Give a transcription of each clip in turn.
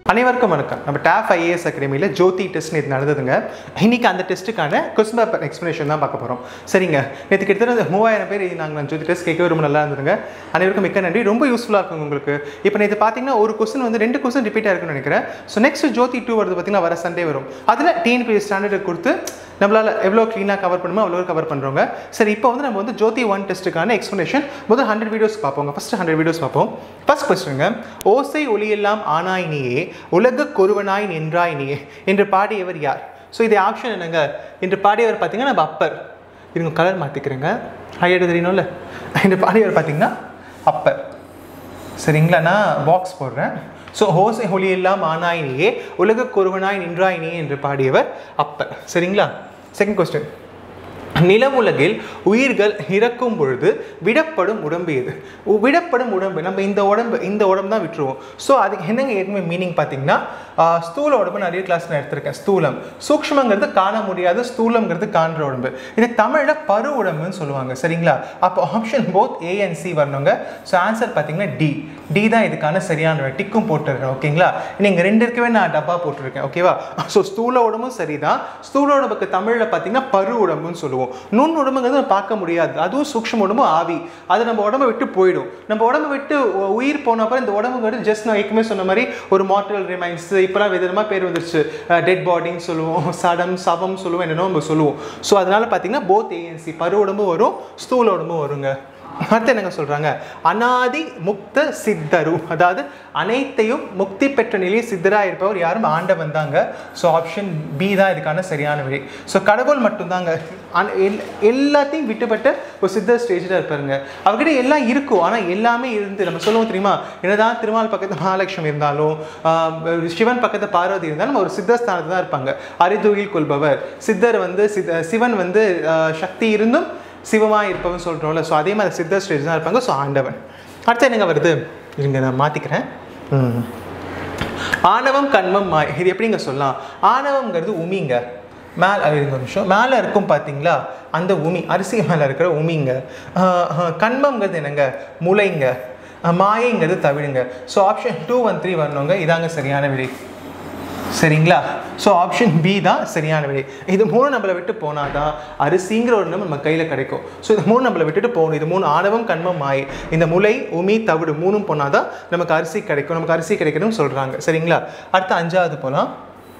அனைவருக்கும் வணக்கம் நம்ம டாப் ஐஏஎஸ் அகாடமியில் ஜோதி டெஸ்ட் நேற்று நடந்ததுங்க இன்னைக்கு அந்த டெஸ்ட்டுக்கான கொஸ்டின் பேப்பர் எக்ஸ்ப்ளனேஷன் தான் பார்க்க போகிறோம் சரிங்க நேற்று கிட்டத்தட்ட மூவாயிரம் பேர் நாங்கள் ஜோதி டெஸ்ட் கேட்கவே ரொம்ப நல்லா இருந்ததுங்க அனைவருக்கும் மிக்க நன்றி ரொம்ப யூஸ்ஃபுல்லாக இருக்கும் உங்களுக்கு இப்போ நேற்று பார்த்தீங்கன்னா ஒரு கொஸ்டின் வந்து ரெண்டு கொஸ்டின் ரிப்பீட் ஆயிருக்குன்னு நினைக்கிறேன் ஸோ நெக்ஸ்ட் ஜோதி டூ வருது பார்த்தீங்கன்னா வர சண்டே வரும் அதில் டிஎன்பிஎஸ் ஸ்டாண்டர்டு கொடுத்து நம்மளால் எவ்வளோ க்ளீனாக கவர் பண்ணுமோ அவ்வளோ கவர் பண்ணுறோங்க சரி இப்போ வந்து நம்ம வந்து ஜோதி ஒன் டெஸ்ட்டுக்கான எக்ஸ்ப்ளனேஷன் முதல் ஹண்ட்ரட் வீடியோஸ் பார்ப்போங்க ஃபஸ்ட்டு ஹண்ட்ரட் வீடியோஸ் பார்ப்போம் ஃபர்ஸ்ட் கொஸ்டினுங்க ஓசை ஒளியெல்லாம் ஆனாய் நீயே உலக கொருவனாய் நின்றாய் நீயே என்று பாடியவர் யார் ஸோ இது ஆப்ஷன் என்னங்க என்று பாடியவர் பார்த்தீங்கன்னா நம்ம அப்பர் இருங்க கலர் மாற்றிக்கிறேங்க ஹையர் தெரியணும்ல என்று பாடியவர் பார்த்தீங்கன்னா அப்பர் சரிங்களா நான் பாக்ஸ் போடுறேன் ஸோ ஹோசை ஒளியெல்லாம் ஆனாய் நீயே உலக கொருவனாய் நின்றாய் நீ என்று பாடியவர் அப்பர் சரிங்களா செகண்ட் கொஸ்டின் நிலவுலகில் உயிர்கள் இறக்கும் பொழுது விடப்படும் உடம்பு எது உ- விடப்படும் உடம்பு நம்ம இந்த உடம்பு இந்த உடம்பு தான் விட்டுருவோம் ஸோ அதுக்கு என்னங்க ஏற்கனவே மீனிங் பார்த்தீங்கன்னா ஆஹ், ஸ்தூல உடம்பு நிறைய கிளாஸ் நான் எடுத்திருக்கேன் ஸ்தூலம் சூக்ஷ்மங்கிறது காண முடியாது ஸ்தூலம்ங்கிறது காண்ற உடம்பு இது தமிழில் பரு உடம்புன்னு சொல்லுவாங்க சரிங்களா அப்போ ஆப்ஷன் போத் ஏஎன்சி வரணுங்க ஸோ ஆன்சர் பார்த்தீங்கன்னா டி டி தான் இதுக்கான சரியான விடை. டிக்கும் போட்டுருக்கேன் ஓகேங்களா நீங்கள் ரெண்டு இருக்கவே நான் டப்பா போட்டிருக்கேன் ஓகேவா ஸோ ஸ்தூல உடம்பும் சரிதான் ஸ்தூல உடம்புக்கு தமிழில் பார்த்தீங்கன்னா பரு உடம்புன்னு சொல்லுவோம் நுண் உடம்புங்கிறது நம்ம பார்க்க முடியாது அதுவும் சூக்ஷ்ம உடம்பு ஆவி அது நம்ம உடம்பை விட்டு போயிடும் நம்ம உடம்பை விட்டு உ- உயிர் போன அப்புறம் இந்த உடம்புங்கிறது ஜஸ்ட் நான் ஏற்கனவே சொன்ன மாதிரி ஒரு மார்டல் ரிமைன்ஸ் இப்போலாம் விதமாக பேர் வந்துருச்சு டெட் பாடின்னு சொல்லுவோம் சடம் சவம் சொல்லுவோம் என்னென்னோ நம்ம சொல்லுவோம் ஸோ அதனால பார்த்தீங்கன்னா போத் ஏஎன்சி பரு உடம்பும் வரும் ஸ்தூல உடம்பும் வருங்க அடுத்து என்னங்க சொல்றாங்க அனாதி முக்த சித்தரு அதாவது அனைத்தையும் முக்தி பெற்ற நிலையில் சித்தரா இருப்பவர் யாரும் ஆண்டவன் தாங்க ஸோ ஆப்ஷன் பி தான் இதுக்கான சரியான விடை ஸோ கடவுள் மட்டும்தாங்க அன- எல்- எல்லாத்தையும் விட்டுப்பட்ட ஒரு சித்தர் ஸ்டேஜில் இருப்பாருங்க அவர்கிட்ட எல்லாம் இருக்கும் ஆனால் எல்லாமே இருந்து நம்ம சொல்லுவோம் தெரியுமா என்னதான் திருமால் பக்கத்து மகாலட்சுமி இருந்தாலும் ஆஹ், சிவன் பக்கத்து பார்வதி இருந்தாலும் ஒரு சித்தர் ஸ்தானத்தில் தான் இருப்பாங்க அரிதுயில் கொள்பவர் சித்தர் வந்து சித சிவன் வந்து ஆஹ், சக்தி இருந்தும் சிவமாக இருப்பவன் சொல்கிறோம்ல ஸோ அதே மாதிரி சித்தர் ஸ்டேஜ் தான் இருப்பாங்க ஸோ ஆண்டவன் அடுத்து என்னங்க வருது இருங்க நான் மாற்றிக்கிறேன் ம் ஆணவம் கண்மம் மாய் இது எப்படிங்க சொல்லலாம் ஆணவம்ங்கிறது உமிங்க மேலே இருங்க ஒரு நிமிஷம் மேலே இருக்கும் பார்த்தீங்களா அந்த உமி அரிசி மேலே இருக்கிற உமிங்க ஆஹ், ஆஹ், கண்மம்ங்கிறது என்னங்க முளைங்க ஆஹ், மாயைங்கிறது தவிடுங்க so option two one three வரணுங்க இதாங்க சரியான விடை சரிங்களா ஸோ ஆப்ஷன் பி தான் சரியான விடை இது மூணு நம்மளை விட்டு போனால் தான் அரிசிங்கிற ஒரு நம்ம நம்ம கையில் கிடைக்கும் ஸோ இது மூணு நம்மளை விட்டுட்டு போகணும் இது மூணு ஆணவம் கண்மம் மாய் இந்த முளை உமி தவிடு மூணும் போனால் தான் நமக்கு அரிசி கிடைக்கும் நமக்கு அரிசி கிடைக்கணும்னு சொல்கிறாங்க சரிங்களா அடுத்து அஞ்சாவது போகலாம்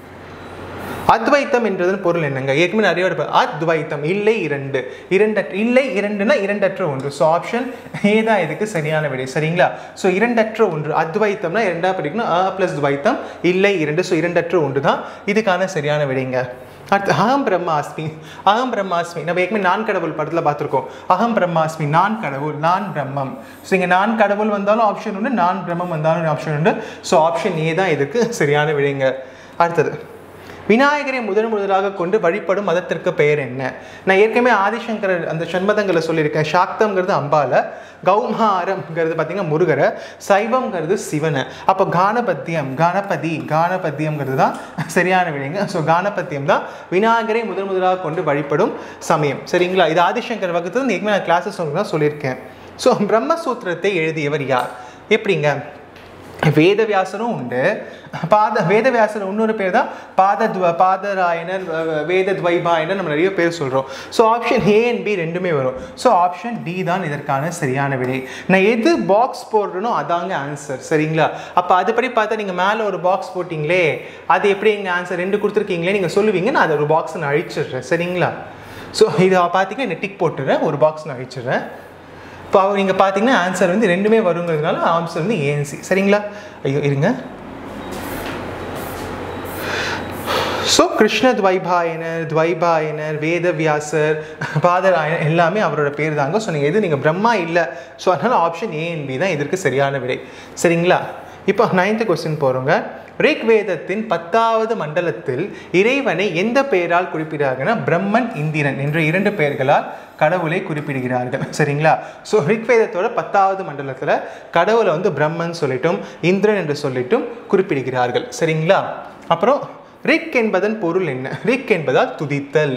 அத்வைத்தம் என்றதன் பொருள் என்னங்க ஏற்கனவே நிறைய வாட்டி பா- அத்வைத்தம் இல்லை இரண்டு இரண்டற்ற இல்லை இரண்டுனா இரண்டற்ற ஒன்று ஸோ ஆப்ஷன் ஏ தான் இதுக்கு சரியான விடை சரிங்களா ஸோ இரண்டற்ற ஒன்று அத்வைத்தம்னா இரண்டா படிக்கணும் அ ப்ளஸ் துவைத்தம் இல்லை இரண்டு ஸோ இரண்டற்ற ஒன்று தான் இதுக்கான சரியான விடைங்க அடுத்து அகம் பிரம்மாஸ்மி அகம் பிரம்மாஸ்மி நம்ம ஏற்கனவே நான் கடவுள் படத்தில் பார்த்துருக்கோம் அகம் பிரம்மாஸ்மி நான் கடவுள் நான் பிரம்மம் ஸோ இங்கே நான் கடவுள் வந்தாலும் ஆப்ஷன் உண்டு நான் பிரம்மம் வந்தாலும் ஆப்ஷன் உண்டு ஸோ ஆப்ஷன் ஏ தான் இதுக்கு சரியான விடைங்க அடுத்தது விநாயகரை முதன் முதலாக கொண்டு வழிபடும் மதத்திற்கு பெயர் என்ன நான் ஏற்கனவே ஆதிசங்கரர் அந்த சண்மதங்களை சொல்லியிருக்கேன் சாக்தம்ங்கிறது அம்பால கௌமாரம்ங்கிறது பார்த்தீங்கன்னா முருகரை சைவம்ங்கிறது சிவனை அப்போ கானபத்தியம் கணபதி கானபத்தியம்ங்கிறது தான் சரியான விடைங்க ஸோ கானபத்தியம் தான் விநாயகரை முதன் முதலாக கொண்டு வழிபடும் சமயம் சரிங்களா இது ஆதிசங்கர் வகுத்து ஏற்கனவே நான் கிளாஸஸ் தான் சொல்லியிருக்கேன் ஸோ பிரம்மசூத்திரத்தை எழுதியவர் யார் எப்படிங்க வேதவியாசரும் உண்டு பாத வேதவியாசர் இன்னொரு பேர் தான் பாத பாதராயனர் அஹ், வேத துவைபாயனர் நம்ம நிறைய பேர் சொல்கிறோம் so option A and B ரெண்டுமே வரும் ஸோ ஆப்ஷன் டி தான் இதற்கான சரியான விடை நான் எது பாக்ஸ் போடுறேனோ அதாங்க ஆன்சர் சரிங்களா அப்போ அதுபடி பார்த்தா நீங்கள் மேலே ஒரு பாக்ஸ் போட்டிங்களே அது எப்படி எங்கள் ஆன்சர் ரெண்டு கொடுத்துருக்கீங்களே நீங்கள் சொல்லுவீங்க நான் அதை ஒரு பாக்ஸ் நான் அழிச்சிடுறேன் சரிங்களா ஸோ இதை பார்த்தீங்கன்னா இந்த டிக் போட்டுறேன் ஒரு பாக்ஸ் நான் அழிச்சிடுறேன் இப்போ அவங்க நீங்கள் பார்த்தீங்கன்னா ஆன்சர் வந்து ரெண்டுமே வருங்கிறதுனால ஆன்சர் வந்து ஏஎன்சி சரிங்களா ஐயோ இருங்க ஸோ கிருஷ்ண துவைபாயனர் துவைபாயனர் வேதவியாசர் பாதராயனர் எல்லாமே அவரோட பேர் தாங்க ஸோ நீங்கள் எது நீங்கள் பிரம்மா இல்லை ஸோ அதனால் ஆப்ஷன் ஏ அண்ட் பி தான் இதற்கு சரியான விடை சரிங்களா இப்போ நைன்த்து கொஸ்டின் போகிறோங்க ரிக் வேதத்தின் பத்தாவது மண்டலத்தில் இறைவனை எந்த பெயரால் குறிப்பிடுறாங்கன்னா பிரம்மன் இந்திரன் என்ற இரண்டு பெயர்களால் கடவுளை குறிப்பிடுகிறார்கள் சரிங்களா ஸோ ரிக்வேதத்தோட பத்தாவது மண்டலத்தில் கடவுளை வந்து பிரம்மன் சொல்லிட்டும் இந்திரன் என்று சொல்லிட்டும் குறிப்பிடுகிறார்கள் சரிங்களா அப்புறம் ரிக் என்பதன் பொருள் என்ன ரிக் என்பதால் துதித்தல்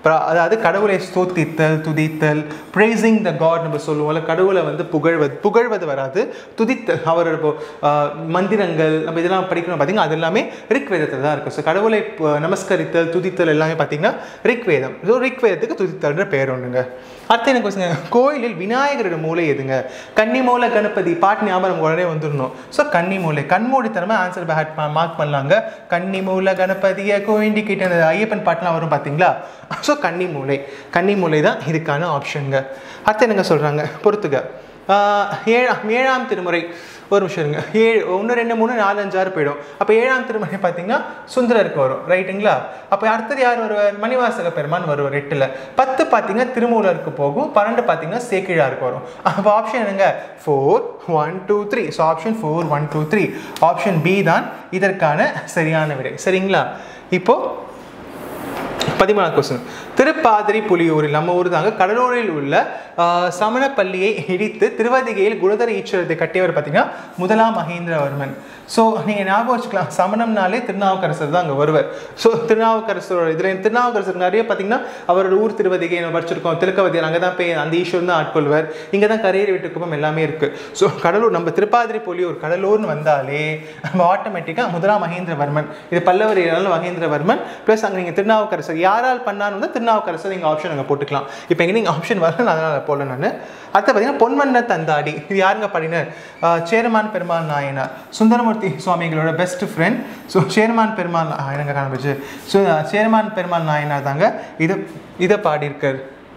pra- அதாவது கடவுளை ஸ்தோத்தித்தல் துதித்தல் praising த காட் நம்ம சொல்லுவோம்ல கடவுளை வந்து புகழ்வது புகழ்வது வராது துதித்தல் அவரோட இப்போ ஆஹ், மந்திரங்கள் நம்ம இதெல்லாம் படிக்கணும் பார்த்தீங்கன்னா அது எல்லாமே ரிக்வேதத்தில் தான் இருக்கும் ஸோ கடவுளை ப- நமஸ்கரித்தல் துதித்தல் எல்லாமே பார்த்தீங்கன்னா ரிக்வேதம் ஸோ ரிக்வேதத்துக்கு துதித்தல்ன்ற பேர் ஒன்றுங்க அடுத்து எனக்கு கொஸ்டின் கோயிலில் விநாயகரோட மூலை எதுங்க கன்னிமூல கணபதி பாட்டு ஞாபகம் உடனே வந்துடணும் ஸோ கன்னிமூலை கண்மூடித்தனமா ஆன்சர் பேட் மார்க் பண்ணலாங்க கன்னிமூல கணபதிய கோயிண்டிக்கிட்ட ஐயப்பன் பாட்டுலாம் வரும் பார்த்தீங்களா ஸோ கன்னிமூலை கன்னிமூலை தான் இதுக்கான ஆப்ஷனுங்க அடுத்து என்னங்க சொல்கிறாங்க பொறுத்துக ஆஹ் ஏழாம் ஏழாம் திருமுறை ஒரு நிமிஷம் இருங்க ஏழு ஒன்று ரெண்டு மூணு நாலு அஞ்சு ஆறு போயிடும் அப்போ ஏழாம் திருமுறை பார்த்தீங்கன்னா சுந்தரருக்கு வரும் ரைட்டுங்களா அப்போ அடுத்தது யார் வருவார் மணிவாசக பெருமான் வருவார் எட்டில் பத்து பார்த்தீங்கன்னா திருமூலருக்கு போகும் பன்னெண்டு பார்த்தீங்கன்னா சேக்கிழாருக்கு வரும் அப்போ ஆப்ஷன் என்னங்க four one two three so option four one two three option B தான் இதற்கான சரியான விடை சரிங்களா இப்போது பதிமூணாவது கொஸ்டின் திருப்பாதிரி புலியூரில் நம்ம ஊர் தாங்க கடலூரில் உள்ள ஆஹ், சமணப்பள்ளியை இடித்து திருவதிகையில் குருதர ஈஸ்வரத்தை கட்டியவர் பார்த்தீங்கன்னா முதலாம் மகேந்திரவர்மன் ஸோ நீங்கள் ஞாபகம் வச்சுக்கலாம் சமணம்னாலே திருநாவுக்கரசர் தான் அங்கே வருவார் ஸோ திருநாவுக்கரசரோட இதில் திருநாவுக்கரசர் நிறைய பார்த்தீங்கன்னா அவரோட ஊர் திருவதிகை நம்ம படிச்சிருக்கோம் திருக்கவதியில் அங்கே தான் போய் அந்த ஈஸ்வரன் தான் ஆட்கொள்வார் இங்கே தான் கரையேறி வீட்டுக்குப்பம் எல்லாமே இருக்குது ஸோ கடலூர் நம்ம திருப்பாதிரி புலியூர் கடலூர்னு வந்தாலே நம்ம ஆட்டோமேட்டிக்காக முதலாம் மகேந்திரவர்மன் இது பல்லவர் ஏழாலும் மகேந்திரவர்மன் ப்ளஸ் அங்கே நீங்கள் திருநாவுக்கரசர் யாரால் பண்ணான்னு வந்து திருநாவுக்கரசர் நீங்கள் ஆப்ஷன் அங்கே போட்டுக்கலாம் இப்போ எங்கே நீங்கள் ஆப்ஷன் வரல நான் அதனால் போடல நான் அடுத்து பார்த்தீங்கன்னா பொன்மன்ன தந்தாடி இது யாருங்க பாடினர் ஆஹ் சேரமான் பெருமாள் நாயனார் சுந்தரமூர்த்தி சுவாமிகளோட best friend so Cheraman Perumal எனக்கு காணப்போச்சு ஸோ சேரமான் பெருமாள் நாயனார் தாங்க இதை இதை பாடியிருக்கார்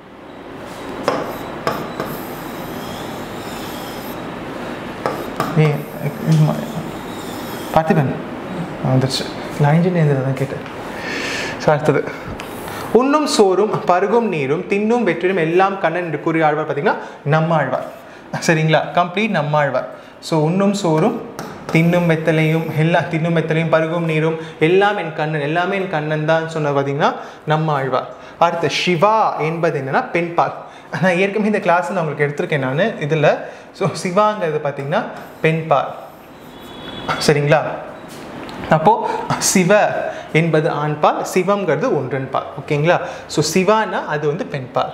ஏ பார்த்திபன் வந்துருச்சு லைன்ஜின் தான் கேட்டேன் ஸோ அடுத்தது உண்ணும் சோறும் பருகும் நீரும் தின்னும் வெற்றிடும் எல்லாம் கண்ணன் என்று கூறிய ஆழ்வார் பார்த்தீங்கன்னா நம்மாழ்வார் சரிங்களா கம்ப்ளீட் நம்மாழ்வார் ஸோ உண்ணும் சோறும் தின்னும் வெத்தலையும் எல்லா தின்னும் வெத்தலையும் பருகும் நீரும் எல்லாம் என் கண்ணன் எல்லாமே என் கண்ணன் தான் சொன்னது பார்த்தீங்கன்னா நம்ம ஆழ்வார் அடுத்து சிவா என்பது என்னன்னா பெண்பால் நான் ஏற்கனவே இந்த கிளாஸ் நான் உங்களுக்கு எடுத்திருக்கேன் நான் இதில் ஸோ சிவாங்கிறது பார்த்தீங்கன்னா பெண்பால் சரிங்களா அப்போ சிவ என்பது ஆண்பால் சிவம்ங்கிறது ஒன்றன் பால் ஓகேங்களா ஸோ சிவானா அது வந்து பெண்பால்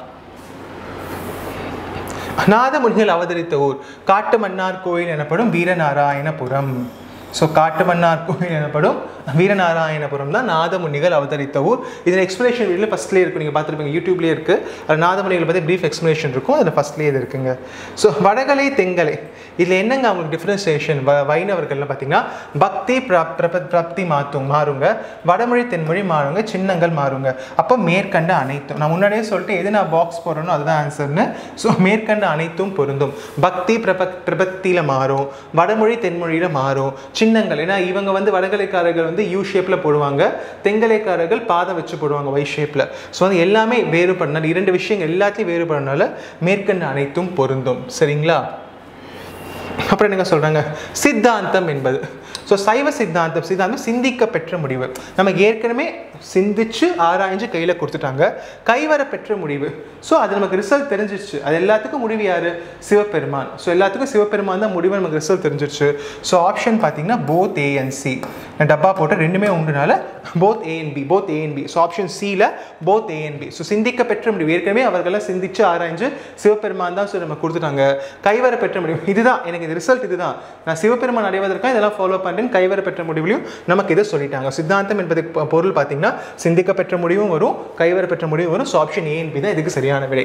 நாதமுனிகள் அவதரித்த ஊர் காட்டுமன்னார் கோயில் எனப்படும் வீரநாராயணபுரம் ஸோ காட்டுமன்னார் கோயில் எனப்படும் வீரநாராயணபுரம் தான் நாதமுனிகள் அவதரித்த ஊர் இதில் எக்ஸ்பிளேஷன் வீடியோ ஃபஸ்ட்லேயே இருக்கும் நீங்கள் பார்த்துருப்பீங்க யூடியூப்லேயே இருக்குது அது நாதமுனிகள் பற்றி ப்ரீஃப் எக்ஸ்பிளேஷன் இருக்கும் அதில் ஃபஸ்ட்லேயே இது இருக்குங்க ஸோ வடகலை தெங்கலை இதில் என்னங்க அவங்களுக்கு டிஃப்ரென்சியேஷன் வ வைணவர்கள்லாம் பார்த்தீங்கன்னா பக்தி பிரப் பிரப பிரப்தி மாற்றும் மாறுங்க வடமொழி தென்மொழி மாறுங்க சின்னங்கள் மாறுங்க அப்போ மேற்கண்ட அனைத்தும் நான் முன்னாடியே சொல்லிட்டு எது நான் பாக்ஸ் போடுறேனோ அதுதான் ஆன்சர்னு ஸோ மேற்கண்ட அனைத்தும் பொருந்தும் பக்தி பிரப பிரபத்தியில் மாறும் வடமொழி தென்மொழியில் மாறும் சின்னங்கள் ஏன்னா இவங்க வந்து வடகலைக்காரர்கள் வந்து யூ ஷேப்பில் போடுவாங்க தெங்கலைக்காரர்கள் பாதம் வச்சு போடுவாங்க ஒய் ஷேப்பில் ஸோ அது எல்லாமே வேறுபடனால இரண்டு விஷயங்கள் எல்லாத்தையும் வேறுபடனால மேற்கண்ட அனைத்தும் பொருந்தும் சரிங்களா அப்புறம் என்னங்க சொல்கிறாங்க சித்தாந்தம் என்பது ஸோ சைவ சித்தாந்தம் சித்தாந்தம் சிந்திக்க பெற்ற முடிவு நமக்கு ஏற்கனவே சிந்திச்சு ஆராய்ஞ்சு கையில் கொடுத்துட்டாங்க கைவர பெற்ற முடிவு ஸோ அது நமக்கு ரிசல்ட் தெரிஞ்சிச்சு அது எல்லாத்துக்கும் முடிவு யார் சிவபெருமான் ஸோ எல்லாத்துக்கும் சிவபெருமான் தான் முடிவு நமக்கு ரிசல்ட் தெரிஞ்சிருச்சு ஸோ ஆப்ஷன் பார்த்தீங்கன்னா போத் ஏஎன்சி நான் டப்பா போட்டு ரெண்டுமே உண்டுனால both A and B both A and B so option சியில் போத் ஏஎன்பி ஸோ சிந்திக்க பெற்ற முடிவு ஏற்கனவே அவர்களெல்லாம் சிந்திச்சு ஆராய்ஞ்சு சிவபெருமான் தான் சொல்லி நம்ம கொடுத்துட்டாங்க கைவர பெற்ற முடிவு இதுதான் எனக்கு இந்த ரிசல்ட் இதுதான் நான் சிவபெருமான் அடைவதற்காக இதெல்லாம் ஃபாலோ பண்ணுறேன் கைவர பெற்ற முடிவுலையும் நமக்கு இதை சொல்லிட்டாங்க சித்தாந்தம் என்பது பொ- பொருள் பார்த்தீங்கன்னா சிந்திக்க பெற்ற முடிவும் வரும் கைவர பெற்ற முடிவும் வரும் ஸோ ஆப்ஷன் ஏஎன்பி தான் இதுக்கு சரியான விடை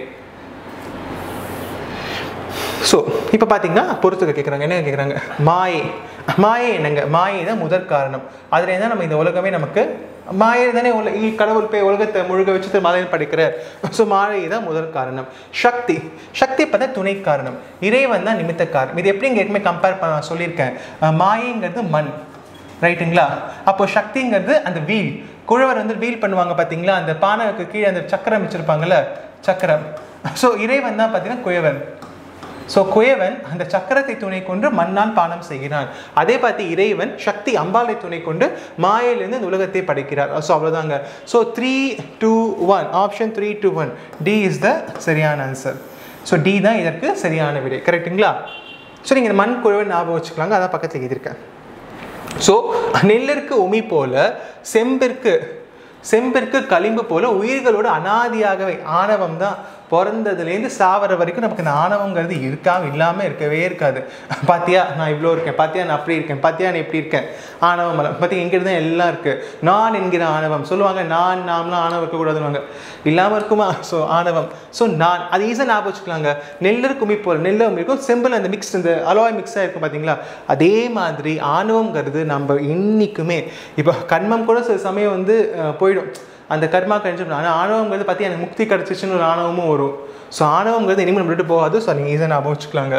ஸோ இப்போ பார்த்தீங்கன்னா பொறுத்துக்க கேட்குறாங்க என்ன கேட்குறாங்க மாயை மாயை என்னங்க மாயை தான் முதற் காரணம் அதில் தான் நம்ம இந்த உலகமே நமக்கு மாயை தானே உல இ- கடவுள் போய் உலகத்தை முழுக வச்சு மலையில் படிக்கிறார் ஸோ மாயை தான் முதற் காரணம் சக்தி சக்தி பார்த்தா துணை காரணம் இறைவன் தான் நிமித்த காரணம் இது எப்படி இங்கே ஏற்கனவே கம்பேர் பண்ண நான் சொல்லியிருக்கேன் அஹ் மாயைங்கிறது மண் ரைட்டுங்களா அப்போ சக்திங்கிறது அந்த வீல் குழவர் வந்து வீல் பண்ணுவாங்க பார்த்தீங்களா அந்த பானைக்கு கீழே அந்த சக்கரம் வச்சுருப்பாங்கல்ல சக்கரம் ஸோ இறைவன் தான் பார்த்தீங்கன்னா குயவன் ஸோ குயவன் அந்த சக்கரத்தை துணை கொண்டு மண்ணால் பானம் செய்கிறான் அதே பார்த்து இறைவன் சக்தி அம்பாளை துணை கொண்டு மாயையிலிருந்து இந்த உலகத்தை படைக்கிறார் ஸோ அவ்வளோதாங்க so three two one option three two one D is the சரியான ஆன்சர் ஸோ டி தான் இதற்கு சரியான விடை கரெக்ட்டுங்களா ஸோ நீங்கள் இந்த மண் குழுவை ஞாபகம் வச்சுக்கலாங்க அதான் பக்கத்தில் எழுதியிருக்கேன் ஸோ நெல்லிற்கு உமி போல செம்பிற்கு செம்பிற்கு களிம்பு போல உயிர்களோட அனாதியாகவே ஆணவம் தான் பிறந்ததுலேருந்து சாவர வரைக்கும் நமக்கு இந்த ஆணவங்கிறது இருக்காம இல்லாமல் இருக்கவே இருக்காது பாத்தியா நான் இவ்வளோ இருக்கேன் பாத்தியா நான் அப்படி இருக்கேன் பாத்தியா நான் இப்படி இருக்கேன் ஆணவம் மலம் பார்த்தியா எங்கிட்ட தான் எல்லாம் இருக்குது நான் என்கிற ஆணவம் சொல்லுவாங்க நான் நாம்லாம் ஆணவம் இருக்கக்கூடாதுன்னு இல்லாமல் இருக்குமா ஸோ ஆணவம் ஸோ நான் அது ஈஸியாக ஞாபகம் வச்சுக்கலாங்க நெல்லர் குமி போல் நெல்ல இருக்கும் செம்பில் அந்த மிக்ஸ் இந்த அலாய் மிக்ஸாக இருக்கும் பார்த்தீங்களா அதே மாதிரி ஆணவங்கிறது நம்ம இன்னிக்குமே இப்போ கர்மம் கூட சில சமயம் வந்து அஹ், போயிடும் அந்த கர்மா கழிஞ்சிடும் ஆனால் ஆணவங்கிறது பார்த்தி எனக்கு முக்தி கிடச்சிச்சுன்னு ஒரு ஆணவமும் வரும் ஸோ ஆணவங்கிறது இனிமேல் நம்ம விட்டு போகாது ஸோ நீங்கள் ஈஸியாக ஞாபகம் வச்சுக்கலாங்க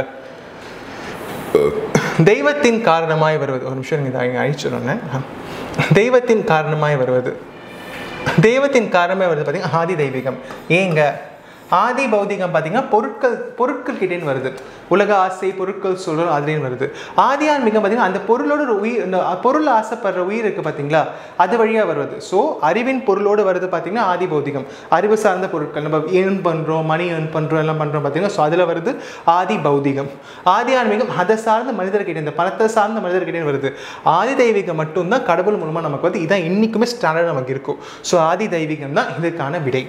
தெய்வத்தின் காரணமாய் வருவது ஒரு நிமிஷம் நீங்கள் இங்கே அழிச்சிடணும் தெய்வத்தின் காரணமாய் வருவது தெய்வத்தின் காரணமே வருது பார்த்தீங்கன்னா ஆதி தெய்வீகம் ஏங்க ஆதி பௌதிகம் பார்த்தீங்கன்னா பொருட்கள் பொருட்கள் கிட்டேன்னு வருது உலக ஆசை பொருட்கள் சொல்கிறோம் அதுலேயும் வருது ஆதி ஆன்மீகம் பார்த்தீங்கன்னா அந்த பொருளோட ஒரு உயிர் இந்த பொருள் ஆசைப்படுற உயிர் இருக்குது பார்த்தீங்களா அது வழியாக வருவது ஸோ அறிவின் பொருளோடு வருது பார்த்தீங்கன்னா ஆதி பௌதிகம் அறிவு சார்ந்த பொருட்கள் நம்ம ஏர்ன் பண்ணுறோம் மணி ஏர்ன் பண்ணுறோம் எல்லாம் பண்ணுறோம் பார்த்தீங்கன்னா ஸோ அதில் வருது ஆதி பௌதிகம் ஆதி ஆன்மீகம் அதை சார்ந்த மனிதர்கிட்ட இந்த பணத்தை சார்ந்த மனிதர்கிட்டே வருது ஆதி தெய்வீகம் மட்டும்தான் கடவுள் மூலமாக நமக்கு வந்து இதான் இன்றைக்குமே ஸ்டாண்டர்ட் நமக்கு இருக்கும் ஸோ ஆதி தெய்வீகம் தான் இதுக்கான விடை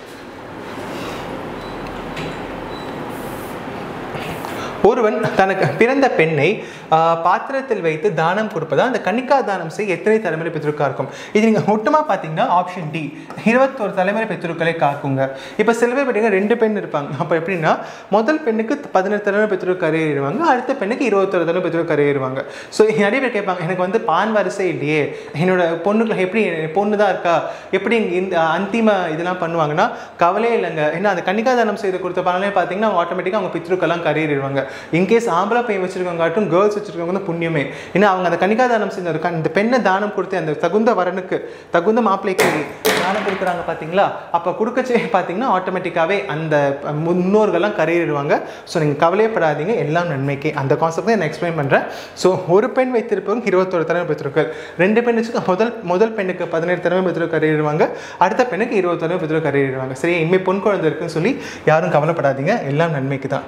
ஒருவன் தனக்கு பிறந்த பெண்ணை ஆஹ், பாத்திரத்தில் வைத்து தானம் கொடுப்பதா அந்த கன்னிக்கா தானம் செய்ய எத்தனை தலைமுறை பெற்றிருக்கா இருக்கும் இது நீங்கள் மொத்தமாக பார்த்தீங்கன்னா ஆப்ஷன் டி இருபத்தோரு தலைமுறை பெற்றிருக்களை காக்குங்க இப்போ சில பேர் பார்த்தீங்கன்னா ரெண்டு பெண் இருப்பாங்க அப்போ எப்படின்னா முதல் பெண்ணுக்கு பதினெட்டு தலைமுறை பெற்றிருக்க கரையேறுவாங்க அடுத்த பெண்ணுக்கு இருபத்தொரு தலைமுறை பெற்றிருக்க கரையேறுவாங்க ஸோ நிறைய பேர் கேட்பாங்க எனக்கு வந்து பான் வரிசை இல்லையே என்னோட பொண்ணுக்கு எப்படி பொண்ணு தான் இருக்கா எப்படி இங்க இந்த அந்திம இதெல்லாம் பண்ணுவாங்கன்னா கவலையே இல்லைங்க ஏன்னா அந்த கன்னிக்கா தானம் செய்து கொடுத்த பலனே பார்த்தீங்கன்னா அவங்க ஆட்டோமேட்டிக்காக அவங்க பித்ருக்கெல்லாம் கரையேறிடுவாங்க இன்கேஸ் ஆம்பளை பையன் வச்சிருக்கவங்காட்டும் கேர்ள்ஸ் வச்சிருக்கவங்க தான் புண்ணியமே ஏன்னா அவங்க அந்த கன்னிக்கா தானம் செஞ்ச அந்த இந்த பெண்ணை தானம் கொடுத்து அந்த தகுந்த வரனுக்கு தகுந்த மாப்பிள்ளைக்கு தானம் கொடுக்குறாங்க பார்த்தீங்களா அப்போ கொடுக்கச்சே பார்த்தீங்கன்னா ஆட்டோமேட்டிக்காகவே அந்த முன்னோர்கள்லாம் கரையேறிடுவாங்க ஸோ நீங்கள் கவலையப்படாதீங்க எல்லாம் நன்மைக்கே அந்த கான்செப்ட் தான் நான் எக்ஸ்பிளைன் பண்ணுறேன் ஸோ ஒரு பெண் வைத்திருப்பவங்க இருபத்தொரு தலைமை பெற்றிருக்கார் ரெண்டு பெண் வச்சுக்க முதல் முதல் பெண்ணுக்கு பதினேழு தலைமை பெற்றிருக்க கரையிடுவாங்க அடுத்த பெண்ணுக்கு இருபது தலைமை பெற்றிருக்க கரையிடுவாங்க சரி இனிமேல் பொன் குழந்தை இருக்குன்னு சொல்லி யாரும் கவலைப்படாதீங்க எல்லாம் நன்மைக்கு தான்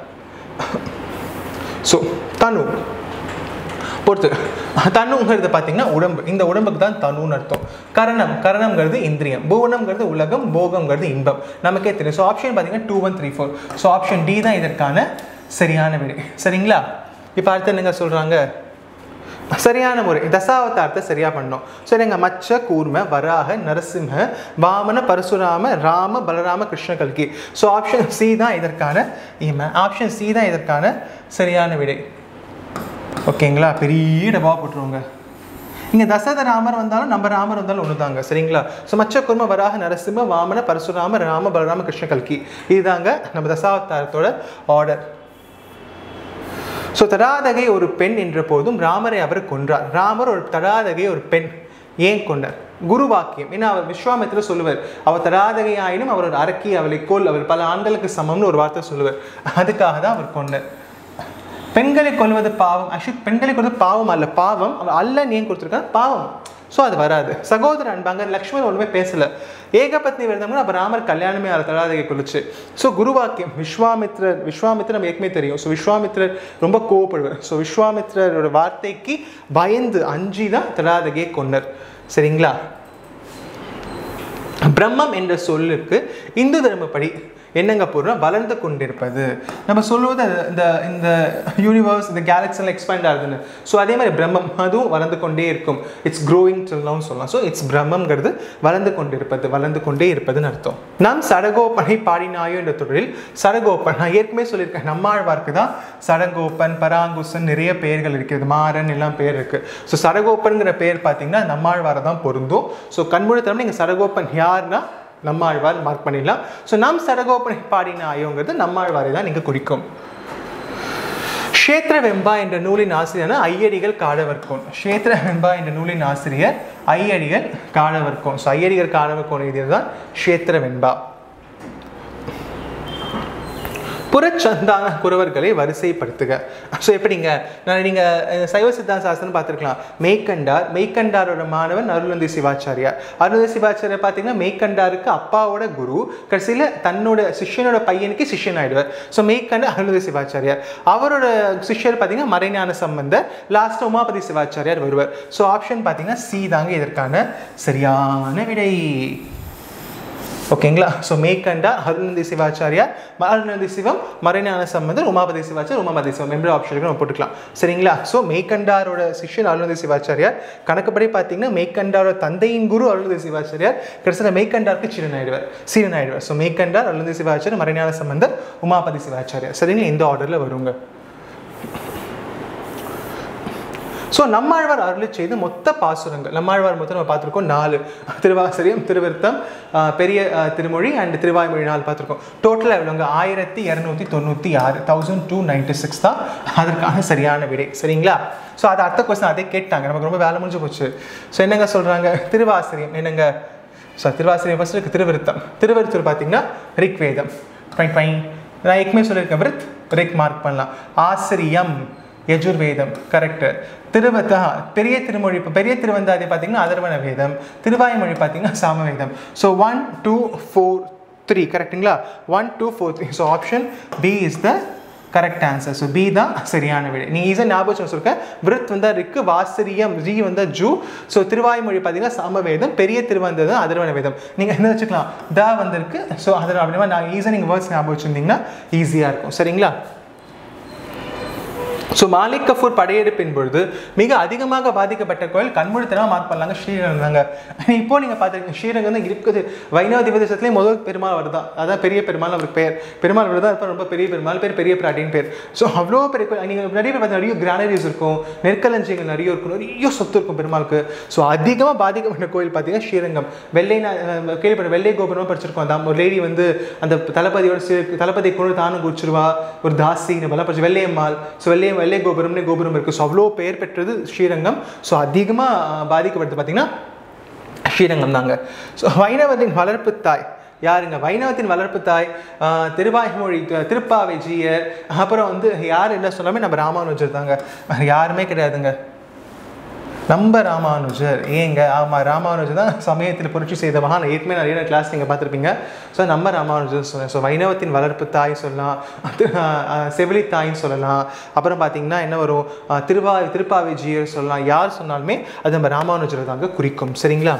ஸோ தனு பொறுத்து தனுங்கிறது பார்த்தீங்கன்னா உடம்பு இந்த உடம்புக்கு தான் தனுன்னு அர்த்தம் கரணம் கரணம்ங்கிறது இந்திரியம் புவனம்ங்கிறது உலகம் போகம்ங்கிறது இன்பம் நமக்கே தெரியும் ஸோ ஆப்ஷன் பார்த்தீங்கன்னா two one three four so option D தான் இதற்கான சரியான விடை சரிங்களா இப்போ அடுத்து என்னங்க சொல்கிறாங்க சரியான முறை தசாவதாரத்தை சரியா பண்ணோம் சரிங்க மச்ச கூர்ம வராக நரசிம்ம வாமன பரசுராம ராம பலராம கிருஷ்ண கல்கி ஸோ ஆப்ஷன் சி தான் இதற்கான இம ஆப்ஷன் சி தான் இதற்கான சரியான விடை ஓகேங்களா பெரிய டப்பா போட்டுருவோங்க இங்கே தசரத ராமர் வந்தாலும் நம்ம ராமர் வந்தாலும் ஒன்று தாங்க சரிங்களா ஸோ மச்ச குர்ம வராக நரசிம்ம வாமன பரசுராம ராம பலராம கிருஷ்ண கல்கி இதுதாங்க நம்ம தசாவதாரத்தோட ஆர்டர் ஸோ தடாதகை ஒரு பெண் என்ற போதும் ராமரை அவர் கொன்றார் ராமர் ஒரு தடாதகை ஒரு பெண் ஏன் கொண்டார் குரு வாக்கியம் ஏன்னா அவர் விஸ்வாமித்திர சொல்லுவார் அவர் தடாதகை ஆயினும் அவர் ஒரு அரக்கி அவளை கோல் அவர் பல ஆண்களுக்கு சமம்னு ஒரு வார்த்தை சொல்லுவார் அதுக்காக தான் அவர் கொண்டார் பெண்களை கொல்வது பாவம் ஆக்சுவலி பெண்களை கொல்வது பாவம் அல்ல பாவம் அவர் அல்லன்னு ஏன் கொடுத்துருக்காரு பாவம் ஸோ அது வராது சகோதர அன்பாங்க லக்ஷ்மணன் ஒன்றுமே பேசல ஏகபத்னி விரதம்னு அப்போ ராமர் கல்யாணமே அதை தடாதகை கொள்ளுச்சு ஸோ குருவாக்கியம் விஸ்வாமித்ரர் விஸ்வாமித்ரர் நம்ம ஏற்கனவே தெரியும் ஸோ விஸ்வாமித்ரர் ரொம்ப கோவப்படுவார் ஸோ விஸ்வாமித்ரரோட வார்த்தைக்கு பயந்து அஞ்சி தான் தடாதகையை கொண்டார் சரிங்களா பிரம்மம் என்ற சொல்லுக்கு இந்து தர்மப்படி என்னங்க பொருள்னா வளர்ந்து கொண்டிருப்பது நம்ம சொல்லுவது அது இந்த இந்த யூனிவர்ஸ் இந்த கேலக்ஸில் எக்ஸ்பேண்ட் ஆகுதுன்னு ஸோ அதே மாதிரி பிரம்மம் அதுவும் வளர்ந்து கொண்டே இருக்கும் இட்ஸ் க்ரோயிங் சொல்லலாம் சொல்லலாம் ஸோ இட்ஸ் பிரம்மங்கிறது வளர்ந்து கொண்டிருப்பது வளர்ந்து கொண்டே இருப்பதுன்னு அர்த்தம் நாம் சடகோப்பனை பாடினாயோ என்ற தொடரில் சடகோப்பன் நான் ஏற்கனவே சொல்லியிருக்கேன் நம்மாழ்வார்க்கு தான் சடகோப்பன் பராங்குசன் நிறைய பெயர்கள் இருக்கிறது மாறன் எல்லாம் பேர் இருக்கு ஸோ சடகோப்பன்கிற பேர் பார்த்தீங்கன்னா நம்மாழ்வாரை தான் பொருந்தும் ஸோ கண்மூடித்தனம் நீங்கள் சடகோப்பன் யாருன்னா நம்மாழ்வார் மார்க் பண்ணிடலாம் ஸோ நம் சடகோப்பனை பாடின ஆயோங்கிறது நம்மாழ்வாரை தான் நீங்கள் குறிக்கும் க்ஷேத்திர வெம்பா என்ற நூலின் ஆசிரியர் ஐயடிகள் காடவர்கோன் க்ஷேத்திர வெம்பா என்ற நூலின் ஆசிரியர் ஐயடிகள் காடவர்கோன் ஸோ ஐயடிகள் காடவர்கோன் எழுதியது தான் க்ஷேத்திர வெம்பா புறச்சந்தான குறவர்களை வரிசைப்படுத்துக ஸோ எப்படிங்க நான் நீங்கள் சைவ சித்தாந்த சாஸ்திரம் பார்த்துருக்கலாம் மெய்கண்டார் மெய்கண்டாரோட மாணவன் அருள்நந்தி சிவாச்சாரியார் அருள்நந்தி சிவாச்சாரியார் பார்த்தீங்கன்னா மெய்கண்டாருக்கு அப்பாவோட குரு கடைசியில் தன்னோட சிஷ்யனோட பையனுக்கு சிஷ்யன் ஆயிடுவார் ஸோ மெய்கண்ட அருள்நந்தி சிவாச்சாரியார் அவரோட சிஷ்யர் பார்த்தீங்கன்னா மறைஞான சம்பந்தர் லாஸ்ட் உமாபதி சிவாச்சாரியார் வருவார் ஸோ ஆப்ஷன் பார்த்தீங்கன்னா சி தாங்க இதற்கான சரியான விடை ஓகேங்களா ஸோ மேற்கண்டா அருள்நந்தி சிவாச்சாரியார் அருள்நந்தி சிவம் மறைஞான சம்பந்தர் உமாபதி சிவாச்சார் உமாபதி சிவம் என்ற ஆப்ஷனுக்கு நம்ம போட்டுக்கலாம் சரிங்களா ஸோ மேற்கண்டாரோட சிஷ்யன் அருள்நந்தி சிவாச்சாரியார் கணக்குப்படி பார்த்தீங்கன்னா மேற்கண்டாரோட தந்தையின் குரு அருள்நந்தி சிவாச்சாரியார் கடைசியில் மேற்கண்டாருக்கு சீரன் ஆயிடுவார் சீரன் ஆயிடுவார் ஸோ மேற்கண்டார் அருள்நந்தி சிவாச்சாரியர் மறைஞான சம்பந்தர் உமாபதி சிவாச்சாரியார் சரிங்களா இந்த ஆர்டரில் வருங்க ஸோ நம்மாழ்வார் அருளி செய்த மொத்த பாசுரங்கள் நம்மாழ்வார் மொத்தம் நம்ம பார்த்துருக்கோம் நாலு திருவாசரியம் திருவிருத்தம் ஆஹ், பெரிய ஆஹ், திருமொழி அண்ட் திருவாய்மொழி நாலு பார்த்துருக்கோம் டோட்டலாக எவ்வளோங்க ஆயிரத்தி இரநூத்தி தொண்ணூற்றி ஆறு தௌசண்ட் டூ நைன்டி சிக்ஸ் தான் அதற்கான சரியான விடை சரிங்களா ஸோ அது அடுத்த கொஸ்டின் அதே கேட்டாங்க நமக்கு ரொம்ப வேலை முடிஞ்சு போச்சு ஸோ என்னங்க சொல்கிறாங்க திருவாசரியம் என்னங்க ஸோ திருவாசரியம் ஃபஸ்ட் இருக்கு திருவிருத்தம் திருவிருத்தர் பார்த்தீங்கன்னா ரிக்வேதம் பாயிண்ட் பாயிண்ட் நான் ஏற்கனவே சொல்லியிருக்கேன் விருத் ரிக் மார்க் பண்ணலாம் ஆசிரியம் யஜுர்வேதம் கரெக்ட் திருவத்தா பெரிய திருமொழி இப்போ பெரிய திருவந்தாதி பார்த்தீங்கன்னா அதர்வண வேதம் திருவாய்மொழி பார்த்தீங்கன்னா Samaveda so one two four three கரெக்ட்டுங்களா one two four three so option B is the correct answer so B தான் சரியான விடை நீங்கள் ஈஸியாக ஞாபகம் சொல்லிருக்கேன் விருத் வந்தா ரிக்கு வாசரியம் ஜி வந்தா ஜூ ஸோ திருவாய்மொழி பார்த்தீங்கன்னா சாமவேதம் பெரிய திருவந்தது அதர்வண வேதம் நீங்கள் என்ன வச்சுக்கலாம் த வந்திருக்கு ஸோ அதில் அப்படின்னா நான் ஈஸியாக நீங்கள் வேர்ட்ஸ் ஞாபகம் வச்சுருந்தீங்கன்னா ஈஸியாக இருக்கும் சரிங்களா ஸோ மாலிக் கஃபூர் படையெடுப்பின் பொழுது மிக அதிகமாக பாதிக்கப்பட்ட கோயில் கண்மூடித்தனமாக மார்க் பண்ணலாங்க ஸ்ரீரங்கம் தாங்க இப்போ நீங்கள் பார்த்துருக்கீங்க ஸ்ரீரங்கம் தான் இருக்குது வைணவ திவதேசத்துலேயே முதல் பெருமாள் வருதான் அதான் பெரிய பெருமாள் அவருக்கு பேர் பெருமாள் வருதா இப்போ ரொம்ப பெரிய பெருமாள் பேர் பெரிய பிராட்டின்னு பேர் ஸோ அவ்வளோ பெரிய கோயில் நீங்கள் நிறைய பேர் பார்த்து நிறைய கிரானரிஸ் இருக்கும் நெற்களஞ்சியங்கள் நிறைய இருக்கும் நிறைய சொத்து இருக்கும் பெருமாளுக்கு ஸோ அதிகமாக பாதிக்கப்பட்ட கோயில் பார்த்தீங்கன்னா ஸ்ரீரங்கம் வெள்ளை நா- அஹ் கேள்விப்பட்ட வெள்ளை கோபுரம் படிச்சிருக்கோம் அந்த ஒரு லேடி வந்து அந்த தளபதியோட சி- தளபதியை கொண்டு தானும் குடிச்சிருவா ஒரு தாசின்னு பல படிச்சு வெள்ளையம்மாள் ஸோ வெள்ளை வெள்ளை கோபுரம்னு கோபுரம் இருக்குது ஸோ அவ்வளோ பெயர் பெற்றது ஸ்ரீரங்கம் ஸோ அதிகமாக பாதிக்கப்படுது பார்த்தீங்கன்னா ஸ்ரீரங்கம் தாங்க ஸோ வைணவத்தின் வளர்ப்பு தாய் யாருங்க வைணவத்தின் வளர்ப்பு தாய் ஆஹ் திருவாய்மொழி தி- திருப்பாவை ஜீயர் அப்புறம் வந்து யார் என்ன சொன்னாலுமே நம்ம ராமானுஜர் தாங்க வேற யாருமே கிடையாதுங்க நம்ம ராமானுஜர் ஏங்க ஆமாம் ராமானுஜர் தான் சமயத்தில் புரட்சி செய்த மகான் ஏற்கனவே நிறைய கிளாஸ் நீங்கள் பார்த்துருப்பீங்க ஸோ நம்ம ராமானுஜர் சொன்னேன் ஸோ வைணவத்தின் வளர்ப்பு தாய் சொல்லலாம் திரு- ஆஹ் ஆஹ் செவிலி தாயின்னு சொல்லலாம் அப்புறம் பார்த்தீங்கன்னா என்ன வரும் ஆஹ் திருவா திருப்பாவை ஜீயர் சொல்லலாம் யார் சொன்னாலுமே அது நம்ம ராமானுஜரை தாங்க குறிக்கும் சரிங்களா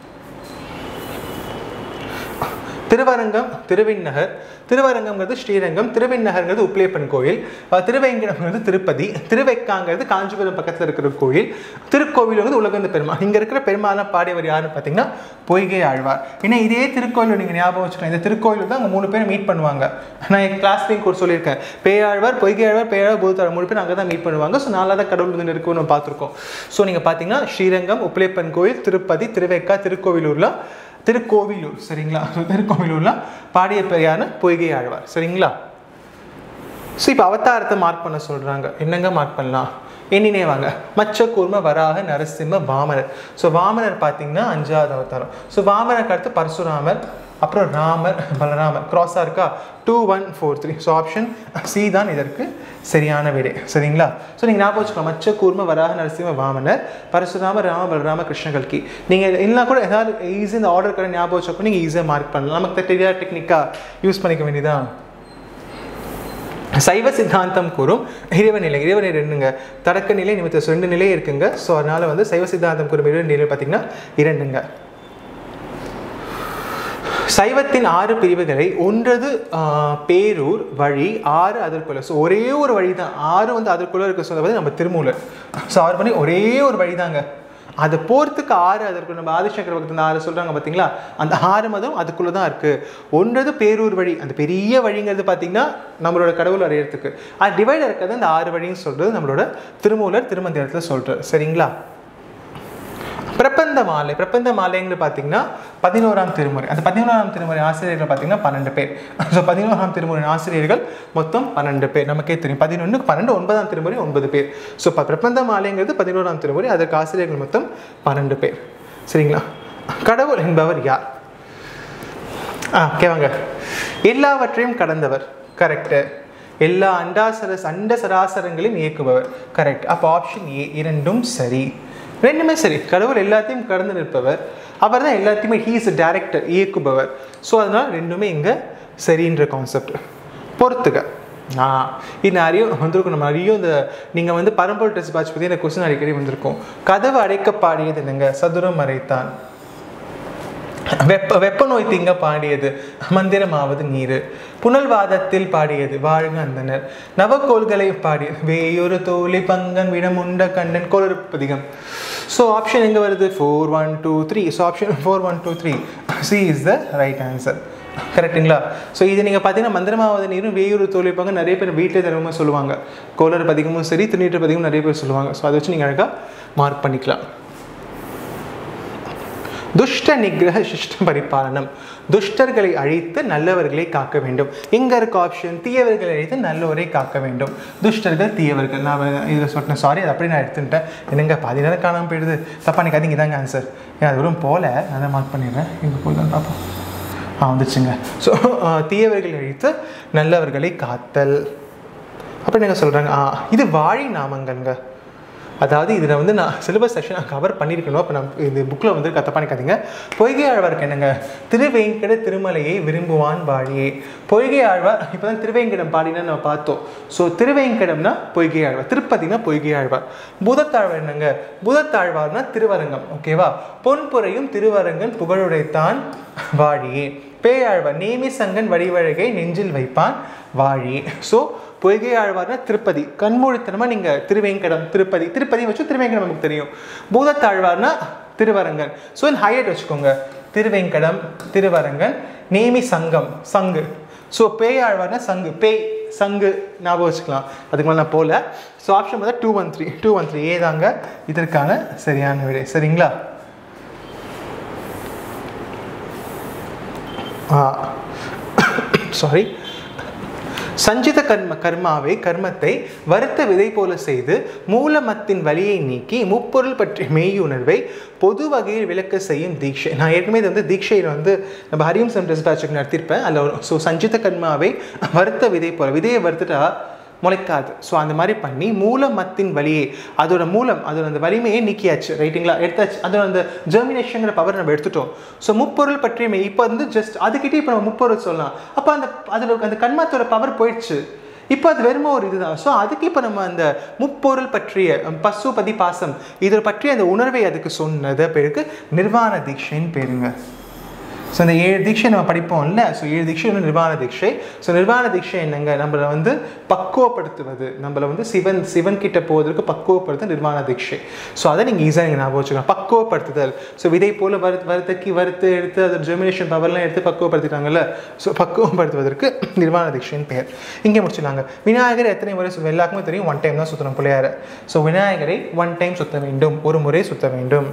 திருவரங்கம் திருவிண்ணகர் திருவரங்கம்ங்கிறது ஸ்ரீரங்கம் திருவிண்ணகர்ங்கிறது உப்பிலியப்பன் கோயில் அஹ் திருவேங்கடம்ங்கிறது திருப்பதி திருவெக்காங்கிறது காஞ்சிபுரம் பக்கத்தில் இருக்கிற கோயில் திருக்கோவில் வந்து உலகந்த பெருமாள் இங்கே இருக்கிற பெருமாளை பாடியவர் யாருன்னு பார்த்தீங்கன்னா பொய்கை ஆழ்வார் ஏன்னா இதே திருக்கோயில் நீங்கள் ஞாபகம் வச்சுக்கலாம் இந்த திருக்கோயில் தான் அவங்க மூணு பேரும் மீட் பண்ணுவாங்க நான் என் கிளாஸ்லேயும் கூட சொல்லியிருக்கேன் பேயாழ்வார் பொய்கை ஆழ்வார் பேயாழ்வார் பூத்தாழ்வார் மூணு பேர் அங்கே தான் மீட் பண்ணுவாங்க ஸோ நாலாவது கடவுள் வந்து இருக்குன்னு நம்ம பார்த்துருக்கோம் ஸோ நீங்கள் பார்த்தீங்கன்னா ஸ்ரீரங்கம் உப்பிலியப்பன் கோயில் திருப்பதி திருவேக்கா திருக்கோவிலூர்ல திருக்கோவிலூர் சரிங்களா ஸோ திருக்கோவிலூர்ல பாடிய பெரியான பொய்கை ஆழ்வார் சரிங்களா ஸோ இப்போ அவதாரத்தை மார்க் பண்ண சொல்கிறாங்க என்னங்க மார்க் பண்ணலாம் எண்ணினே வாங்க மச்ச கூர்ம வராக நரசிம்ம வாமனர் ஸோ வாமனர் பார்த்தீங்கன்னா அஞ்சாவது அவதாரம் ஸோ வாமனருக்கு அடுத்து பரசுராமர் அப்புறம் ராமர் பலராமர் கிராஸாக இருக்கா two one four three so option C தான் இதற்கு சரியான விடை சரிங்களா ஸோ நீங்கள் ஞாபகம் வச்சுக்கலாம் மச்ச கூர்ம வராக நரசிம்ம வாமனர் பரசுராமர் ராம பலராம கிருஷ்ண கல்கி நீங்கள் இல்லைனா கூட ஏதாவது ஈஸி இந்த ஆர்டர் கடை ஞாபகம் வச்சப்போ நீங்கள் ஈஸியாக மார்க் பண்ணலாம் நமக்கு தெரியாத டெக்னிக்காக யூஸ் பண்ணிக்க வேண்டியதான் சைவ சித்தாந்தம் கூறும் இறைவநிலை இறைவநிலை ரெண்டுங்க தொடக்க நிலை நிமித்த ரெண்டு நிலை இருக்குங்க ஸோ அதனால வந்து சைவ சித்தாந்தம் கூறும் இறைவன் நிலை பார்த்தீங்கன்னா இரண்டுங்க சைவத்தின் ஆறு பிரிவுகளை ஒன்றது ஆஹ், பேரூர் வழி ஆறு அதற்குள்ள ஸோ ஒரே ஒரு வழி தான் ஆறு வந்து அதற்குள்ள இருக்க சொல்லுவது நம்ம திருமூலர் ஸோ அவர் பண்ணி ஒரே ஒரு வழி தாங்க அதை போகிறதுக்கு ஆறு அதற்கு நம்ம ஆதிசங்கர பக்கத்துல ஆறு சொல்கிறாங்க பார்த்தீங்களா அந்த ஆறு மதம் அதுக்குள்ளே தான் இருக்குது ஒன்றது பேரூர் வழி அந்த பெரிய வழிங்கிறது பார்த்தீங்கன்னா நம்மளோட கடவுள் அடையிறதுக்கு அது டிவைட் இருக்கிறது அந்த ஆறு வழின்னு சொல்கிறது நம்மளோட திருமூலர் திருமந்திரத்தில் சொல்கிறார் சரிங்களா பிரபந்த மாலை பிரபந்த மாலைங்கிறது பார்த்தீங்கன்னா பதினோராம் திருமுறை அந்த பதினோராம் திருமுறை ஆசிரியர்கள் பார்த்தீங்கன்னா பன்னெண்டு பேர் ஸோ பதினோராம் திருமுறை ஆசிரியர்கள் மொத்தம் பன்னெண்டு பேர் நமக்கே தெரியும் பதினொன்று பன்னெண்டு ஒன்பதாம் திருமுறை ஒன்பது பேர் ஸோ இப்போ பிரபந்த மாலைங்கிறது பதினோராம் திருமுறை அதற்கு ஆசிரியர்கள் மொத்தம் பன்னெண்டு பேர் சரிங்களா கடவுள் என்பவர் யார் ஆ கேவாங்க எல்லாவற்றையும் கடந்தவர் கரெக்டு எல்லா அண்டாசர அண்ட சராசரங்களையும் இயக்குபவர் கரெக்ட் அப்போ ஆப்ஷன் ஏ இரண்டும் சரி ரெண்டுமே சரி கடவுள் எல்லாத்தையும் கடந்து நிற்பவர் அவர் தான் எல்லாத்தையுமே ஹீ இஸ் டேரக்டர் இயக்குபவர் ஸோ அதனால் ரெண்டுமே இங்கே சரின்ற கான்செப்ட் பொறுத்துக்க ஆ இது நிறைய வந்திருக்கும் நம்ம நிறைய இந்த நீங்கள் வந்து பரம்பொருள் டெஸ்ட் பேட்ச் பற்றி இந்த கொஸ்டின் அடிக்கடி வந்திருக்கும் கதவு அடைக்க பாடியது என்னங்க சதுரம் அறைத்தான் வெப்ப வெப்ப நோய் திங்க பாடியது மந்திரமாவது நீர் புனல்வாதத்தில் பாடியது வாழ்க அந்தனர் நவக்கோள்களை பாடிய வேயொரு தோழி பங்கன் விடமுண்ட கண்டன் கோளறுப்பதிகம் ஸோ ஆப்ஷன் எங்கே வருது four one two three so option four one two three C is the right answer கரெக்ட்டுங்களா ஸோ இது நீங்கள் பார்த்தீங்கன்னா மந்திரமாவது நீரும் வேயூர் தோழிப்பாங்க நிறைய பேர் வீட்டிலே தினமும் சொல்லுவாங்க கோளறு பதிகமும் சரி திருநீற்று பதிகமும் நிறைய பேர் சொல்லுவாங்க ஸோ அதை வச்சு நீங்கள் அழகாக மார்க் பண்ணிக்கலாம் துஷ்ட நிகிரக சிஷ்ட பரிபாலனம் துஷ்டர்களை அழித்து நல்லவர்களை காக்க வேண்டும் இங்கே இருக்க ஆப்ஷன் தீயவர்களை அழித்து நல்லவரை காக்க வேண்டும் துஷ்டர்கள் தீயவர்கள் நான் இதில் சொன்னேன் சாரி அது அப்படி நான் எடுத்துட்டேன் என்னங்க பாதி நேரம் காணாமல் போயிடுது தப்பா நினைக்காதீங்க இதாங்க ஆன்சர் ஏன் அது வெறும் போல அதை மார்க் பண்ணிடுறேன் இங்கே போய் பார்ப்போம் ஆ வந்துச்சுங்க ஸோ தீயவர்களை அழித்து நல்லவர்களை காத்தல் அப்படி என்ன சொல்கிறாங்க ஆ இது வாழி நாமங்கள்ங்க அதாவது இதில் வந்து நான் சிலபஸ் செக்ஷன் நான் கவர் பண்ணியிருக்கணும் அப்போ நான் இந்த புக்கில் வந்து கத்த பண்ணிக்காதீங்க பொய்கை ஆழ்வாருக்கு என்னங்க திருவேங்கட திருமலையை விரும்புவான் வாழியே பொய்கை ஆழ்வார் இப்போ தான் திருவேங்கடம் பாடினா நம்ம பார்த்தோம் ஸோ திருவேங்கடம்னா பொய்கை ஆழ்வார் திருப்பதினா பொய்கை ஆழ்வார் பூதத்தாழ்வார் என்னங்க பூதத்தாழ்வார்னா திருவரங்கம் ஓகேவா பொன்புரையும் திருவரங்கன் புகழுடைத்தான் வாழியே பேயாழ்வார் நேமி சங்கன் வடிவழகை நெஞ்சில் வைப்பான் வாழி ஸோ பொய்கை ஆழ்வார்னா திருப்பதி கண்மூழித்தனமாக நீங்கள் திருவேங்கடம் திருப்பதி திருப்பதி வச்சு திருவேங்கடம் நமக்கு தெரியும் பூதத்தாழ்வார்னா திருவரங்கன் ஸோ இன் ஹையட் வச்சுக்கோங்க திருவேங்கடம் திருவரங்கன் நேமி சங்கம் சங்கு ஸோ பேயாழ்வார்னா சங்கு பேய் சங்கு ஞாபகம் வச்சுக்கலாம் அதுக்கு மேலே நான் போகல ஸோ ஆப்ஷன் பார்த்தா two one three two one three ஏதாங்க இதற்கான சரியான விடை சரிங்களா சாரி சஞ்சித கர்ம கர்மாவை கர்மத்தை வருத்த விதை போல செய்து மூலமத்தின் வலியை நீக்கி முப்பொருள் பற்றிய மெய்யுணர்வை பொது வகையில் விளக்க செய்யும் தீட்சை நான் ஏற்கனவே இது வந்து தீட்சையில் வந்து நம்ம ஹரியம் சம் டிஸ்பேச்சுக்கு நடத்தியிருப்பேன் அதில் ஸோ சஞ்சித கர்மாவை வருத்த விதை போல விதையை வறுத்துட்டா முளைக்காது ஸோ அந்த மாதிரி பண்ணி மூலமத்தின் வலியை அதோட மூலம் அதோட அந்த வலிமையை நீக்கியாச்சு ரைட்டுங்களா எடுத்தாச்சு அதோட அந்த ஜெர்மினேஷங்கிற பவர் நம்ம எடுத்துட்டோம் ஸோ முப்பொருள் பற்றிய இப்போ வந்து ஜஸ்ட் அதுக்கிட்டே இப்போ நம்ம முப்பொருள் சொல்லலாம் அப்போ அந்த அதில் அந்த கண்மத்தோட பவர் போயிடுச்சு இப்போ அது வெறும ஒரு இதுதான் ஸோ அதுக்கு இப்போ நம்ம அந்த முப்பொருள் பற்றிய பசுபதி பாசம் இதை பற்றிய அந்த உணர்வை அதுக்கு சொன்னது பேருக்கு நிர்வாண தீட்சைன்னு பேருங்க ஸோ இந்த ஏழு தீட்சை நம்ம படிப்போம்ல ஸோ ஏழு தீட்சை வந்து நிர்வாண தீட்சை ஸோ நிர்வாண தீட்சை என்னங்க நம்மளை வந்து பக்குவப்படுத்துவது நம்மளை வந்து சிவன் சிவன் கிட்ட போவதற்கு பக்குவப்படுத்த நிர்வாண தீட்சை ஸோ அதை நீங்கள் ஈஸியாக நீங்கள் ஞாபகம் வச்சுக்கலாம் பக்குவப்படுத்துதல் ஸோ விதை போல் வறுத்து வறுத்தக்கி வறுத்து எடுத்து அது ஜெர்மினேஷன் பவர்லாம் எடுத்து பக்குவப்படுத்திட்டாங்கல்ல ஸோ பக்குவப்படுத்துவதற்கு நிர்வாண தீட்சைன்னு பெயர் இங்கே முடிச்சிடலாங்க விநாயகர் எத்தனை முறை சுத்த எல்லாருக்குமே தெரியும் ஒன் டைம் தான் சுற்றணும் பிள்ளையார ஸோ விநாயகரை ஒன் டைம் சுத்த வேண்டும் ஒரு முறை சுத்த வேண்டும்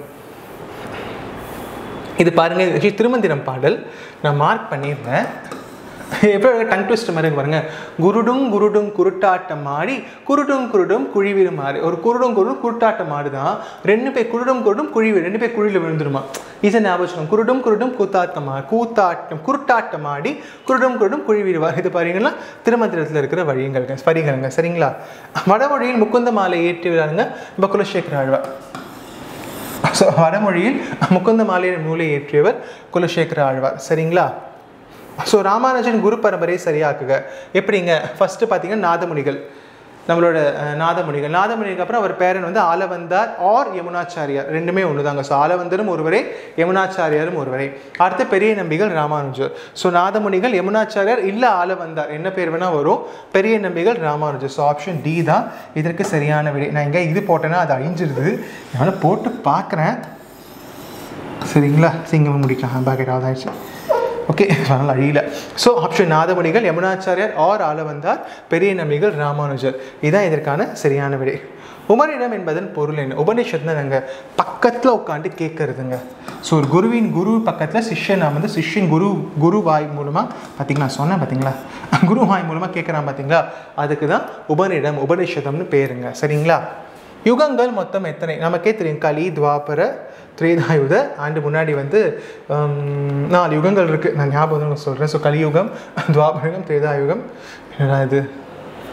இது பாருங்க இது actually திருமந்திரம் பாடல் நான் மார்க் பண்ணியிருந்தேன் எப்படி டங் ட்விஸ்ட் மாதிரி இருக்கு பாருங்க குருடும் குருடும் குருட்டாட்டம் ஆடி குருடும் குருடும் குழிவிடும் ஆடு ஒரு குருடும் குருடும் குருட்டாட்டம் ஆடுதான் ரெண்டு பேர் குருடும் குருடும் குழி விழு- ரெண்டு பேர் குழியில் விழுந்துருமா இதை ஞாபகம் குருடும் குருடும் கூத்தாட்டமா கூத்தாட்டம் குருட்டாட்டம் ஆடி குருடும் குருடும் குழி விடுவார் இது பாருங்கன்னா திருமந்திரத்தில் இருக்கிற வழியங்கள்ங்க பரிகரங்க சரிங்களா வடமொழியில் முக்குந்த மாலை ஏற்றுகிறாருங்க நம்ம குலசேகர ஆழ்வார் ஸோ வடமொழியில் முகுந்த மாலையின் நூலை இயற்றியவர் குலசேகர ஆழ்வார் சரிங்களா ஸோ ராமானுஜன் குரு பரம்பரை சரியாக்குக எப்படிங்க ஃபர்ஸ்ட் பார்த்தீங்கன்னா நாதமுனிகள் நம்மளோட அஹ், நாதமுனிகள் நாதமுனிக்கு அப்புறம் அவர் பேரன் வந்து ஆலவந்தார் ஆர் யமுனாச்சாரியார் ரெண்டுமே ஒன்று தாங்க ஸோ ஆலவந்தரும் ஒருவரே யமுனாச்சாரியாரும் ஒருவரே அடுத்து பெரிய நம்பிகள் ராமானுஜர் ஸோ நாதமுனிகள் யமுனாச்சாரியார் இல்லை ஆலவந்தார் என்ன பேர் வேணால் வரும் Periya Nambigal Ramanujar so option D தான் இதற்கு சரியான விடை நான் இங்கே இது போட்டேன்னா அது அழிஞ்சிருது என்னால் போட்டு பார்க்குறேன் சரிங்களா சிங்கம் முடிக்கலாம் பாக்கெட் ஆதாயிடுச்சு ஓகே அதனால் அழியல so option Nathamunigal Yamunacharyar or Alavandar Periya Nambigal Ramanujar இதுதான் இதற்கான சரியான விடை உமரிடம் என்பதன் பொருள் என்ன உபனிஷத்னா நாங்கள் பக்கத்தில் உட்காந்து கேட்கறதுங்க ஸோ ஒரு குருவின் குரு பக்கத்தில் சிஷ்யன் நான் வந்து சிஷ்யன் குரு குரு வாய் மூலமாக பார்த்தீங்களா சொன்னேன் பார்த்தீங்களா குரு வாய் மூலமாக கேட்குறான் பார்த்தீங்களா அதுக்கு தான் உபனிடம் உபனிஷதம்னு பேருங்க சரிங்களா யுகங்கள் மொத்தம் எத்தனை நமக்கே தெரியும் கலி துவாபர திரேதாயுத ஆண்டு முன்னாடி வந்து ஹம், நாலு யுகங்கள் இருக்குது நான் ஞாபகம் சொல்கிறேன் ஸோ கலியுகம் துவாபரயுகம் திரேதாயுகம் என்னடா இது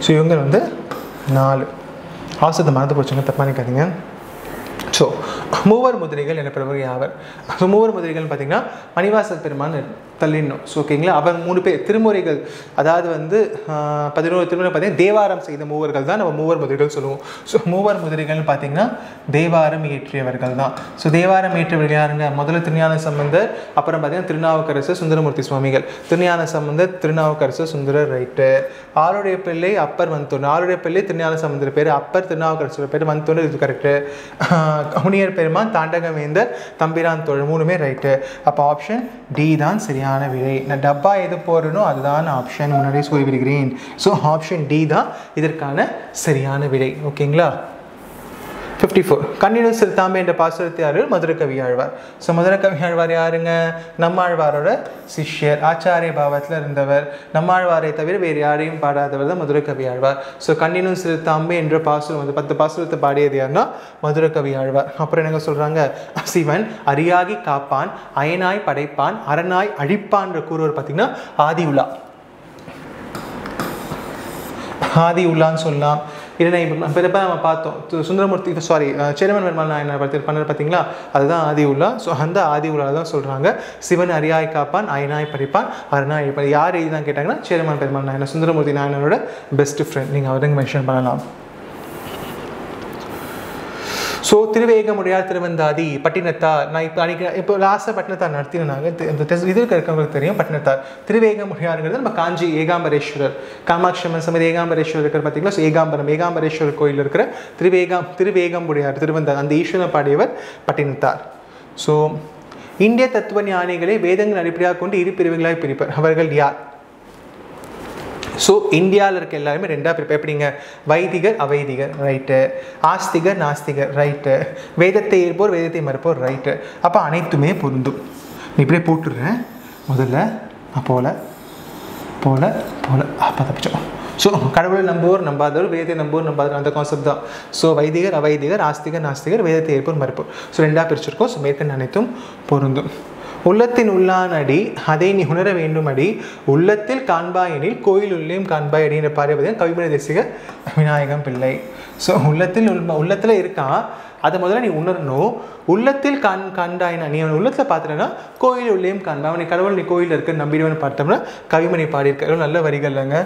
ஸோ இவங்க வந்து நாலு ஆசத்தை மறந்து போச்சுங்க தப்பாக நினைக்காதீங்க ஸோ மூவர் முதிரைகள் எனப்படுவர் யாவர் ஸோ மூவர் முதிரைகள் பார்த்தீங்கன்னா மணிவாசல் பெருமான் தள்ளிடணும் ஸோ ஓகேங்களா அவர் மூணு பேர் திருமுறைகள் அதாவது வந்து ஆஹ், பதினோரு திருமுறை பார்த்தீங்கன்னா தேவாரம் செய்த மூவர்கள் தான் நம்ம மூவர் முதிரைகள் சொல்லுவோம் ஸோ மூவர் முதிரைகள்னு பார்த்தீங்கன்னா தேவாரம் இயற்றியவர்கள் தான் ஸோ தேவாரம் இயற்றியவர்கள் யாருங்க முதல்ல திருஞான சம்பந்தர் அப்புறம் பார்த்தீங்கன்னா திருநாவுக்கரசர் சுந்தரமூர்த்தி சுவாமிகள் திருஞான சம்பந்தர் திருநாவுக்கரசர் சுந்தரர் ரைட்டு ஆளுடைய பிள்ளை அப்பர் வந்தோன் ஆளுடைய பிள்ளை திருஞான சம்பந்தர் பேர் அப்பர் திருநாவுக்கரசர் பேர் வந்தோன் இது கரெக்டு முனியர் பெருமான் தாண்டகவேந்தர் தம்பிரான் தோழர் மூணுமே ரைட்டு அப்போ ஆப்ஷன் டி தான் சரியான விடை நான் டப்பா எது போடுறனோ அதுதான் ஆப்ஷன் முன்னாடியே சொல்லிவிடுகிறேன் ஸோ ஆப்ஷன் டி தான் இதற்கான சரியான விடை ஓகேங்களா ஃபிஃப்டி ஃபோர் கண்ணினு செலுத்தாமை என்ற பாசுரத்தை அருள் மதுரை கவி ஆழ்வார் ஸோ மதுரை கவி ஆழ்வார் யாருங்க நம்மாழ்வாரோட சிஷ்யர் ஆச்சாரிய பாவத்தில் இருந்தவர் நம்மாழ்வாரை தவிர வேறு யாரையும் பாடாதவர் தான் மதுரை கவி ஆழ்வார் ஸோ கண்ணினும் செலுத்தாமை என்ற பாசுரம் வந்து பத்து பாசுரத்தை பாடியது யாருன்னா மதுரை கவி ஆழ்வார் அப்புறம் என்னங்க சொல்கிறாங்க சிவன் அரியாகி காப்பான் அயனாய் படைப்பான் அரணாய் அழிப்பான்ற கூறுவர் பார்த்தீங்கன்னா ஆதி உலா ஆதி உல்லான்னு சொல்லலாம் இல்லைன்னா இப்போ பிறப்ப நம்ம பார்த்தோம் து- சுந்தரமூர்த்தி சாரி சேரமன் பெருமாள் நாயனார் பற்றி பண்ணார் பார்த்தீங்களா அதுதான் ஆதி உலா ஸோ அந்த ஆதி உலா தான் சொல்கிறாங்க சிவன் அரியாய் காப்பான் அயனாய் படிப்பான் அரணாய் படிப்பான் யார் இதுதான் கேட்டாங்கன்னா சேரமன் பெருமாள் நாயனார் சுந்தரமூர்த்தி நாயனரோட பெஸ்ட் ஃப்ரெண்ட் நீங்கள் அவருங்க மென்ஷன் பண்ணலாம் ஸோ திருவேகமுடையார் திருவந்தாதி பட்டினத்தார் நான் இப்போ அன்றைக்கி இப்போ லாஸ்ட்டாக பட்டினத்தார் நடத்தினாங்க தி- இந்த டெஸ்ட் இதில் இருக்கவங்களுக்கு தெரியும் பட்டினத்தார் திருவேகமுடையாருங்கிறது நம்ம காஞ்சி ஏகாம்பரேஸ்வரர் காமாட்சி அம்மன் சமதி ஏகாம்பரேஸ்வரர் இருக்கிற பார்த்தீங்களா ஸோ ஏகாம்பரம் ஏகாம்பரேஸ்வரர் கோயில் இருக்கிற திருவேகாம் திருவேகமுடையார் திருவந்தார் அந்த ஈஸ்வரனை பாடியவர் பட்டினத்தார் ஸோ இந்திய தத்துவ ஞானிகளை வேதங்கள் அடிப்படையாக கொண்டு இரு பிரிவுகளாய் பிரிப்பர் அவர்கள் யார் ஸோ இந்தியாவில் இருக்க எல்லாருமே ரெண்டாக பிரிப்பேர் எப்படிங்க வைதிகர் அவைதிகர் ரைட்டு ஆஸ்திகர் நாஸ்திகர் ரைட்டு வேதத்தை ஏற்போர் வேதத்தை மறுப்போர் ரைட்டு அப்போ அனைத்துமே பொருந்தும் நீ இப்படியே போட்டுடுறேன் முதல்ல நான் போல போல போல அப்போ தப்பிச்சோம் ஸோ கடவுளை நம்புவோர் நம்பாதவர் வேதத்தை நம்புவோர் நம்பாதவர் அந்த கான்செப்ட் தான் ஸோ வைதிகர் அவைதிகர் ஆஸ்திகர் நாஸ்திகர் வேதத்தை ஏற்போர் மறுப்போர் ஸோ ரெண்டாக பிரிச்சிருக்கோம் ஸோ மேற்கண்ட அனைத்தும் பொருந்தும் உள்ளத்தின் உள்ளானடி அதை நீ உணர வேண்டுமடி உள்ளத்தில் காண்பாயெனில் கோயில் உள்ளேயும் காண்பாய் அடின்ற பார்வதி கவிமணி தேசிக விநாயகம் பிள்ளை ஸோ உள்ளத்தில் உள் உள்ளத்தில் இருக்கான் அதை முதல்ல நீ உணரணும் உள்ளத்தில் கண் கண்டாயினா நீ அவன் உள்ளத்தில் பார்த்துட்டேன்னா கோயில் உள்ளேயும் காண்பா அவனை கடவுள் நீ கோயிலில் இருக்க நம்பிடுவன்னு பார்த்தோம்னா கவிமணி பாடியிருக்காரு நல்ல வரிகள்லங்க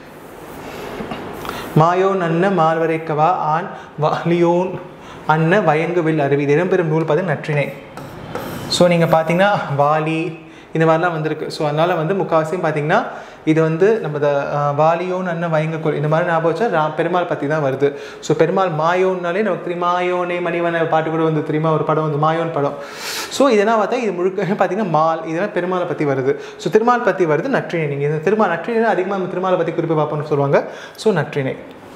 மாயோ நன்ன மால்வரைக்கவா ஆண் வாலியோன் அன்ன வயங்குவில் அருவி இது இடம்பெறும் நூல் பார்த்து நற்றினை ஸோ நீங்கள் பார்த்தீங்கன்னா வாலி இந்த மாதிரிலாம் வந்திருக்கு ஸோ அதனால் வந்து முக்கால்வாசியும் பார்த்தீங்கன்னா இது வந்து நம்ம த வாலியோன் அண்ணன் வயங்கக்கோள் இந்த மாதிரி ஞாபகம் வச்சா ரா பெருமாள் பற்றி தான் வருது ஸோ பெருமாள் மாயோன்னாலே நமக்கு தெரியும் மாயோனே மணிவன பாட்டு கூட வந்து தெரியுமா ஒரு படம் வந்து மாயோன் படம் ஸோ இதெல்லாம் பார்த்தா இது முழுக்க பார்த்தீங்கன்னா மால் இதெல்லாம் பெருமாளை பற்றி வருது ஸோ திருமால் பற்றி வருது நற்றினை நீங்கள் இந்த திருமால் நற்றினை அதிகமாக நம்ம திருமாலை பற்றி குறிப்பு பார்ப்போம்னு சொல்லுவாங்க ஸோ நற்றினை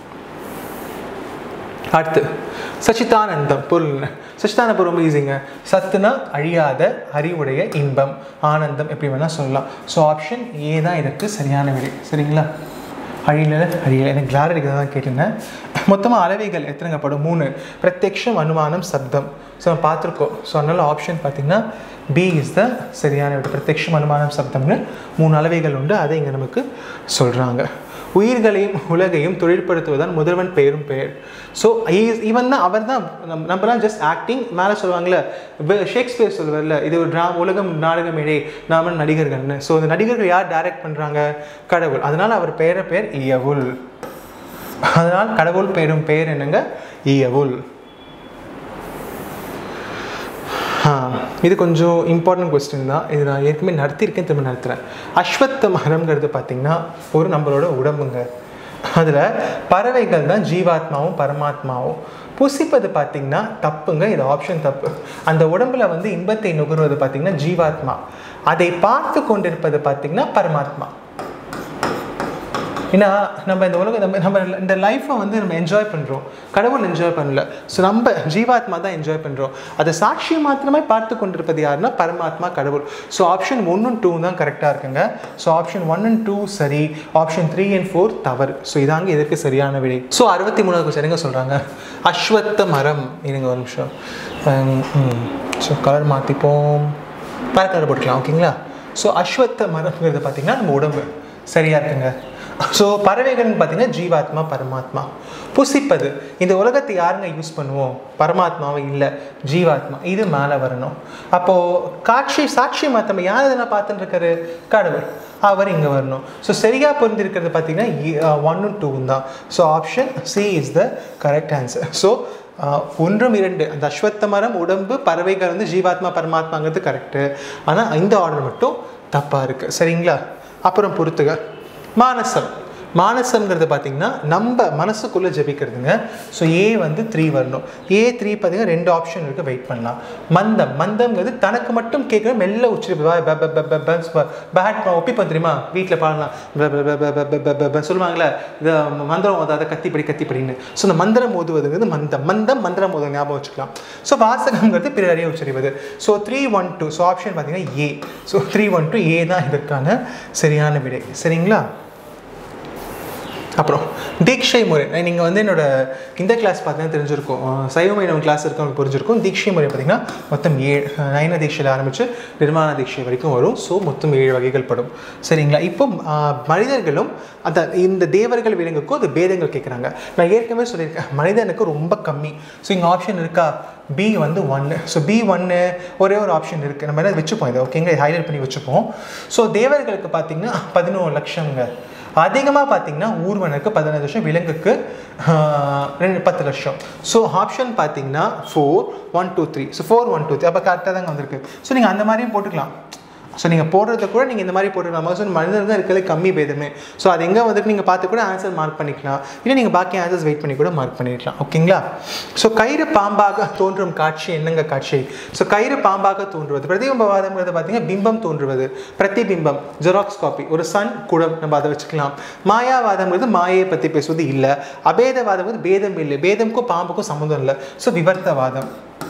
அடுத்து சச்சிதானந்தம் பொருள் என்ன? சச்சிதானந்தம் ரொம்ப ஈஸிங்க சத்துனா அழியாத அறிவுடைய இன்பம் ஆனந்தம் எப்படி வேணால் சொல்லலாம் ஸோ ஆப்ஷன் ஏ தான் இதற்கு சரியான விடை சரிங்களா அழியல அழியல எனக்கு கிளாரிட்டி தான் கேட்டிருந்தேன் மொத்தமாக அளவைகள் எத்தனைங்க படும் மூணு பிரத்யக்ஷம் அனுமானம் சப்தம் ஸோ நம்ம பார்த்துருக்கோம் ஸோ அதனால் ஆப்ஷன் பார்த்தீங்கன்னா பி இஸ் த சரியான விடை பிரத்யக்ஷம் அனுமானம் சப்தம்னு மூணு அளவைகள் உண்டு அதை இங்கே நமக்கு சொல்கிறாங்க உயிர்களையும் உலகையும் தொழில்படுத்துவதுதான் முதல்வன் பெயரும் பெயர் ஸோ இவன் தான் அவர் தான் நம்ம நம்மலாம் ஜஸ்ட் ஆக்டிங் மேலே சொல்லுவாங்கல்ல வே- ஷேக்ஸ்பியர் சொல்லுவார்ல இது ஒரு ட்ரா உலகம் நாடகம் இடையே நாம நடிகர்கள்னு ஸோ இந்த நடிகர்கள் யார் டைரக்ட் பண்ணுறாங்க கடவுள் அதனால் அவர் பெயர பெயர் இயவுல் அதனால் கடவுள் பெயரும் பெயர் என்னங்க இயவுல் ஆ, இது கொஞ்சம் இம்பார்ட்டன்ட் கொஸ்டின் தான் இது நான் ஏற்கனவே நடத்தியிருக்கேன் திரும்ப நடத்துகிறேன் அஸ்வத்த மரம்ங்கிறது பார்த்திங்கன்னா ஒரு நம்மளோட உடம்புங்க அதில் பறவைகள் தான் ஜீவாத்மாவும் பரமாத்மாவும் புசிப்பது பார்த்திங்கன்னா தப்புங்க இது ஆப்ஷன் தப்பு அந்த உடம்புல வந்து இன்பத்தை நுகர்வது பார்த்திங்கன்னா ஜீவாத்மா அதை பார்த்து கொண்டிருப்பது பார்த்திங்கன்னா பரமாத்மா ஏன்னா நம்ம இந்த உலகம் நம்ம நம்ம இந்த லைஃப்பை வந்து நம்ம என்ஜாய் பண்ணுறோம் கடவுள் என்ஜாய் பண்ணல ஸோ நம்ம ஜீவாத்மா தான் என்ஜாய் பண்ணுறோம் அதை சாட்சி மாத்திரமே பார்த்து கொண்டிருப்பது யாருன்னா பரமாத்மா கடவுள் ஸோ ஆப்ஷன் ஒன் டூ தான் கரெக்டாக இருக்குங்க so option one and two சரி ஆப்ஷன் த்ரீ அண்ட் ஃபோர் தவறு ஸோ இதாங்க இதற்கு சரியான விடை ஸோ அறுபத்தி மூணாவது சரிங்க சொல்கிறாங்க அஸ்வத்த மரம் இருங்க ஒரு நிமிஷம் ஸோ கலர் மாற்றிப்போம் பேர கலர் போட்டுக்கலாம் ஓகேங்களா ஸோ அஸ்வத்த மரம்ங்கிறது பார்த்தீங்கன்னா நம்ம உடம்பு சரியா இருக்குங்க ஸோ பறவைகள்னு பார்த்தீங்கன்னா ஜீவாத்மா பரமாத்மா புசிப்பது இந்த உலகத்தை யாருங்க யூஸ் பண்ணுவோம் பரமாத்மாவை இல்லை ஜீவாத்மா இது மேலே வரணும் அப்போது காட்சி சாட்சி மாத்தம் யார் இதெல்லாம் பார்த்துட்டு இருக்காரு கடவுள் அவர் இங்கே வரணும் ஸோ சரியாக பொருந்திருக்கிறது பார்த்தீங்கன்னா ஒன்னும் டூவும் தான் so option C is the correct answer so ஒன்றும் இரண்டு அந்த அஸ்வத்த மரம் உடம்பு பறவைகள் வந்து ஜீவாத்மா பரமாத்மாங்கிறது கரெக்டு ஆனால் இந்த ஆர்டர் மட்டும் தப்பாக இருக்குது சரிங்களா அப்புறம் பொறுத்துக மானசம் மானசம்ங்கிறது பார்த்தீங்கன்னா நம்ம மனசுக்குள்ளே ஜெபிக்கிறதுங்க ஸோ ஏ வந்து த்ரீ வரணும் ஏ த்ரீ பார்த்தீங்கன்னா ரெண்டு ஆப்ஷன் இருக்குது வெயிட் பண்ணலாம் மந்தம் மந்தம்ங்கிறது தனக்கு மட்டும் கேட்குற மெல்ல உச்சரிப்பு பேட் ஒப்பிப்போம் தெரியுமா வீட்டில் பாடலாம் ப- ப- ப- ப- ப- ப- ப- ப- சொல்லுவாங்கல்ல இதை மந்திரம் ஓதாத கத்திப்படி கத்திப்படின்னு ஸோ இந்த மந்திரம் ஓதுவதுங்கிறது மந்தம் மந்தம் மந்திரம் ஓதுவது ஞாபகம் வச்சுக்கலாம் ஸோ வாசகங்கிறது பிறரையே உச்சரிப்பது so three one two so option பார்த்தீங்கன்னா A so three one two A தான் இதற்கான சரியான விடை சரிங்களா அப்புறம் தீட்சை முறை நீங்கள் வந்து என்னோட இந்த கிளாஸ் பார்த்தீங்கன்னா தெரிஞ்சிருக்கும் அஹ் சைவ மைனவன் கிளாஸ் இருக்கவங்களுக்கு புரிஞ்சிருக்கும் தீட்சை முறை பார்த்தீங்கன்னா மொத்தம் ஏழு அஹ் நயன தீட்சையில் ஆரம்பித்து நிர்மாண தீட்சை வரைக்கும் வரும் ஸோ மொத்தம் ஏழு வகைகள் படும் சரிங்களா இப்போ அஹ், மனிதர்களும் அந்த இந்த தேவர்கள் விலங்குக்கும் அது பேதங்கள் கேட்குறாங்க நான் ஏற்கனவே சொல்லியிருக்கேன் மனிதனுக்கு ரொம்ப கம்மி ஸோ இங்கே ஆப்ஷன் இருக்கா பி வந்து ஒன்று ஸோ பி ஒன்று ஒரே ஒரு ஆப்ஷன் இருக்குது நம்ம என்ன வச்சுப்போம் இதை ஓகேங்க ஹைலைட் பண்ணி வச்சுப்போம் ஸோ தேவர்களுக்கு பார்த்தீங்கன்னா பதினோரு லட்சங்க அதிகமாக பார்த்தீங்கன்னா ஊர்வனுக்கு பதினஞ்சு லட்சம் விலங்குக்கு ஆஹ், ரெண்டு பத்து லட்சம் ஸோ ஆப்ஷன் பார்த்தீங்கன்னா four one two three so four one two three அப்போ கரெக்டாக தாங்க வந்திருக்கு ஸோ நீங்கள் அந்த மாதிரியும் போட்டுக்கலாம் ஸோ நீங்கள் போடுறத கூட நீங்கள் இந்த மாதிரி போட்டுக்கலாம் ஸோ மனிதர் தான் இருக்கிறது கம்மி பேதமே ஸோ அது எங்கே வந்துட்டு நீங்கள் பார்த்து கூட ஆன்சர் மார்க் பண்ணிக்கலாம் இல்லை நீங்கள் பாக்கி ஆன்சர்ஸ் வெயிட் பண்ணி கூட மார்க் பண்ணிக்கலாம் ஓகேங்களா ஸோ கயிறு பாம்பாக தோன்றும் காட்சி என்னங்க காட்சி ஸோ கயிறு பாம்பாக தோன்றுவது பிரதிபிம்பவாதம்ங்கிறது பார்த்தீங்கன்னா பிம்பம் தோன்றுவது பிரதிபிம்பம் ஜெராக்ஸ் காப்பி ஒரு சன் குடம் நம்ம அதை வச்சுக்கலாம் மாயாவாதம்ங்கிறது மாயையை பற்றி பேசுவது இல்லை அபேதவாதம்ங்கிறது பேதம் இல்லை பேதம்க்கும் பாம்புக்கும் சம்மந்தம் இல்லை ஸோ விவர்த்தவாதம்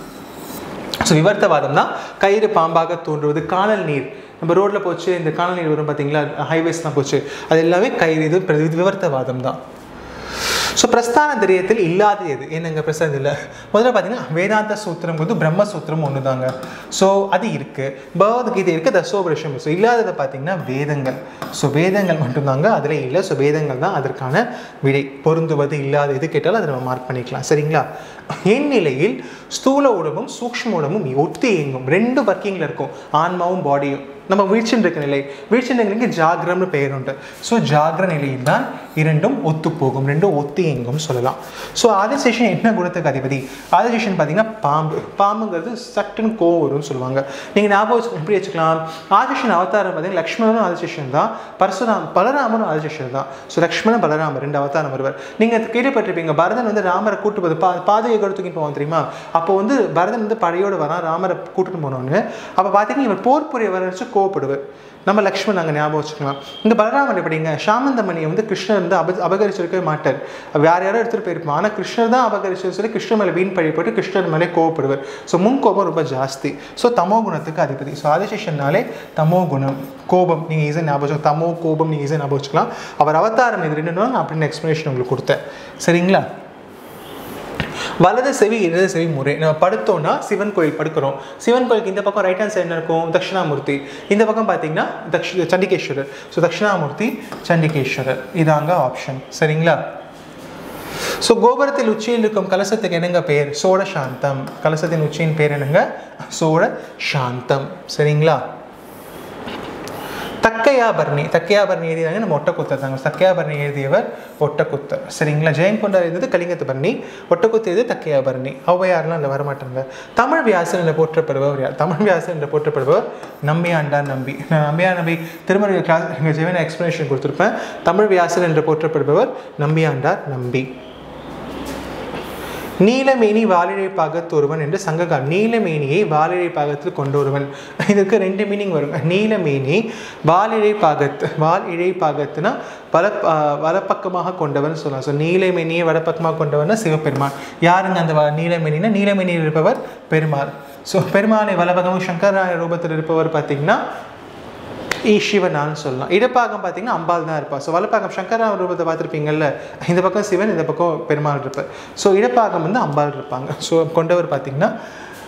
ஸோ விவர்த்தவாதம் தான் கயிறு பாம்பாக தோன்றுவது காணல் நீர் நம்ம ரோட்டில் போச்சு இந்த காணல் நீர் வரும் பார்த்தீங்களா ஹைவேஸ்லாம் போச்சு அது எல்லாமே கயிறு இது பிர- இது விவர்த்தவாதம் தான் ஸோ பிரஸ்தான திரியத்தில் இல்லாத எது என்னங்க பிரஸ்தான இல்லை முதல்ல பார்த்தீங்கன்னா வேதாந்த சூத்திரம் வந்து பிரம்ம சூத்திரம் ஒன்று தாங்க ஸோ அது இருக்குது பகவத்கீதை இருக்குது தசோபரிஷம் ஸோ இல்லாததை பார்த்தீங்கன்னா வேதங்கள் ஸோ வேதங்கள் மட்டும்தாங்க அதில் இல்லை ஸோ வேதங்கள் தான் அதற்கான விடை பொருந்துவது இல்லாத எது கேட்டாலும் அதை நம்ம மார்க் பண்ணிக்கலாம் சரிங்களா என் நிலையில் ஸ்தூல உடம்பும் சூக்ஷ்ம உடம்பும் ஒத்து இயங்கும் ரெண்டு ஒர்க்கிங்கில் இருக்கும் ஆன்மாவும் பாடியும் நம்ம வீழ்ச்சின்னு இருக்க நிலை வீழ்ச்சின்னு நிலைக்கு ஜாகிரம்னு பெயர் உண்டு ஸோ ஜாகிர நிலையில் தான் இரண்டும் ஒத்து போகும் ரெண்டும் ஒத்து இயங்கும் சொல்லலாம் ஸோ ஆதிசேஷன் என்ன குணத்துக்கு அதிபதி ஆதிசேஷன் பார்த்தீங்கன்னா பாம்பு பாம்புங்கிறது சட்டுன்னு கோவம் வரும்னு சொல்லுவாங்க நீங்கள் ஞாபகம் வச்சு எப்படி வச்சுக்கலாம் ஆதிசேஷன் அவதாரம் பார்த்தீங்கன்னா லக்ஷ்மணனும் ஆதிசேஷன் தான் பரசுராம் பலராமனும் ஆதிசேஷன் தான் ஸோ லக்ஷ்மணன் பலராமர் ரெண்டு அவதாரம் வருவார் நீங்கள் கேள்விப்பட்டிருப்பீங்க பரதன் வந்து ராமரை கூட்டு போது பா பாதையை தூக்கிட்டு போவான் தெரியுமா அப்போ வந்து பரதன் வந்து படையோடு வரான் ராமரை கூட்டிட்டு போனோன்னு அப்போ பார்த்தீங்கன்னா இவர் போர் புரிய வர வச்சு கோவப்படுவார் நம்ம லக்ஷ்மண் அங்கே ஞாபகம் வச்சுக்கலாம் இந்த பலராமன் எப்படிங்க சாமந்தமணியை வந்து கிருஷ்ணர் வந்து அப அபகரிச்சிருக்கவே மாட்டார் வேற யாரோ எடுத்துகிட்டு போயிருப்பான் ஆனால் கிருஷ்ணர் தான் அபகரிச்சு சொல்லி கிருஷ்ணர் மேலே வீண் பழி போட்டு கிருஷ்ணர் மேலே கோவப்படுவார் ஸோ முன் கோபம் ரொம்ப ஜாஸ்தி ஸோ தமோ குணத்துக்கு அதிபதி ஸோ ஆதிசேஷன்னாலே தமோ குணம் கோபம் நீங்கள் ஈஸியாக ஞாபகம் வச்சுக்கலாம். தமோ கோபம் நீங்கள் ஈஸியாக ஞாபகம் வச்சுக்கலாம் அவர் அவதாரம் இது ரெண்டு நாள் நான் அப்படின்னு எக்ஸ்ப்ளனேஷன் உங்களுக்கு கொடுத்தேன் சரிங்களா வலது செவி இடது செவி முறை நம்ம படுத்தோம்னா சிவன் கோயில் படுக்கிறோம் சிவன் கோயிலுக்கு இந்த பக்கம் ரைட் ஹேண்ட் சைடு என்ன இருக்கும் தட்சிணாமூர்த்தி இந்த பக்கம் பார்த்தீங்கன்னா தக்ஷ சண்டிகேஸ்வரர் ஸோ தட்சிணாமூர்த்தி சண்டிகேஸ்வரர் இதாங்க ஆப்ஷன் சரிங்களா ஸோ கோபுரத்தில் உச்சியில் இருக்கும் கலசத்துக்கு என்னங்க பெயர் சோழ சாந்தம் கலசத்தின் உச்சியின் பேர் என்னங்க சோழ சாந்தம் சரிங்களா தக்கையாபரணி தக்கையாபரணி எழுதினாங்க நம்ம ஒட்டக்குத்தர் தாங்க தக்கையாபரணி எழுதியவர் ஒட்டக்குத்தர் சரிங்களா ஜெயம் கொண்டார் எழுதியது கலிங்கத்து பரணி ஒட்டக்குத்து எழுதி தக்கையாபரணி ஔவையார்லாம் இல்லை வரமாட்டாங்க தமிழ் வியாசன் என்று போற்றப்படுபவர் யார் தமிழ் வியாசன் என்று போற்றப்படுபவர் நம்பியாண்டார் நம்பி நான் நம்பியார் நம்பி திருமண கிளாஸ் எங்கள் ஜெவன எக்ஸ்ப்ளனேஷன் கொடுத்துருப்பேன் தமிழ் வியாசன் என்று போற்றப்படுபவர் நம்பியாண்டார் நம்பி நீலமேனி வாலிழை பாகத்தொருவன் என்று சங்ககால் நீலமேனியை வாலிழை பாகத்தில் கொண்டொருவன் இதுக்கு ரெண்டு மீனிங் வரும் நீலமேனி வாலிழை பாகத்து வால் இழை பாகத்துனா வல வலப்பக்கமாக கொண்டவன் சொல்லலாம் ஸோ நீலமேனியை வலப்பக்கமாக கொண்டவன் சிவபெருமான் யாருங்க அந்த வ- நீலமேனினா நீலமேனியில் இருப்பவர் பெருமாள் ஸோ பெருமாளை வலப்பக்கமும் சங்கராய ரூபத்தில் இருப்பவர் பார்த்தீங்கன்னா ஈ சிவனான்னு சொல்லலாம் இடப்பாகம் பார்த்தீங்கன்னா அம்பாள் தான் இருப்பா ஸோ வலப்பாகம் சங்கரா ரூபத்தை பார்த்துருப்பீங்கல்ல இந்த பக்கம் சிவன் இந்த பக்கம் பெருமாள் இருப்பார் ஸோ இடப்பாகம் வந்து அம்பாள் இருப்பாங்க ஸோ கொண்டவர் பார்த்தீங்கன்னா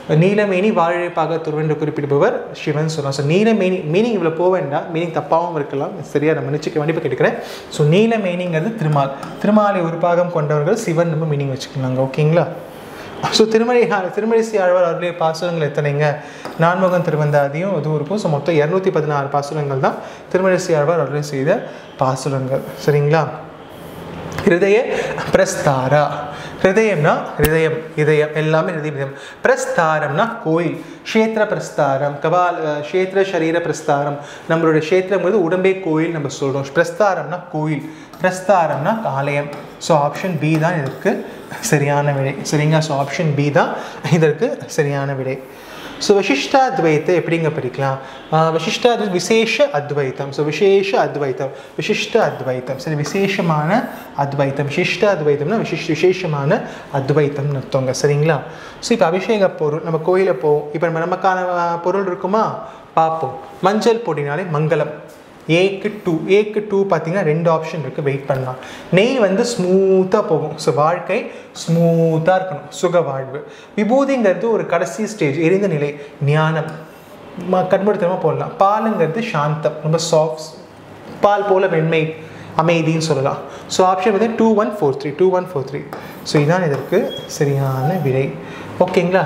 நீலமேனி வாழைப்பாக துருவன் என்று குறிப்பிடுபவர் சிவன் சொல்லலாம் ஸோ நீலமேனி மீனிங் இவ்வளோ போக வேண்டாம் மீனிங் தப்பாகவும் இருக்கலாம் சரியா நம்ம நிச்சயம் கண்டிப்பாக கேட்டுக்கிறேன் ஸோ நீலமேனிங்கிறது திருமால் திருமாலை ஒரு பாகம் கொண்டவர்கள் சிவன் நம்ம மீனிங் வச்சுக்கலாங்க ஓகேங்களா ஸோ திருமலை திருமலிசை ஆழ்வார் அவருடைய பாசுரங்கள் எத்தனைங்க நான்முகன் திருவந்தாதியும் இதுவும் இருக்கும் ஸோ மொத்தம் இரநூத்தி பதினாறு பாசுரங்கள் தான் திருமலிசை ஆழ்வார் அவர்கள் செய்த பாசுரங்கள் சரிங்களா ஹிருதய பிரஸ்தாரா ஹிருதயம்னா ஹிருதயம் இதயம் எல்லாமே ஹிருதயம் பிரஸ்தாரம்னா கோயில் க்ஷேத்திர பிரஸ்தாரம் கபால் அஹ், க்ஷேத்திர சரீர பிரஸ்தாரம் நம்மளுடைய க்ஷேத்திரங்கிறது உடம்பே கோயில் நம்ம சொல்கிறோம் பிரஸ்தாரம்னா கோயில் பிரஸ்தாரம்னா ஆலயம் ஸோ ஆப்ஷன் பி தான் இதற்கு சரியான விடை சரிங்களா ஸோ ஆப்ஷன் பி தான் இதற்கு சரியான விடை ஸோ விசிஷ்டாத்வைத்தை எப்படிங்க பிரிக்கலாம் ஆஹ் விசிஷ்டா விசேஷ அத்வைத்தம் ஸோ விசேஷ அத்வைத்தம் விசிஷ்ட அத்வைத்தம் சரி விசேஷமான அத்வைத்தம் விசிஷ்ட அத்வைத்தம்னா விசிஷ் விசேஷமான அத்வைத்தம்னு அர்த்தங்க சரிங்களா ஸோ இப்போ அபிஷேக பொருள் நம்ம கோயிலில் போவோம் இப்போ நம்ம நமக்கான ஆஹ், பொருள் இருக்குமா பார்ப்போம் மஞ்சள் பொடினாலே மங்களம் ஏக்கு டூ ஏக்கு டூ பார்த்தீங்கன்னா ரெண்டு ஆப்ஷன் இருக்குது வெயிட் பண்ணலாம் நெய் வந்து ஸ்மூத்தாக போகும் ஸோ வாழ்க்கை ஸ்மூத்தாக இருக்கணும் சுக வாழ்வு விபூதிங்கிறது ஒரு கடைசி ஸ்டேஜ் எரிந்த நிலை ஞானம் ம கண்மூடித்தனமாக போடலாம் பாலுங்கிறது சாந்தம் ரொம்ப சாஃப்ட் பால் போல வெண்மை அமைதின்னு சொல்லலாம் ஸோ ஆப்ஷன் வந்து two one four three two one four three so இதுதான் இதற்கு சரியான விடை ஓகேங்களா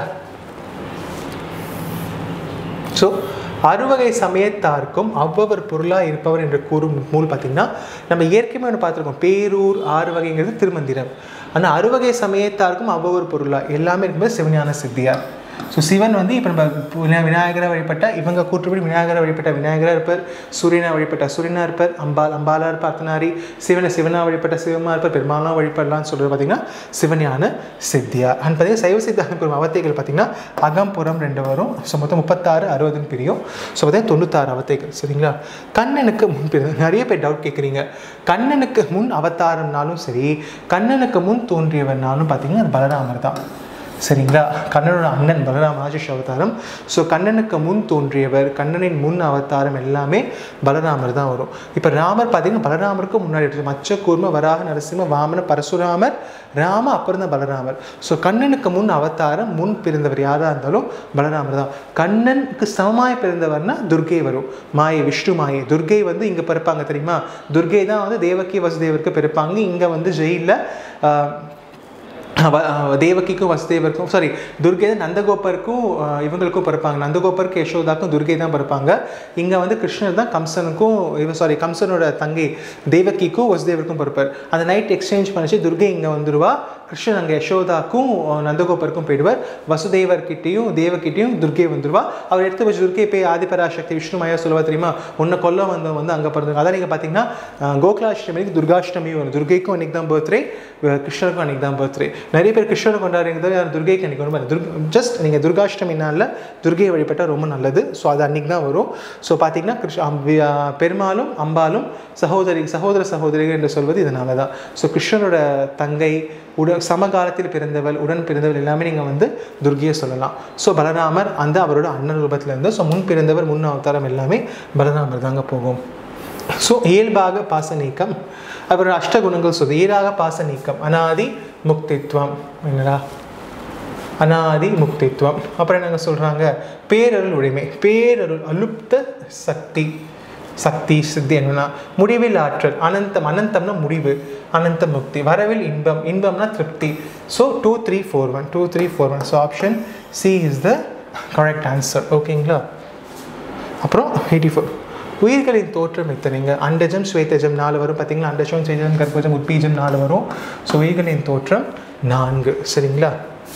ஸோ அறுவகை சமயத்தார்க்கும் அவ்வவர் பொருளாக இருப்பவர் என்று கூறும் நூல் பார்த்திங்கன்னா நம்ம ஏற்கனவே ஒன்று பார்த்துருக்கோம் பேரூர் ஆறு வகைங்கிறது திருமந்திரம் ஆனால் அறுவகை சமயத்தார்க்கும் அவ்வவர் பொருளாக எல்லாமே இருக்கும்போது சிவஞான சித்தியார் ஸோ சிவன் வந்து இப்போ நம்ம விநா- விநாயகரை வழிபட்ட இவங்க கூற்றுப்படி விநாயகரை வழிபட்ட விநாயகராக இருப்பார் சூரியனை வழிபட்ட சூரியனாக இருப்பார் அம்பாள் அம்பாலா இருப்பார் அர்த்தநாரி சிவனை சிவனா வழிபட்ட சிவமாக இருப்பார் பெருமாளாக வழிபடலாம்னு சொல்கிறது பார்த்தீங்கன்னா சிவஞான சித்தியார் அண்ட் பார்த்தீங்கன்னா சைவ சித்தாந்தம் கூறும் அவத்தைகள் பார்த்தீங்கன்னா அகம் புறம் ரெண்டு வரும் ஸோ மொத்தம் முப்பத்தாறு அறுபதுன்னு பிரியும் ஸோ பார்த்தீங்கன்னா தொண்ணூத்தாறு அவத்தைகள் சரிங்களா கண்ணனுக்கு முன் பிறந்த நிறைய பேர் டவுட் கேட்குறீங்க கண்ணனுக்கு முன் அவதாரம்னாலும் சரி கண்ணனுக்கு முன் தோன்றியவர்னாலும் பார்த்தீங்கன்னா அது பலராமர் தான் சரிங்களா கண்ணனோட அண்ணன் பலராம ஆஜிஷ் அவதாரம் ஸோ கண்ணனுக்கு முன் தோன்றியவர் கண்ணனின் முன் அவதாரம் எல்லாமே பலராமர் தான் வரும் இப்போ ராமர் பார்த்தீங்கன்னா பலராமருக்கு முன்னாடி இருக்கு மச்ச கூர்ம வராக நரசிம்ம வாமன பரசுராமர் ராம அப்புறம் தான் பலராமர் ஸோ கண்ணனுக்கு முன் அவதாரம் முன் பிறந்தவர் யாராக இருந்தாலும் பலராமர் தான் கண்ணனுக்கு சமமாய் பிறந்தவர்னா துர்கை வரும் மாயை விஷ்ணு மாயை துர்கை வந்து இங்கே பிறப்பாங்க தெரியுமா துர்கை தான் வந்து தேவகி வசுதேவருக்கு பிறப்பாங்க இங்கே வந்து ஜெயிலில் அவ- அவ தேவகிக்கும் வசுதேவருக்கும் சாரி துர்கை தான் நந்தகோபருக்கும் அஹ், இவங்களுக்கும் பிறப்பாங்க நந்தகோபருக்கு யசோதாக்கும் துர்கை தான் பிறப்பாங்க இங்கே வந்து கிருஷ்ணர் தான் கம்சனுக்கும் இவ சாரி கம்சனோட தங்கை தேவகிக்கும் வசுதேவருக்கும் பிறப்பார் அந்த நைட் எக்ஸ்சேஞ்ச் பண்ணிச்சு துர்கை இங்கே வந்துடுவா கிருஷ்ணன் அங்கே யசோதாக்கும் அஹ், நந்தகோபருக்கும் போயிடுவார் வசுதேவர்கிட்டையும் தேவகிட்டையும் துர்கை வந்துடுவா அவர் எடுத்து வச்சு துர்கை போய் ஆதிபராசக்தி விஷ்ணு மயா சொல்லுவா தெரியுமா உன்னை கொல்ல வந்தவன் வந்து அங்கே பிறந்தாங்க அதான் நீங்கள் பார்த்தீங்கன்னா அஹ், கோகுலாஷ்டமிக்கு துர்காஷ்டமி வரும் துர்கைக்கும் அன்றைக்கி தான் பர்த்டே கிருஷ்ணருக்கும் அன்றைக்கி தான் பர்த்டே நிறைய பேர் கிருஷ்ணரை கொண்டாடுறது யார் துர்கைக்கு அன்றைக்கி வரும் துர்க் ஜஸ்ட் நீங்கள் துர்காஷ்டமி நாளில் துர்கையை வழிபட்டால் ரொம்ப நல்லது ஸோ அது அன்றைக்கி தான் வரும் ஸோ பார்த்தீங்கன்னா கிருஷ்ண அம்- வி- ஆ, பெருமாளும் அம்பாலும் சகோதரி சகோதர சகோதரிகள் என்று சொல்வது இதனால தான் ஸோ கிருஷ்ணனோட தங்கை உட சமகாலத்தில் பிறந்தவள் உடன் பிறந்தவள் எல்லாமே நீங்கள் வந்து துர்கையை சொல்லலாம் ஸோ பலராமர் அந்த அவரோட அண்ணன் ரூபத்தில் இருந்து ஸோ முன் பிறந்தவர் முன் அவதாரம் எல்லாமே பலராமர் தாங்க போகும் ஸோ இயல்பாக பாச நீக்கம் அவரோட அஷ்டகுணங்கள் சொல்லுது இயலாக பாச நீக்கம் அனாதி முக்தித்வம் என்னடா அனாதி முக்தித்வம் அப்புறம் என்னங்க சொல்கிறாங்க பேரருள் உடைமை பேரருள் அலுப்த சக்தி சக்தி சித்தி என்னன்னா முடிவில் ஆற்றல் அனந்தம் அனந்தம்னா முடிவு அனந்த முக்தி வரவில் இன்பம் இன்பம்னா திருப்தி so two three four one two three four one so option C is the correct answer ஓகேங்களா அப்புறம் எயிட்டி ஃபோர் உயிர்களின் தோற்றம் எத்தனைங்க அண்டஜம் ஸ்வேதஜம் நாலு வரும் பார்த்தீங்களா அண்டஜம் ஸ்வேதஜம் கர்ப்பஜம் உத்பீஜம் நாலு வரும் ஸோ உயிர்களின் தோற்றம் நான்கு சரிங்களா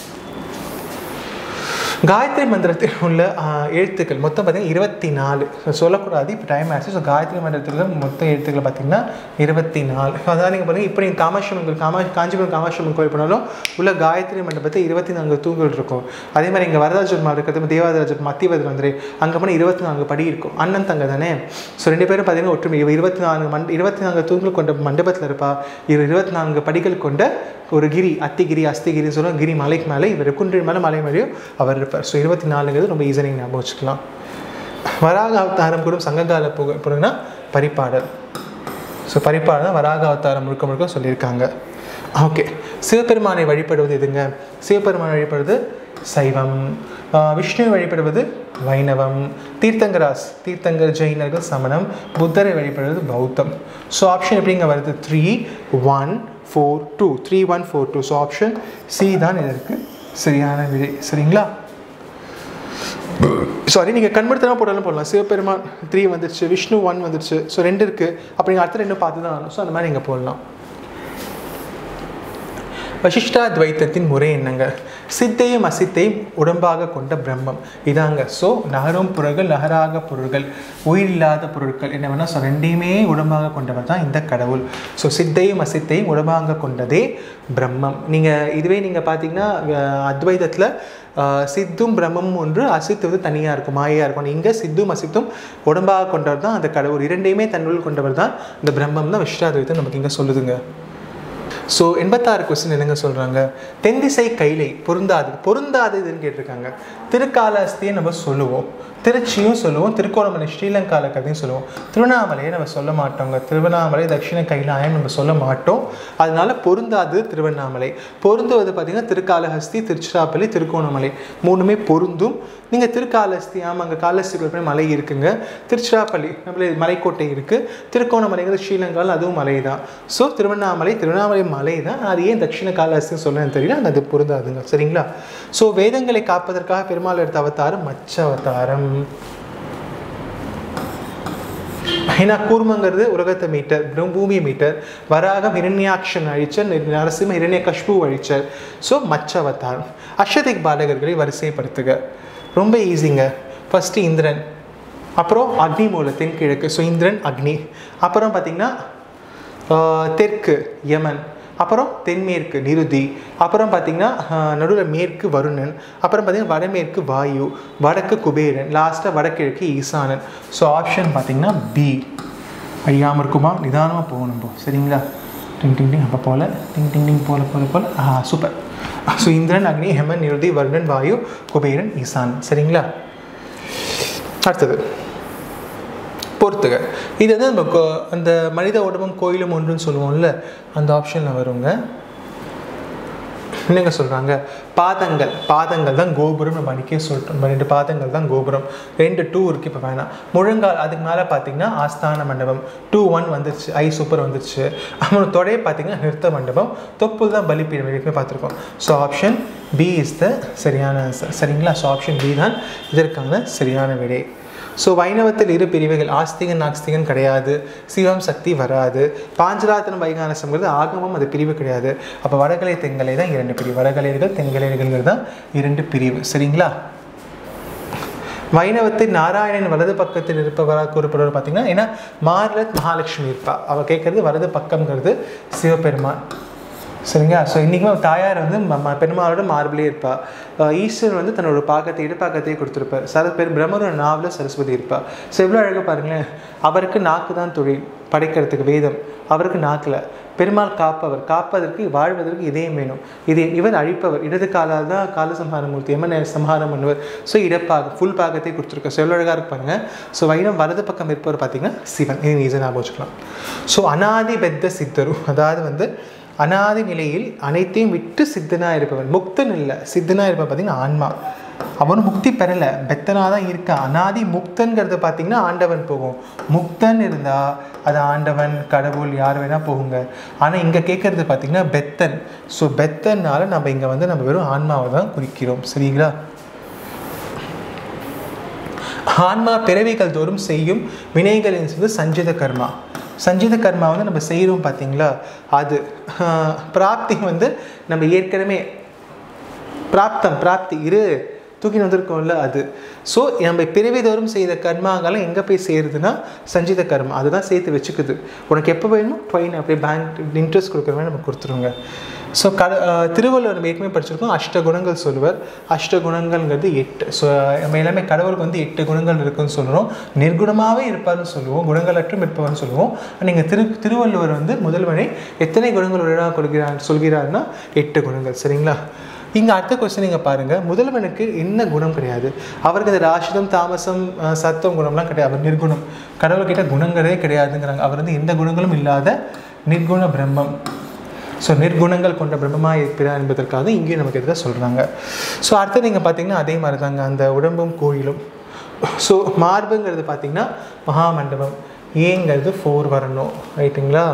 காயத்ரி மந்திரத்தில் உள்ள ஆஹ், எழுத்துக்கள் மொத்தம் பார்த்தீங்கன்னா இருபத்தி நாலு சொல்லக்கூடாது இப்போ டைம் ஆச்சு ஸோ காயத்ரி மந்திரத்தில் மொத்த எழுத்துக்கள் பார்த்தீங்கன்னா இருபத்தி நாலு அதான் நீங்கள் பாருங்கள் இப்போ நீங்கள் காமாட்சியம்மன் கோயில் காமா காஞ்சிபுரம் காமாட்சியம்மன் கோயில் போனாலும் உள்ள காயத்ரி மண்டபத்தில் இருபத்தி நான்கு தூண்கள் இருக்கும் அதே மாதிரி இங்கே வரதாஜன்மா இருக்கிறது தேவாதராஜன் மத்தியவதில் வந்து அங்கே போனால் இருபத்தி நான்கு படி இருக்கும் அண்ணன் தங்க தானே ஸோ ரெண்டு பேரும் பார்த்தீங்கன்னா ஒற்றுமை இவ இருபத்தி நான்கு மண் இருபத்தி நான்கு தூண்கள் கொண்ட மண்டபத்தில் இருப்பா இவர் இருபத்தி நான்கு படிகள் கொண்ட ஒரு கிரி அத்திகிரி அஸ்திகிரின்னு சொல்லுவோம் கிரி மலைக்கு மேலே இவர் குன்றின் மேலே மலை மேலேயும் அவர் இருப்பார் ஸோ இருபத்தி நாலுங்கிறது ரொம்ப ஈஸியாக நீங்கள் ஞாபகம் வச்சுக்கலாம் வராக அவதாரம் கூடும் சங்ககால புக புறங்கன்னா பரிபாடல் ஸோ பரிபாடல் தான் வராக அவதாரம் முழுக்க முழுக்க சொல்லியிருக்காங்க ஓகே சிவபெருமானை வழிபடுவது எதுங்க சிவபெருமானை வழிபடுவது சைவம் ஆஹ் விஷ்ணுவை வழிபடுவது வைணவம் தீர்த்தங்கராஸ் தீர்த்தங்கர் ஜெயினர்கள் சமணம் புத்தரை வழிபடுவது பௌத்தம் ஸோ ஆப்ஷன் எப்படிங்க வருது three one four two three one four two so option C தான் இதற்கு சரியான விடை சரிங்களா சாரி நீங்கள் கண்படுத்தினா போட்டாலும் போடலாம் சிவபெருமான் த்ரீ வந்துருச்சு விஷ்ணு ஒன் வந்துருச்சு ஸோ ரெண்டு இருக்குது அப்படி நீங்கள் அடுத்த ரெண்டு பார்த்து தான் ஸோ அந்த மாதிரி நீங்கள் போடலாம் வசிஷ்டாத்வைத்தத்தின் முறை என்னங்க சித்தையும் அசித்தையும் உடம்பாக கொண்ட பிரம்மம் இதாங்க ஸோ நகரும் பொருள்கள் நகராக பொருள்கள் உயிரில்லாத பொருட்கள் என்ன வேணால் ஸோ ரெண்டையுமே உடம்பாக கொண்டவர் தான் இந்த கடவுள் ஸோ சித்தையும் அசித்தையும் உடம்பாக கொண்டதே பிரம்மம் நீங்கள் இதுவே நீங்கள் பார்த்தீங்கன்னா அஹ், அத்வைதத்தில் ஆஹ் சித்தும் பிரம்மமும் ஒன்று அசித்து வந்து தனியாக இருக்கும் மாயாக இருக்கும் இங்கே சித்தும் அசித்தும் உடம்பாக கொண்டவர் தான் அந்த கடவுள் இரண்டையுமே தன்னுள் கொண்டவர் தான் இந்த பிரம்மம் தான் விஷ்டாத்வைத்தம் நமக்கு இங்கே சொல்லுதுங்க ஸோ எண்பத்தாறு கொஸ்டின் என்னங்க சொல்கிறாங்க தென்திசை கைலை பொருந்தாது பொருந்தாது இதுன்னு கேட்டிருக்காங்க திருக்காலஹஸ்தியை நம்ம சொல்லுவோம் திருச்சியும் சொல்லுவோம் திருக்கோணமலை ஸ்ரீலங்கால கதையும் சொல்லுவோம் திருவண்ணாமலையை நம்ம சொல்ல மாட்டோங்க திருவண்ணாமலை தட்சிண கைலாயம் நம்ம சொல்ல மாட்டோம் அதனால பொருந்தாது திருவண்ணாமலை பொருந்துவது பார்த்திங்கன்னா திருக்காலஹஸ்தி திருச்சிராப்பள்ளி திருக்கோணமலை மூணுமே பொருந்தும் நீங்கள் திருக்காலஹஸ்தி ஆமாம் அங்கே காலஹஸ்திக்குள்ள போய் மலை இருக்குங்க திருச்சிராப்பள்ளி நம்மளே மலைக்கோட்டை இருக்குது திருக்கோணமலைங்கிறது ஸ்ரீலங்காவில் அதுவும் மலை தான் ஸோ திருவண்ணாமலை திருவண்ணாமலை மலை தான் அது ஏன் தட்சிண காலஹஸ்தின்னு சொல்லணும்னு தெரியல அது பொருந்தாதுங்க சரிங்களா ஸோ வேதங்களை காப்பதற்காக பெருமாள் எடுத்த அவதாரம் மச்ச அவதாரம் ஏன்னா கூர்மங்கிறது உலகத்தை மீட்டர் பிரம் பூமியை மீட்டர் வராகம் இரண்யாக்ஷன் அழிச்சர் நி- நரசிம்ம இரண்ய கஷ்பு அழிச்சர் ஸோ மச்ச அவதாரம் அஷதிக் பாலகர்களை வரிசைப்படுத்துக ரொம்ப ஈஸிங்க ஃபஸ்ட்டு இந்திரன் அப்புறம் அக்னி மூலத்தின் கிழக்கு ஸோ இந்திரன் அக்னி அப்புறம் பார்த்திங்கன்னா ஆஹ், தெற்கு யமன் அப்புறம் தென்மேற்கு நிருதி அப்புறம் பார்த்திங்கன்னா நடுவில் மேற்கு வருணன் அப்புறம் பார்த்திங்கன்னா வடமேற்கு வாயு வடக்கு குபேரன் லாஸ்ட்டாக வடகிழக்கு ஈசானன் ஸோ ஆப்ஷன் பார்த்திங்கன்னா பி அழியாமல் இருக்குமா நிதானமாக போகணும் போ சரிங்களா டிங் டிங் டிங் அப்போ போல் டிங் டிங் டிங் போல போல போல ஆ சூப்பர் ஸோ இந்திரன் அக்னி ஹெமன் நிருதி வருணன் வாயு குபேரன் ஈசான் சரிங்களா அடுத்தது பொறுத்துக இது வந்து நம்ம கோ- அந்த மனித உடம்பும் கோயிலும் ஒன்றுன்னு சொல்லுவோம்ல அந்த ஆப்ஷனில் வருங்க என்னங்க சொல்கிறாங்க பாதங்கள் பாதங்கள் தான் கோபுரம் நம்ம அன்றைக்கே சொல்லிட்டோம் நம்ம ரெண்டு பாதங்கள் தான் கோபுரம் ரெண்டு டூ இருக்குது இப்போ வேணாம் முழங்கால் அதுக்கு மேலே பார்த்தீங்கன்னா ஆஸ்தான மண்டபம் டூ ஒன் வந்துருச்சு ஐ சூப்பர் வந்துருச்சு அப்புறம் தொடைய பார்த்தீங்கன்னா நிறுத்த மண்டபம் தொப்புள் தான் பலிப்பீடம் வரைக்குமே பார்த்துருக்கோம் so option B is the சரியான ஆன்சர் சரிங்களா ஸோ ஆப்ஷன் பி தான் இதற்கான சரியான விடை ஸோ வைணவத்தில் இரு பிரிவுகள் ஆஸ்திகன் நாஸ்திகன் கிடையாது சிவம் சக்தி வராது பாஞ்சராத்திரம் வைகானசம்ங்கிறது ஆகமம் அது பிரிவு கிடையாது அப்போ வடகலை தெங்கலை தான் இரண்டு பிரிவு வடகலையர்கள் தெங்கலையர்கள்ங்கிறது தான் இரண்டு பிரிவு சரிங்களா வைணவத்தில் நாராயணன் வலது பக்கத்தில் இருப்பவராக கூறப்படுவர் பார்த்தீங்கன்னா ஏன்னா மார்லத் மகாலட்சுமி இருப்பா அவள் கேட்கறது வலது பக்கம்ங்கிறது சிவபெருமான் சரிங்களா ஸோ இன்றைக்குமே தாயார் வந்து ம- ம- பெருமாளோட மார்பிளே இருப்பா அஹ் ஈஸ்வரன் வந்து தன்னோட பாக்கத்தை இடுப்பாக்கத்தையே கொடுத்துருப்பார் சர பெரு பிரம்மரோட நாவில் சரஸ்வதி இருப்பா ஸோ எவ்வளோ அழகாக பாருங்களேன் அவருக்கு நாக்கு தான் தொழில் படைக்கிறதுக்கு வேதம் அவருக்கு நாக்கில் பெருமாள் காப்பவர் காப்பதற்கு வாழ்வதற்கு இதயம் வேணும் இது இவர் அழிப்பவர் இடது காலால் தான் கால சம்ஹாரமூர்த்தி எமன் சம்ஹாரம் பண்ணுவர் ஸோ இடப்பாக ஃபுல் பாகத்தை கொடுத்துருக்கார் ஸோ எவ்வளோ அழகாக இருப்பாருங்க ஸோ வைணம் வலது பக்கம் இருப்பவர் பார்த்தீங்கன்னா சிவன் இது ஈஸியாக ஞாபகம் வச்சுக்கலாம் ஸோ அனாதி பெத்த சித்தரும் அதாவது வந்து அனாதி நிலையில் அனைத்தையும் விட்டு சித்தனாக இருப்பவன் முக்தன் இல்லை சித்தனாக இருப்பவன் பார்த்தீங்கன்னா ஆன்மா அவனும் முக்தி பெறலை பெத்தனாக தான் இருக்கான் அனாதி முக்தன்கிறது பார்த்தீங்கன்னா ஆண்டவன் போகும் முக்தன் இருந்தால் அது ஆண்டவன் கடவுள் யார் வேணால் போகுங்க ஆனால் இங்கே கேட்குறது பார்த்தீங்கன்னா பெத்தன் ஸோ பெத்தன்னால நம்ம இங்கே வந்து நம்ம வெறும் ஆன்மாவை தான் குறிக்கிறோம் சரிங்களா ஆன்மா பிறவிகள் தோறும் செய்யும் வினைகளின் வந்து சஞ்சித கர்மா சஞ்சித கர்மா வந்து நம்ம செய்கிறோம் பார்த்தீங்களா அது ஆஹ், பிராப்தி வந்து நம்ம ஏற்கனவே பிராப்தம் பிராப்தி இரு தூக்கின்னு வந்திருக்கோம்ல அது ஸோ நம்ம பிறவிதோறும் செய்த கர்மாங்கெல்லாம் எங்கே போய் சேருதுன்னா சஞ்சித கர்மா அதுதான் சேர்த்து வச்சுக்குது உனக்கு எப்போ வேணுமோ ட்வைன் அப்படியே பேங்க் இன்ட்ரெஸ்ட் கொடுக்குற மாதிரி நம்ம கொடுத்துருங்க ஸோ கட அஹ் திருவள்ளுவர் நம்ம ஏற்கனவே படிச்சிருக்கோம் அஷ்ட குணங்கள் சொல்லுவார் அஷ்ட குணங்கள்ங்கிறது எட்டு ஸோ நம்ம எல்லாமே கடவுளுக்கு வந்து எட்டு குணங்கள் இருக்குன்னு சொல்கிறோம் நிர்குணமாகவே இருப்பார்னு சொல்லுவோம் குணங்களற்றும் இருப்பவர்னு சொல்லுவோம் நீங்கள் திரு திருவள்ளுவர் வந்து முதல்வனை எத்தனை குணங்கள் உடனாக கொடுக்கிறார் சொல்கிறார்னா எட்டு குணங்கள் சரிங்களா இங்கே அடுத்த கொஸ்டின் நீங்கள் பாருங்கள் முதல்வனுக்கு என்ன குணம் கிடையாது அவருக்கு இந்த ராசிதம் தாமசம் அஹ், சத்துவம் குணம்லாம் கிடையாது அவர் நிர்குணம் கடவுள்கிட்ட குணங்களே கிடையாதுங்கிறாங்க அவர் வந்து எந்த குணங்களும் இல்லாத நிர்குண பிரம்மம் ஸோ நிர்குணங்கள் கொண்ட பிரம்மமாக இருக்கிறார் என்பதற்காக இங்கேயும் நமக்கு இதை சொல்கிறாங்க ஸோ அடுத்து நீங்கள் பார்த்தீங்கன்னா அதே மாதிரி தாங்க அந்த உடம்பும் கோயிலும் ஸோ மார்புங்கிறது பார்த்தீங்கன்னா மகாமண்டபம் ஏங்கிறது ஃபோர் வரணும் ரைட்டுங்களா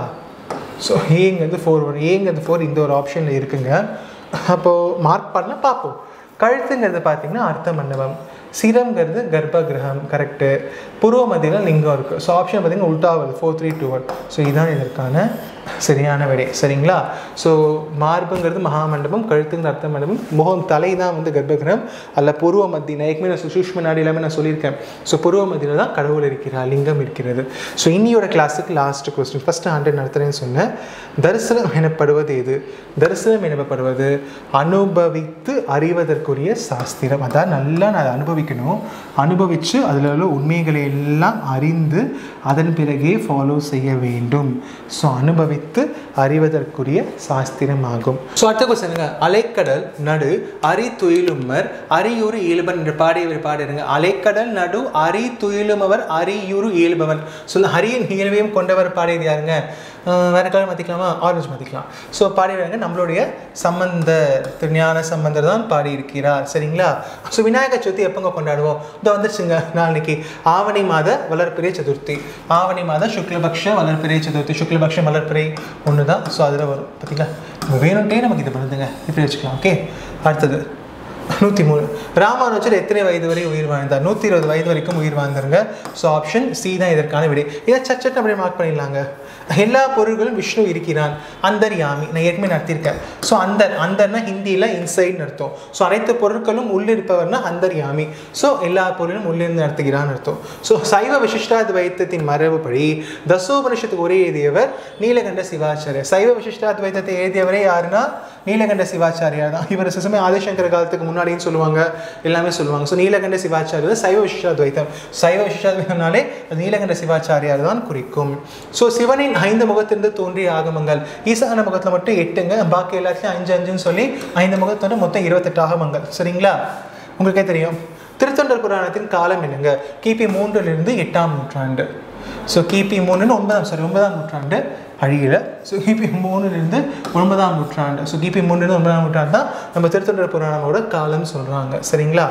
ஸோ ஏங்கிறது ஃபோர் வரும் ஏங்கிறது ஃபோர் இந்த ஒரு ஆப்ஷனில் இருக்குங்க அப்போது மார்க் பண்ணால் பார்ப்போம் கழுத்துங்கிறது பார்த்தீங்கன்னா அர்த்த மண்டபம் சிரம்ங்கிறது கர்ப்ப கிரகம் கரெக்டு புருவ மத்தியில் லிங்கம் இருக்குது ஸோ ஆப்ஷன் பார்த்தீங்கன்னா உல்டா வருது four three two one so இதுதான் இதற்கான சரியான விடை சரிங்களா ஸோ மார்புங்கிறது மகாமண்டபம் கழுத்துங்கிற அர்த்த மண்டபம் முகம் தலை தான் வந்து கர்ப்பகிரகம் அல்ல புருவ மத்தி நான் ஏற்கனவே நான் சூஷ்ம நாடி எல்லாமே நான் சொல்லியிருக்கேன் ஸோ புருவ மத்தியில் தான் கடவுள் இருக்கிறார் லிங்கம் இருக்கிறது ஸோ இன்னியோட கிளாஸுக்கு லாஸ்ட் கொஸ்டின் ஃபஸ்ட்டு ஹண்ட்ரட் நடத்துகிறேன்னு சொன்னேன் தரிசனம் எனப்படுவது எது தரிசனம் எனப்படுவது அனுபவித்து அறிவதற்குரிய சாஸ்திரம் அதான் நல்லா நான் அதை அனுபவிக்கணும் அனுபவித்து அதில் உள்ள உண்மைகளை எல்லாம் அறிந்து அதன் பிறகே ஃபாலோ செய்ய வேண்டும் ஸோ அனுபவித்து அறிவதற்குரிய சாஸ்திரம் ஆகும் ஸோ அடுத்த கொஸ்டினுங்க அலைக்கடல் நடு அரி துயிலுமர் அரியுறு இயல்பன் என்று பாடியவர் பாடிருங்க அலைக்கடல் நடு அரி துயிலுமவர் அரியுறு இயல்பவன் ஸோ ஹரியின் இயல்பையும் கொண்டவர் பாடியது யாருங்க அஹ் வேற கலர் மாற்றிக்கலாமா ஆரஞ்சு மாற்றிக்கலாம் ஸோ பாடிடுறாங்க நம்மளுடைய சம்பந்தர் திருஞான சம்பந்தர் தான் பாடியிருக்கிறார் சரிங்களா ஸோ விநாயகர் சதுர்த்தி எப்போங்க கொண்டாடுவோம் இதோ வந்துருச்சுங்க நாளைக்கு ஆவணி மாத வளர்ப்பிறை சதுர்த்தி ஆவணி மாத சுக்லபக்ஷ வளர்ப்பிறை சதுர்த்தி சுக்லபக்ஷ வளர்ப்பிறை ஒன்று தான் ஸோ அதில் வரும் பார்த்தீங்களா நம்ம வேணும்ட்டே நமக்கு இது பண்ணுதுங்க இப்படி வச்சுக்கலாம் ஓகே அடுத்தது நூற்றி மூணு ராமானுஜர் எத்தனை வயது வரை உயிர் வாழ்ந்தார் நூற்றி இருபது வயது வரைக்கும் உயிர் வாழ்ந்தாருங்க ஸோ ஆப்ஷன் சி தான் இதற்கான விடை இதை சச்சட் அப்படியே மார்க் பண்ணிடலாங்க எல்லா பொருள்களும் விஷ்ணு இருக்கிறான் அந்தர்யாமி நான் ஏற்கனவே நடத்தியிருக்கேன் ஸோ அந்தர் அந்தர்னா ஹிந்தியில் இன்சைட்னு அர்த்தம் ஸோ அனைத்து பொருட்களும் உள்ளிருப்பவர்னா அந்தர்யாமி ஸோ எல்லா பொருளும் உள்ளிருந்து நடத்துகிறான்னு அர்த்தம் ஸோ சைவ விசிஷ்டாத்வைத்தத்தின் மரபுப்படி தசோபனிஷத்துக்கு ஒரே எழுதியவர் நீலகண்ட சிவாச்சாரியர் சைவ விசிஷ்டாத்வைத்தத்தை எழுதியவரே யாருன்னா நீலகண்ட சிவாச்சாரியார் தான் இவர் சிசமே ஆதிசங்கர காலத்துக்கு முன்னாடியும் சொல்லுவாங்க எல்லாமே சொல்லுவாங்க ஸோ நீலகண்ட சிவாச்சாரியர் சைவ விசிஷ்டாத்வைத்தம் சைவ விசிஷ்டாத்வைத்தம்னாலே அது நீலகண்ட சிவாச்சாரியார் தான் குறிக்கும் ஸோ சிவனின் ஐந்து முகத்திலிருந்து தோன்றிய ஆகமங்கள் ஈசான முகத்தில் மட்டும் எட்டுங்க பாக்கி எல்லாத்துலையும் அஞ்சு அஞ்சுன்னு சொல்லி ஐந்து முகத்தோட மொத்தம் இருபத்தெட்டு ஆகமங்கள் சரிங்களா உங்களுக்கே தெரியும் திருத்தொண்டர் புராணத்தின் காலம் என்னங்க கிபி மூன்றிலிருந்து எட்டாம் நூற்றாண்டு ஸோ கிபி மூணுன்னு ஒன்பதாம் சாரி ஒன்பதாம் நூற்றாண்டு அழியல ஸோ கிபி மூணுலேருந்து ஒன்பதாம் நூற்றாண்டு ஸோ கிபி மூணுலேருந்து ஒன்பதாம் நூற்றாண்டு தான் நம்ம திருத்தொண்டர் புராணமோட காலம் சொல்கிறாங்க சரிங்களா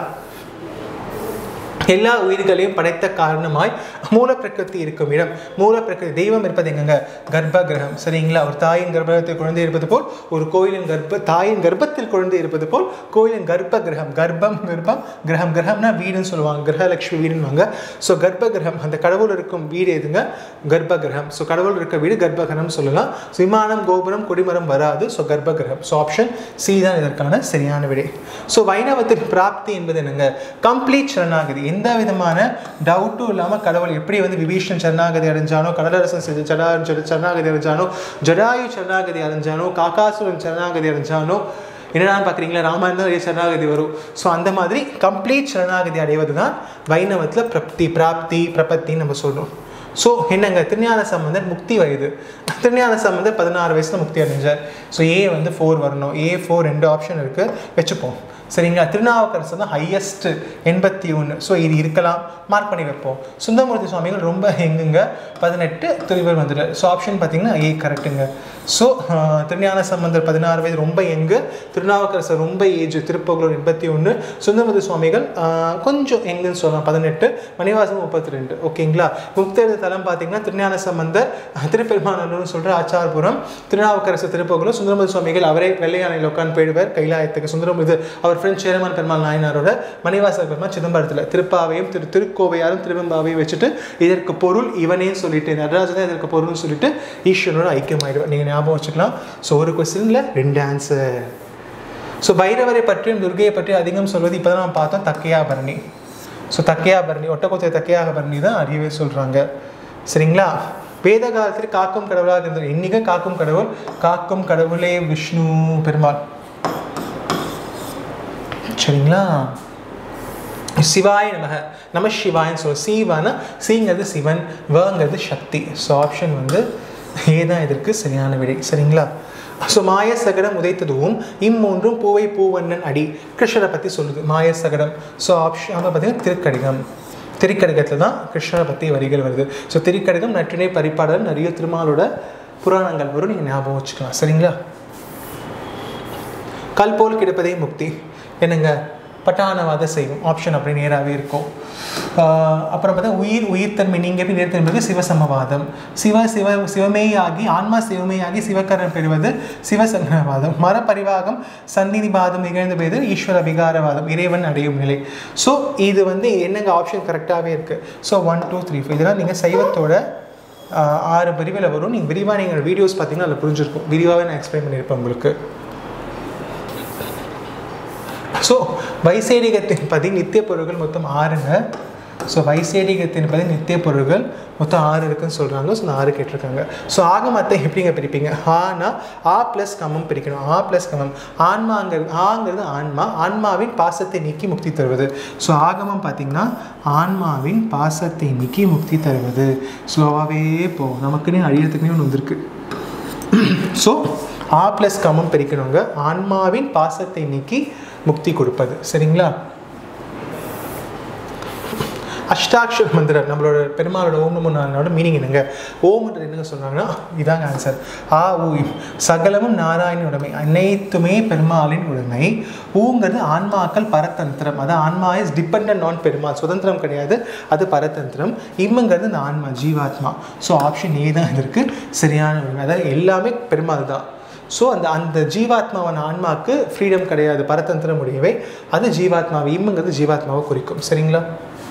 எல்லா உயிர்களையும் படைத்த காரணமாய் மூல பிரகிருதி இருக்கும் இடம் மூல பிரகிருதி தெய்வம் இருப்பது எங்கங்க கர்ப்ப கிரகம் சரிங்களா ஒரு தாயின் கர்ப்பத்தில் குழந்தை இருப்பது போல் ஒரு கோயிலின் கர்ப்ப தாயின் கர்ப்பத்தில் குழந்தை இருப்பது போல் கோயிலின் கர்ப்ப கிரகம் கர்ப்பம் கர்ப்பம் கிரகம் கிரகம்னா வீடுன்னு சொல்லுவாங்க கிரகலட்சுமி வீடுன்னுவாங்க ஸோ கர்ப்ப கிரகம் அந்த கடவுள் இருக்கும் வீடு எதுங்க கர்ப்ப கிரகம் ஸோ கடவுள் இருக்க வீடு கர்ப்ப கிரகம் சொல்லலாம் So, விமானம் கோபுரம் கொடிமரம் வராது ஸோ கர்ப்ப கிரகம் ஸோ ஆப்ஷன் சி தான் இதற்கான சரியான விடை ஸோ வைணவத்தின் பிராப்தி என்பது என்னங்க கம்ப்ளீட் சரணாகதி எந்த விதமான டவுட்டும் இல்லாமல் கடவுள் எப்படி வந்து விபீஷன் சரணாகதி அடைஞ்சானோ கடலரசன் செஞ்ச ஜடா ஜட- சரணாகதி அடைஞ்சானோ ஜடாயு சரணாகதி அடைஞ்சானோ காக்காசுரன் சரணாகதி அடைஞ்சானோ என்னடா பார்க்குறீங்களா ராமாயணம் தான் சரணாகதி வரும் ஸோ அந்த மாதிரி கம்ப்ளீட் சரணாகதி அடைவது தான் வைணவத்தில் பிரப்தி பிராப்தி பிரபத்தின்னு நம்ம சொல்கிறோம் ஸோ என்னங்க திருஞான சம்பந்தர் முக்தி வயது திருஞான சம்பந்தர் பதினாறு வயசில் முக்தி அடைஞ்சார் ஸோ ஏ வந்து ஃபோர் வரணும் ஏ ஃபோர் ரெண்டு ஆப்ஷன் இருக்குது வச்சுப்போம் சரிங்களா திருநாவுக்கரசு தான் ஹையஸ்ட் எண்பத்தி ஒன்று ஸோ இது இருக்கலாம் மார்க் பண்ணி வைப்போம் சுந்தரமூர்த்தி சுவாமிகள் ரொம்ப எங்குங்க பதினெட்டு திருவர் வந்துட்டார் ஸோ ஆப்ஷன் பார்த்தீங்கன்னா ஏ கரெக்டுங்க ஸோ திருஞான சம்பந்தர் பதினாறு வயது ரொம்ப எங்கு திருநாவுக்கரசர் ரொம்ப ஏஜ் திருப்பகுளூர் எண்பத்தி ஒன்று சுந்தரமூர்த்தி சுவாமிகள் ஆஹ், கொஞ்சம் எங்குன்னு சொல்லலாம் பதினெட்டு மணிவாசம் முப்பத்தி ரெண்டு ஓகேங்களா முக்தெழுத தலம் பார்த்தீங்கன்னா திருஞான சம்பந்தர் திருப்பெருமானூர்னு சொல்கிற ஆச்சாரபுரம் திருநாவுக்கரசு திருப்பகுளம் சுந்தரமூர்த்தி சுவாமிகள் அவரே வெள்ளையானையில் உட்காந்து போயிடுவார் கைலாயத்துக்கு சுந்தரம் இது அவர் ஃப்ரெண்ட் சேரமான் பெருமாள் நாயனாரோட மணிவாச பெருமாள் சிதம்பரத்தில் திருப்பாவையும் திரு திருக்கோவையாரும் திருவெம்பாவையும் வச்சுட்டு இதற்கு பொருள் இவனே சொல்லிட்டு நடராஜன் தான் இதற்கு பொருள்னு சொல்லிட்டு ஈஸ்வரனோட ஐக்கியமாயிடுவார் நீங்கள் ஞாபகம் வச்சுக்கலாம் ஸோ ஒரு கொஸ்டினில் ரெண்டு ஆன்சர் ஸோ பைரவரை பற்றியும் துர்கையை பற்றியும் அதிகம் சொல்வது இப்போ தான் நம்ம பார்த்தோம் தக்கையாபரணி ஸோ தக்கையாபரணி ஒட்டக்கொத்தை தக்கையாபரணி தான் அறியவே சொல்கிறாங்க சரிங்களா வேத காலத்தில் காக்கும் கடவுளாக இருந்தது இன்னைக்கு காக்கும் கடவுள் காக்கும் கடவுளே விஷ்ணு பெருமாள் சரிங்களா சிவாய நமக நம சிவாயன்னு சொல்லுவோம் சிவானா சிங்கிறது சிவன் வங்கிறது சக்தி ஸோ ஆப்ஷன் வந்து ஏ தான் இதற்கு சரியான விடை சரிங்களா ஸோ மாய சகடம் உதைத்ததுவும் இம்மூன்றும் பூவை பூவண்ணன் அடி கிருஷ்ணரை பற்றி சொல்லுது மாய சகடம் ஸோ ஆப்ஷன் அங்கே பார்த்தீங்கன்னா திருக்கடிகம் திருக்கடிகத்தில் தான் கிருஷ்ணரை பற்றி வரிகள் வருது ஸோ திருக்கடிகம் நற்றினை பரிபாடல் நிறைய திருமாலோட புராணங்கள் வரும் நீங்கள் ஞாபகம் வச்சுக்கலாம் சரிங்களா கல் போல் கிடப்பதே முக்தி என்னங்க பட்டானவாத செய்வோம் ஆப்ஷன் அப்படி நேராகவே இருக்கும் ஆஹ் அப்புறம் பார்த்தா உயிர் உயிர்த்தன்மை நீங்கள் எப்படி நேர்த்தன்மைக்கு சிவசமவாதம் சிவ சிவ சிவமேயாகி ஆன்மா சிவமேயாகி சிவக்கரன் பெறுவது சிவசங்கரவாதம் மரப்பரிவாகம் சந்நிதிபாதம் நிகழ்ந்த போது ஈஸ்வர விகாரவாதம் இறைவன் அடையும் நிலை ஸோ இது வந்து என்னங்க ஆப்ஷன் கரெக்டாகவே இருக்குது so one two three five இதெல்லாம் நீங்கள் சைவத்தோட ஆஹ் ஆறு பிரிவில் வரும் நீங்கள் விரிவாக நீங்கள் வீடியோஸ் பார்த்தீங்கன்னா அதில் புரிஞ்சிருக்கும் விரிவாகவே நான் எக்ஸ்பிளைன் பண்ணியிருப்பேன் உங்களுக்கு ஸோ வைசேடிகத்தின் பதி நித்திய பொருள்கள் மொத்தம் ஆறுங்க ஸோ வைசேடிகத்தின் பதி நித்திய பொருள்கள் மொத்தம் ஆறு இருக்குன்னு சொல்கிறாங்க ஸோ ஆறு கேட்டிருக்காங்க ஸோ ஆகமத்தை எப்படிங்க பிரிப்பீங்க ஆனா ஆ ப்ளஸ் கமம் பிரிக்கணும் ஆ ப்ளஸ் கமம் ஆன்மாங்கிறது ஆங்கிறது ஆன்மா ஆன்மாவின் பாசத்தை நீக்கி முக்தி தருவது ஸோ ஆகமம் பார்த்தீங்கன்னா ஆன்மாவின் பாசத்தை நீக்கி முக்தி தருவது ஸ்லோவாகவே போகும் நமக்குன்னே அழியறதுக்குனே ஒன்று வந்திருக்கு ஸோ ஆ ப்ளஸ் கமம் பிரிக்கணுங்க ஆன்மாவின் பாசத்தை நீக்கி முக்தி கொடுப்பது சரிங்களா அஷ்டாட்சர மந்திரம் நம்மளோட பெருமாளோட ஓம் நமோ நாராயணோட மீனிங் என்னங்க ஓம்ன்றது என்னங்க சொல்றாங்கன்னா இதாங்க ஆன்சர் ஆ ஊ இம். சகலமும் நாராயண உடைமை அனைத்துமே பெருமாளின் உடைமை ஊங்கிறது ஆன்மாக்கள் பரதந்திரம் அதான் ஆன்மா இஸ் டிபெண்ட் ஆன் பெருமாள் சுதந்திரம் கிடையாது அது பரதந்திரம் இம்முங்கிறது இந்த ஆன்மா ஜீவாத்மா ஸோ ஆப்ஷன் ஏ தான் இதற்கு சரியான உண்மை அதாவது எல்லாமே பெருமாள் தான் ஸோ அந்த அந்த ஜீவாத்மாவான ஆன்மாவுக்கு ஃப்ரீடம் கிடையாது பரதந்திரம் உடையவை அது ஜீவாத்மாவை இம்முங்கிறது ஜீவாத்மாவை குறிக்கும் சரிங்களா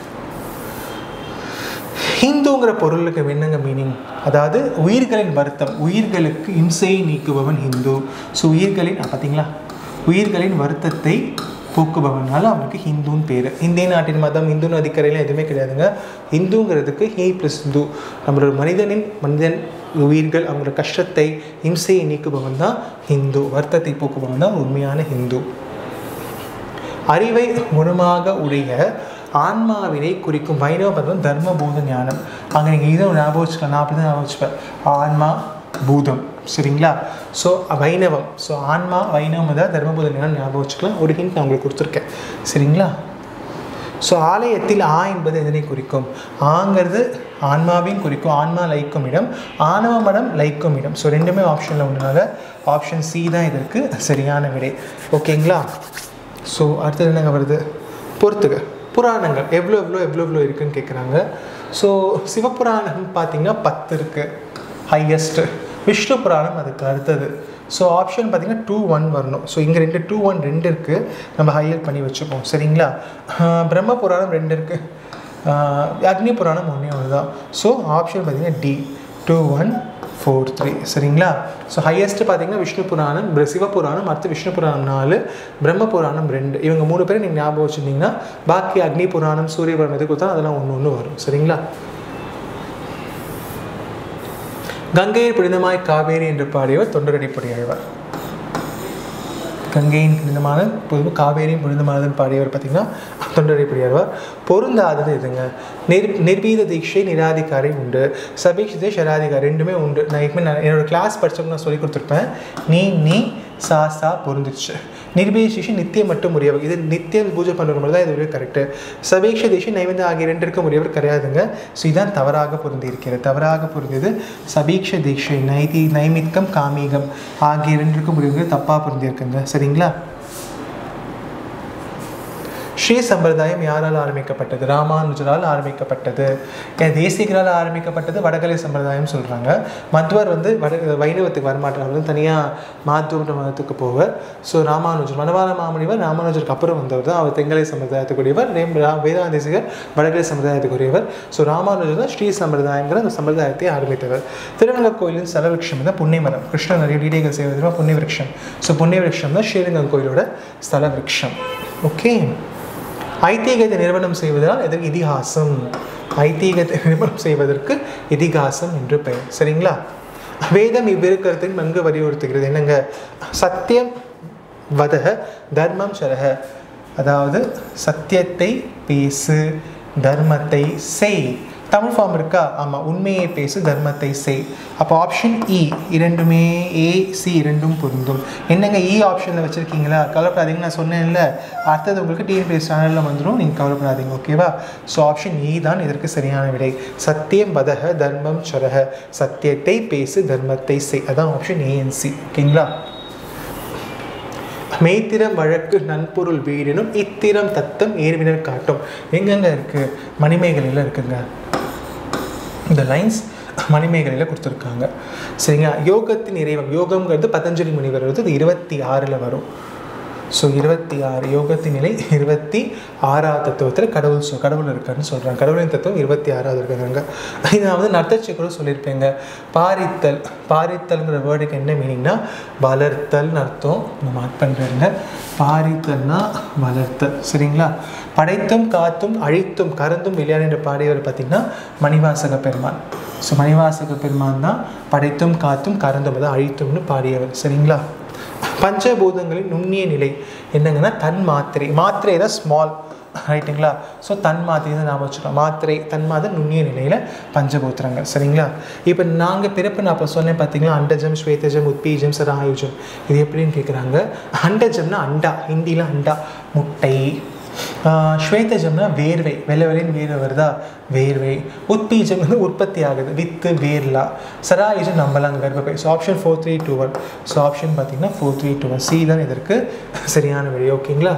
ஹிந்துங்கிற பொருளுக்கு என்னங்க மீனிங் அதாவது உயிர்களின் வருத்தம் உயிர்களுக்கு இம்சையை நீக்குபவன் ஹிந்து ஸோ உயிர்களின் ஆ, பார்த்தீங்களா உயிர்களின் வருத்தத்தை போக்குபவனால அவனுக்கு ஹிந்துன்னு பேர் இந்திய நாட்டின் மதம் இந்து நதிக்கரையில் எதுவுமே கிடையாதுங்க இந்துங்கிறதுக்கு ஹே ப்ளஸ் இந்து நம்மளோட மனிதனின் மனிதன் உயிர்கள் அவங்களோட கஷ்டத்தை இம்சையை நீக்குபவன் தான் ஹிந்து வருத்தத்தை போக்குபவன் தான் உண்மையான ஹிந்து அறிவை குணமாக உடைய ஆன்மாவினை குறிக்கும் வைணவ பதம் தர்ம பூத ஞானம் அங்கே நீங்கள் இதை ஞாபகம் வச்சுக்கலாம் நான் அப்படி தான் ஞாபகம் வச்சுப்பேன் ஆன்மா பூதம் சரிங்களா ஸோ வைணவம் ஸோ ஆன்மா வைணவம் தான் தர்மபூத ஞானம் ஞாபகம் வச்சுக்கலாம் ஒரு ஹிண்ட் நான் உங்களுக்கு கொடுத்துருக்கேன் சரிங்களா ஸோ ஆலயத்தில் ஆ என்பது எதனை குறிக்கும் ஆங்கிறது ஆன்மாவையும் குறிக்கும் ஆன்மா லைக்கும் இடம் ஆணவ மடம் லைக்கும் இடம் ஸோ ரெண்டுமே ஆப்ஷனில் ஒன்றுனால ஆப்ஷன் சி தான் இதற்கு சரியான விடை ஓகேங்களா ஸோ அடுத்தது என்னங்க வருது பொறுத்துக புராணங்கள் எவ்வளோ எவ்வளோ எவ்வளோ எவ்வளோ இருக்குன்னு கேட்குறாங்க ஸோ சிவபுராணம் பார்த்தீங்கன்னா பத்து இருக்குது ஹையஸ்ட்டு விஷ்ணு புராணம் அதுக்கு அடுத்தது ஸோ ஆப்ஷன் பார்த்தீங்கன்னா டூ ஒன் வரணும் ஸோ இங்கே ரெண்டு டூ ஒன் ரெண்டு இருக்குது நம்ம ஹையர் பண்ணி வச்சுப்போம் சரிங்களா ஆஹ் பிரம்ம புராணம் ரெண்டு இருக்குது அக்னி புராணம் ஒன்றே ஒன்று தான் ஸோ ஆப்ஷன் பார்த்தீங்கன்னா D two one four three சரிங்களா ஸோ ஹையஸ்ட் பார்த்தீங்கன்னா விஷ்ணு புராணம் பிர- சிவபுராணம் அடுத்து விஷ்ணு புராணம் நாலு பிரம்ம புராணம் ரெண்டு இவங்க மூணு பேரும் நீங்கள் ஞாபகம் வச்சுருந்தீங்கன்னா பாக்கி அக்னி புராணம் சூரிய புராணம் எது கொடுத்தா அதெல்லாம் ஒன்று ஒன்று வரும் சரிங்களா கங்கையில் புனிதமாய் காவேரி என்று பாடியவர் தொண்டரடிப்படி ஆழ்வார் கங்கையின் புனிதமான பொது காவேரியின் புனிதமானதுன்னு பாடியவர் பார்த்தீங்கன்னா தொண்டரடிப்படி ஆழ்வார் பொருந்தாதது இதுங்க நிர் நிர்வீத தீட்சை நிராதிகாரி உண்டு சபீக்ஷிதை ஷராதிகாரி ரெண்டுமே உண்டு நான் எப்பவுமே நான் என்னோட கிளாஸ் படிச்சவங்க நான் சொல்லி கொடுத்துருப்பேன் நீ நீ சா சா பொருந்துச்சு நிர்பேஷிஷி நித்தியம் மட்டும் உரியவர் இது நித்தியம் பூஜை பண்ணுற மாதிரி தான் இது ஒரு கரெக்டு சபீக்ஷ தேஷி நைவேந்த ஆகிய ரெண்டிற்கும் உரியவர் கிடையாதுங்க ஸோ இதான் தவறாக பொருந்தி இருக்கிறது தவறாக பொருந்தியது சபீக்ஷ தீட்சை நைதி நைமித்கம் காமீகம் ஆகிய ரெண்டிற்கும் உரியவர்கள் தப்பாக பொருந்தியிருக்குங்க சரிங்களா ஸ்ரீ சம்பிரதாயம் யாரால் ஆரம்பிக்கப்பட்டது ராமானுஜரால் ஆரம்பிக்கப்பட்டது ஏன் தேசிகரால் ஆரம்பிக்கப்பட்டது வடகலை சம்பிரதாயம் சொல்கிறாங்க மத்வர் வந்து வட வைணவத்துக்கு வரமாட்டார் அவர் வந்து தனியாக மாத்துவ மதத்துக்கு போவார் ஸோ ராமானுஜர் மணவாள மாமுனிவர் ராமானுஜருக்கு அப்புறம் வந்தவர் தான் அவர் தெங்கலை சம்பிரதாயத்துக்குரியவர் ரேம் ரா- வேதாந்த தேசிகர் வடகலை சம்பிரதாயத்துக்குரியவர் ஸோ ராமானுஜர் தான் ஸ்ரீ சம்பிரதாயங்கிற அந்த சம்பிரதாயத்தை ஆரம்பித்தவர் திருவண்ணக கோயிலின் ஸ்தலவிருஷம் தான் புண்ணிய மரம் கிருஷ்ணன் நிறைய லீலைகள் செய்வது புண்ணிய விருட்சம் ஸோ புண்ணிய விருட்சம் தான் ஸ்ரீரங்கம் கோயிலோட ஸ்தல விருட்சம் ஓகே ஐதீகத்தை நிறுவனம் செய்வதால் இதற்கு இதிகாசம் ஐதீகத்தை நிறுவனம் செய்வதற்கு இதிகாசம் என்று பெயர் சரிங்களா வேதம் இவ்விரு கருத்தையும் நன்கு வலியுறுத்துகிறது என்னங்க சத்தியம் வதக தர்மம் சரக அதாவது சத்தியத்தை பேசு தர்மத்தை செய் தமிழ் ஃபார்ம் இருக்கா ஆமாம் உண்மையை பேசு தர்மத்தை செய் அப்போ ஆப்ஷன் இ இரண்டுமே ஏ சி இரண்டும் பொருந்தும் என்னங்க இ ஆப்ஷனில் வச்சுருக்கீங்களா கவலைப்படாதீங்க நான் சொன்னேன்ல அடுத்தது உங்களுக்கு டிஎன்பிஎஸ் சேனலில் வந்துடும் நீங்கள் கவலைப்படாதீங்க ஓகேவா ஸோ ஆப்ஷன் இ தான் இதற்கு சரியான விடை சத்தியம் வதக தர்மம் சரக சத்தியத்தை பேசு தர்மத்தை செய் அதான் ஆப்ஷன் ஏஎன்சி ஓகேங்களா மெய்த்திரம் வழக்கு நன்பொருள் வீடினும் இத்திரம் தத்தம் ஏர்வினர் காட்டும் எங்கெங்க இருக்கு மணிமேகலையில் இருக்குங்க இந்த லைன்ஸ் மணிமேகலையில் கொடுத்துருக்காங்க சரிங்களா யோகத்தின் இறைவன் யோகம்ங்கிறது பதஞ்சலி முனிவர் வந்து இது இருபத்தி ஆறில் வரும் ஸோ இருபத்தி ஆறு யோகத்தின் நிலை இருபத்தி ஆறாவது தத்துவத்தில் கடவுள் சொ கடவுள் இருக்காருன்னு சொல்கிறாங்க கடவுளின் தத்துவம் இருபத்தி ஆறாவது இருக்காங்க இதை நான் வந்து நர்த்தச்சி கூட சொல்லியிருப்பேங்க பாரித்தல் பாரித்தல்ங்கிற வேர்டுக்கு என்ன மீனிங்னா வளர்த்தல்னு அர்த்தம் நான் மார்க் பண்ணுறேங்க பாரித்தல்னா வளர்த்தல் சரிங்களா படைத்தும் காத்தும் அழித்தும் கறந்தும் விளையாடின்ற பாடியவர் பார்த்திங்கன்னா மணிவாசக பெருமான் ஸோ மணிவாசக பெருமான் தான் படைத்தும் காத்தும் கறந்தும் அதாவது அழித்தும்னு பாடியவர் சரிங்களா பஞ்சபூதங்களின் நுண்ணிய நிலை என்னங்கன்னா தன் மாத்திரை மாத்திரை தான் ஸ்மால் ரைட்டுங்களா ஸோ தன் மாத்திரை தான் ஞாபகம் வச்சுக்கலாம் மாத்திரை தன் மாத நுண்ணிய நிலையில் பஞ்சபூத்திரங்கள் சரிங்களா இப்போ நாங்கள் பிறப்பு நான் அப்போ சொன்னேன் பார்த்தீங்களா அண்டஜம் ஸ்வேதஜம் உத்பீஜம் சராயுஜம் இது எப்படின்னு கேட்குறாங்க அண்டஜம்னா அண்டா ஹிந்தியில் அண்டா முட்டை ஆஹ் ஸ்வேதஜம்னா வேர்வை வெள்ளை வெளின்னு வேர்வை வருதா வேர்வை உத்பீஜம் வந்து உற்பத்தி ஆகுது வித்து வேர்லா சராயுஜம் நம்பலாம் கர்ப்பப்பை so option four three two one so option பார்த்தீங்கன்னா four three two one C தான் இதற்கு சரியான வழி ஓகேங்களா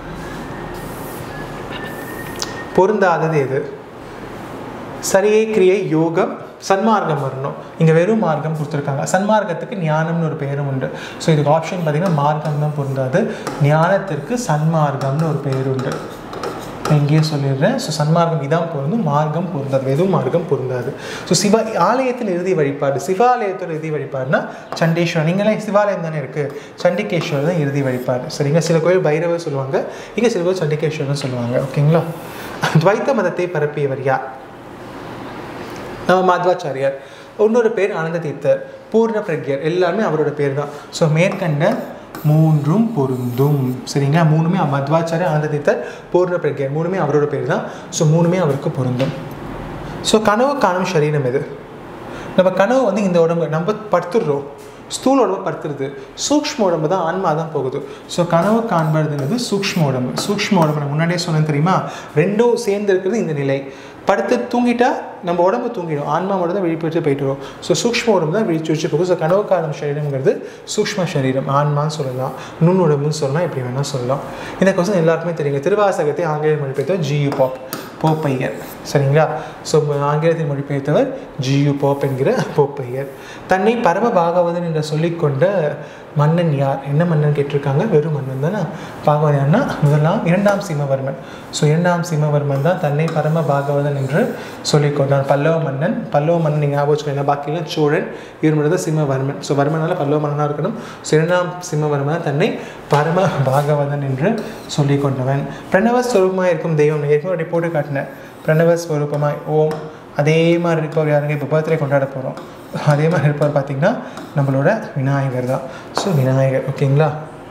பொருந்தாதது எது சரியை கிரியை யோகம் சன்மார்க்கம் வரணும் இங்கே வெறும் மார்க்கம் கொடுத்துருக்காங்க சன்மார்க்கத்துக்கு ஞானம்னு ஒரு பெயரும் உண்டு ஸோ இதுக்கு ஆப்ஷன் பார்த்தீங்கன்னா மார்க்கம் தான் பொருந்தாது ஞானத்திற்கு சன்மார்க்கம்னு ஒரு பெயர் உண்டு நான் இங்கேயே சொல்லிடுறேன் ஸோ சன்மார்க்கம் இதான் பொருந்தும் மார்க்கம் பொருந்தாது வெறும் மார்க்கம் பொருந்தாது ஸோ சிவ ஆலயத்தில் இறுதி வழிபாடு சிவாலயத்தோட இறுதி வழிபாடுனா சண்டீஸ்வரர் நீங்களே சிவாலயம் தானே இருக்குது சண்டிகேஸ்வரர் தான் இறுதி வழிபாடு சரிங்களா சில கோயில் பைரவர் சொல்லுவாங்க இங்கே சில கோயில் சண்டிகேஸ்வரர் சொல்லுவாங்க ஓகேங்களா துவைத்த மதத்தை பரப்பியவர் யார் நம்ம மாத்வாச்சாரியார் இன்னொரு பேர் ஆனந்த தீர்த்தர் பூர்ண பிரக்யர் எல்லாருமே அவரோட பேர் தான் ஸோ மேற்கண்ட மூன்றும் பொருந்தும் சரிங்களா மூணுமே மத்வாச்சாரிய ஆனந்த தீர்த்தர் பூர்ண பிரக்யர் மூணுமே அவரோட பேர் தான் ஸோ மூணுமே அவருக்கு பொருந்தும் ஸோ கனவு காணும் சரீரம் எது நம்ம கனவு வந்து இந்த உடம்பு நம்ம படுத்துடுறோம் ஸ்தூல உடம்பு படுத்துருது சூக்ஷ்ம உடம்பு தான் ஆன்மா தான் போகுது ஸோ கனவு காண்பதுங்கிறது சூக்ஷ்ம உடம்பு சூக்ஷ்ம உடம்பு நான் முன்னாடியே சொன்னேன் தெரியுமா ரெண்டும் சேர்ந்து இருக்கிறது இந்த நிலை படுத்து தூங்கிட்டா நம்ம உடம்பு தூங்கிடும் ஆன்மா மட்டும் தான் விழிப்பிட்டு போயிட்டு வரும் ஸோ சூக்ஷ்ம உடம்பு தான் விழிச்சு வச்சு போகும் ஸோ கனவு காணும் சரீரம்ங்கிறது சூக்ஷ்ம சரீரம் ஆன்மான்னு சொல்லலாம் நுண் உடம்புன்னு சொல்லலாம் எப்படி வேணால் சொல்லலாம் இந்த கொஸ்டின் எல்லாருக்குமே தெரியுங்க திருவாசகத்தை ஆங்கில மொழிபெயர்த்தவர் ஜியு பாப் போப்பையர் சரிங்களா ஸோ ஆங்கிலத்தில் மொழிபெயர்த்தவர் ஜியு போப் என்கிற போப்பையர் தன்னை பரம பாகவதன் என்று சொல்லிக்கொண்ட மன்னன் யார் என்ன மன்னன் கேட்டிருக்காங்க வெறும் மன்னன் தானே பாகவதன் யார்னா முதலாம் இரண்டாம் சிம்மவர்மன் ஸோ இரண்டாம் சிம்மவர்மன் தான் தன்னை பரம பாகவதன் என்று சொல்லிக்கொண்டான் பல்லவ மன்னன் பல்லவ மன்னன் நீங்கள் ஞாபகம் வச்சுக்கோங்க பாக்கியெல்லாம் சோழன் இவர் மட்டும் தான் சிம்மவர்மன் ஸோ வர்மனால பல்லவ மன்னனாக இருக்கணும் ஸோ இரண்டாம் சிம்மவர்மன் தன்னை பரம பாகவதன் என்று சொல்லிக் கொண்டவன் பிரணவ ஸ்வரூபமாக இருக்கும் தெய்வம் ஏற்கனவே போட்டு காட்டினேன் பிரணவ ஸ்வரூபமாய் ஓம் அதே மாதிரி இருப்பவர் யாருங்க இப்போ பர்த்டே கொண்டாட போகிறோம் அதே மாதிரி இருப்பவர் பார்த்திங்கன்னா நம்மளோட விநாயகர் தான் ஸோ விநாயகர் ஓகேங்களா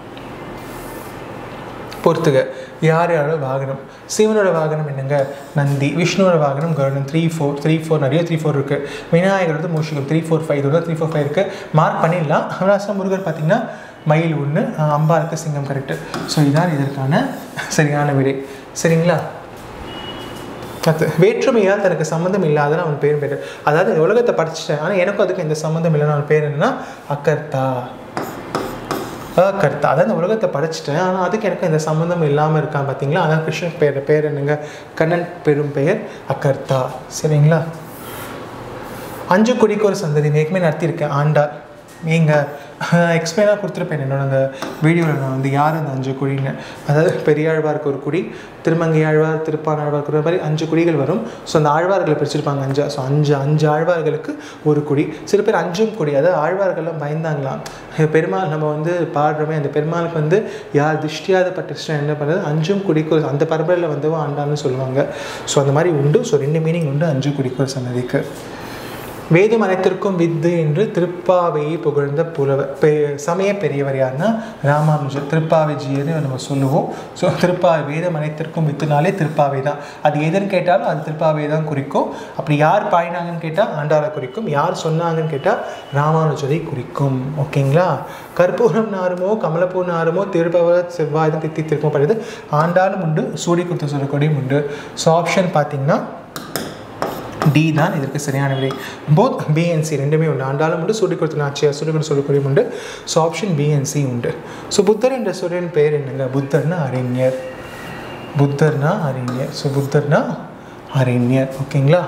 பொறுத்துக யார் யாரோட வாகனம் சிவனோட வாகனம் என்னங்க நந்தி விஷ்ணுவோட வாகனம் Garudan three four three four நிறைய த்ரீ ஃபோர் இருக்குது விநாயகரோட மூஷிகம் த்ரீ ஃபோர் ஃபைவ் இதோட த்ரீ ஃபோர் ஃபைவ் இருக்குது மார்க் பண்ணிடலாம் அவராசம் முருகர் பார்த்திங்கன்னா மயில் ஒன்று அம்பாளுக்கு சிங்கம் கரெக்டு ஸோ இதுதான் இதற்கான சரியான விடை சரிங்களா அது வேற்றுமையால் தனக்கு சம்மந்தம் இல்லாதன்னு அவன் பேர் பேர் அதாவது இந்த உலகத்தை படிச்சுட்டேன் ஆனால் எனக்கும் அதுக்கு எந்த சம்மந்தம் இல்லைன்னு அவன் பேர் என்னன்னா அக்கர்த்தா அகர்த்தா அதாவது இந்த உலகத்தை படைச்சிட்டேன் ஆனால் அதுக்கு எனக்கு எந்த சம்மந்தம் இல்லாமல் இருக்கான் பார்த்தீங்களா அதான் கிருஷ்ணன் பேர் பேர் என்னங்க கண்ணன் பெரும் பெயர் அக்கர்த்தா சரிங்களா அஞ்சு குடிக்கு ஒரு சந்ததி ஏற்கனவே நடத்தியிருக்கேன் ஆண்டாள் நீங்கள் எக்ஸ்பிளைனாக கொடுத்துருப்பேன் என்னோட அந்த வீடியோவில் நான் வந்து யார் அந்த அஞ்சு குடின்னு அதாவது பெரியாழ்வாருக்கு ஒரு குடி திருமங்கை ஆழ்வார் திருப்பானாழ்வாருக்கு ஒரு மாதிரி அஞ்சு குடிகள் வரும் ஸோ அந்த ஆழ்வார்களை பிரிச்சிருப்பாங்க அஞ்சு ஸோ அஞ்சு அஞ்சு ஆழ்வார்களுக்கு ஒரு குடி சில பேர் அஞ்சும் குடி அதாவது ஆழ்வார்கள்லாம் பயந்தாங்களாம் பெருமாள் நம்ம வந்து பாடுறோமே அந்த பெருமாளுக்கு வந்து யார் திருஷ்டியாத பட்டுச்சுன்னா என்ன பண்ணுறது அஞ்சும் குடிக்கு ஒரு அந்த பரம்பரையில் வந்து ஆண்டான்னு சொல்லுவாங்க ஸோ அந்த மாதிரி உண்டு ஸோ ரெண்டு மீனிங் உண்டு அஞ்சு குடிக்கு ஒரு சன்னதிக்கு வேதம் அனைத்திற்கும் வித்து என்று திருப்பாவையை புகழ்ந்த புலவர் பெ சமய பெரியவர் யாருன்னா ராமானுஜர் திருப்பாவைஜியர்னு நம்ம சொல்லுவோம் ஸோ திருப்பாவை வேதம் அனைத்திற்கும் வித்துனாலே திருப்பாவை தான் அது எதுன்னு கேட்டாலும் அது திருப்பாவை தான் குறிக்கும் அப்படி யார் பாடினாங்கன்னு கேட்டால் ஆண்டாளை குறிக்கும் யார் சொன்னாங்கன்னு கேட்டால் ராமானுஜரை குறிக்கும் ஓகேங்களா கற்பூரம் நாருமோ கமலப்பூ நாருமோ திருப்பவ செவ்வாய் தான் தித்தி திருப்பம் படிது ஆண்டாலும் உண்டு சூடி குத்து சொல்லக்கூடியும் உண்டு ஸோ ஆப்ஷன் பார்த்தீங்கன்னா டி தான் இதற்கு சரியான விடை போத் பிஎன்சி ரெண்டுமே உண்டு ஆண்டாலும் உண்டு சூடி கொடுத்த நாச்சியார் சூடி கொடுத்த சொல்லக்கூடிய உண்டு ஸோ ஆப்ஷன் பிஎன்சி உண்டு ஸோ புத்தர் என்ற சொல்லின் பெயர் என்னங்க புத்தர்னா அறிஞர் புத்தர்னா அறிஞர் ஸோ புத்தர்னா அறிஞர் ஓகேங்களா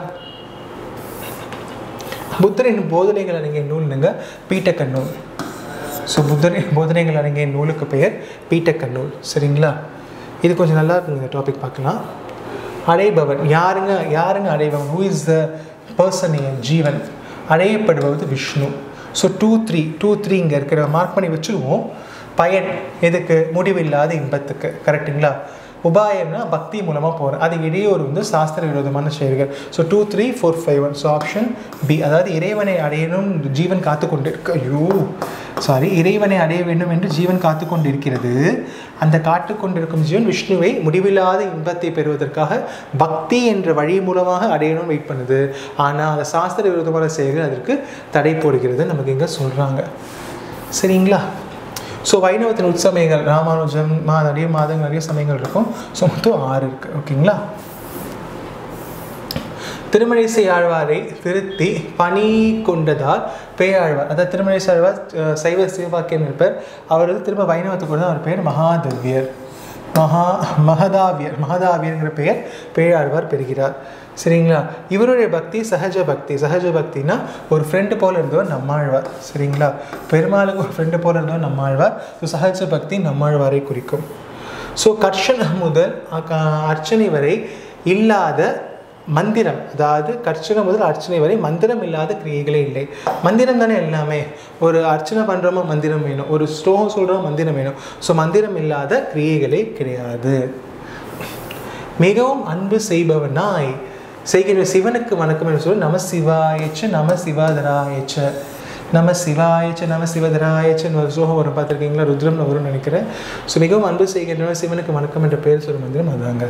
புத்தரின் போதனைகள் அடங்கிய நூல் என்னங்க பீட்டக்க நூல் ஸோ புத்தரின் போதனைகள் அடங்கிய நூலுக்கு பெயர் பீட்டக்க நூல் சரிங்களா இது கொஞ்சம் நல்லா இருக்குங்க இந்த டாபிக் பார்க்கலாம் அடைபவன் யாருங்க யாருங்க அடைபவன் ஹூ இஸ் த பர்சன் ஜீவன் அடையப்படுவது Vishnu so two three two three இங்கே இருக்கிற மார்க் பண்ணி வச்சுருவோம் பயன் எதுக்கு முடிவில்லாத இன்பத்துக்கு கரெக்டுங்களா உபாயம்னா பக்தி மூலமாக போகிறேன் அது இடையூறு வந்து சாஸ்திர விரோதமான செயல்கள் so two three four five one so option B அதாவது இறைவனை அடையணும் ஜீவன் காத்து கொண்டு இருக்க ஐயோ சாரி இறைவனை அடைய வேண்டும் என்று ஜீவன் காத்து கொண்டு இருக்கிறது அந்த காத்து கொண்டிருக்கும் ஜீவன் விஷ்ணுவை முடிவில்லாத இன்பத்தை பெறுவதற்காக பக்தி என்ற வழி மூலமாக அடையணும் வெயிட் பண்ணுது ஆனால் அந்த சாஸ்திர விரோதமான செயல்கள் அதற்கு தடை போடுகிறது நமக்கு இங்கே சொல்கிறாங்க சரிங்களா ஸோ வைணவத்தின் உற்சமயங்கள் ராமானுஜம் மா நிறைய மாதங்கள் நிறைய சமயங்கள் இருக்கும் ஸோ மொத்தம் ஆறு இருக்குது ஓகேங்களா திருமணிசை ஆழ்வாரை திருத்தி பணி கொண்டதால் பேயாழ்வார் அதாவது திருமணிசை ஆழ்வார் அஹ், சைவ சிவபாக்கியம் இருப்பார் அவர் வந்து திரும்ப வைணவத்தை கொண்டு அவர் பேர் மகாதவ்யர் மகா மகதாவியர் மகதாவியர்ங்கிற பெயர் பேயாழ்வார் பெறுகிறார் சரிங்களா இவருடைய பக்தி சகஜ பக்தி சகஜ பக்தினா ஒரு ஃப்ரெண்டு போல இருந்தவர் நம்மாழ்வார் சரிங்களா பெருமாளுக்கு ஒரு ஃப்ரெண்டு போல இருந்தவர் நம்மாழ்வார் ஸோ சகஜ பக்தி நம்மாழ்வாரை குறிக்கும் ஸோ கர்ஷனம் முதல் அ- அர்ச்சனை வரை இல்லாத மந்திரம் அதாவது கர்ச்சனை முதல் அர்ச்சனை வரை மந்திரம் இல்லாத கிரியைகளே இல்லை மந்திரம் தானே எல்லாமே ஒரு அர்ச்சனை பண்ணுறோமோ மந்திரம் வேணும் ஒரு ஸ்லோகம் சொல்கிறோம் மந்திரம் வேணும் ஸோ மந்திரம் இல்லாத கிரியைகளே கிடையாது மிகவும் அன்பு செய்பவனாய் செய்கின்ற சிவனுக்கு வணக்கம் என்று சொல்லி நம சிவாயச்ச நம சிவாதராயச்ச நம சிவாயச்ச நம சிவதராயச்சன்னு ஒரு சோகம் வரும் பார்த்துருக்கீங்களா ருத்ரம்னு வரும்னு நினைக்கிறேன் ஸோ மிகவும் அன்பு செய்கின்றவன் சிவனுக்கு வணக்கம் என்ற பெயர் சொல்லும் மந்திரம் அதாங்க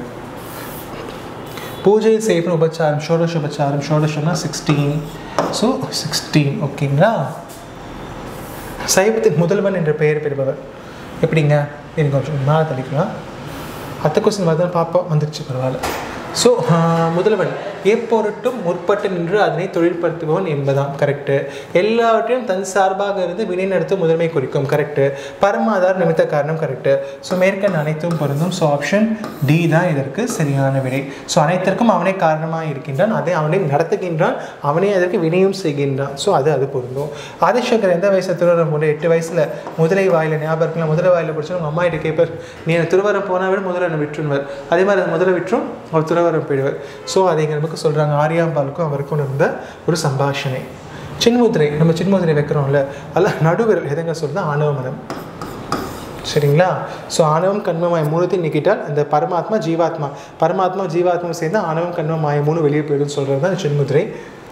பூஜை செய்யணும் உபச்சாரம் ஷோடஷ உபச்சாரம் ஷோடஷம்னா சிக்ஸ்டீன் ஸோ சிக்ஸ்டீன் ஓகேங்களா சைவத்தின் முதல்வன் என்ற பெயர் பெறுபவர் எப்படிங்க எனக்கு கொஞ்சம் மேலே தள்ளிக்கலாம் அத்தை கொஸ்டின் மாதிரி தான் பார்ப்போம் வந்துருச்சு பரவாயில்ல ஸோ முதல்வன் எப்பொருட்டும் முற்பட்டு நின்று அதனை தொழில்படுத்துபவன் என்பதாம் கரெக்டு எல்லாவற்றையும் தன் சார்பாக இருந்து வினை நடத்தும் முதன்மை குறிக்கும் கரெக்டு பரமாதார் நிமித்த காரணம் கரெக்டு ஸோ மேற்கண் அனைத்தும் பொருந்தும் ஸோ ஆப்ஷன் டி தான் இதற்கு சரியான விடை ஸோ அனைத்திற்கும் அவனே காரணமாக இருக்கின்றான் அதை அவனை நடத்துகின்றான் அவனே அதற்கு வினையும் செய்கின்றான் ஸோ அது அது பொருந்தும் ஆதிசங்கர் எந்த வயசில் திருவரம் போன எட்டு வயசில் முதலை வாயில ஞாபகம் இருக்கலாம் முதலை வாயில பிடிச்சா உங்கள் அம்மா கிட்ட கேட்பார் நீ எனக்கு திருவரம் போனால் விட முதல்ல என்னை விட்டுருவார் அதே மாதிரி அந்த முதல்ல விட்டுரும் அவர் திருவரம் போயிடுவார் ஸோ அதை இங்கே நமக்கு சொல்கிறாங்க ஆரியாம்பாலுக்கும் அவருக்கும் இருந்த ஒரு சம்பாஷணை சின்முத்திரை நம்ம சின்முத்திரை வைக்கிறோம்ல அதில் நடுவிரல் எதுங்க சொல்லுது ஆணவ மதம் சரிங்களா ஸோ ஆணவம் கண்மமாய மூணுத்தையும் நீக்கிட்டால் அந்த பரமாத்மா ஜீவாத்மா பரமாத்மா ஜீவாத்மா சேர்ந்து ஆணவம் கண்மமாய மூணு வெளியே போயிடும்னு சொல்கிறது தான் சின்முத்திரை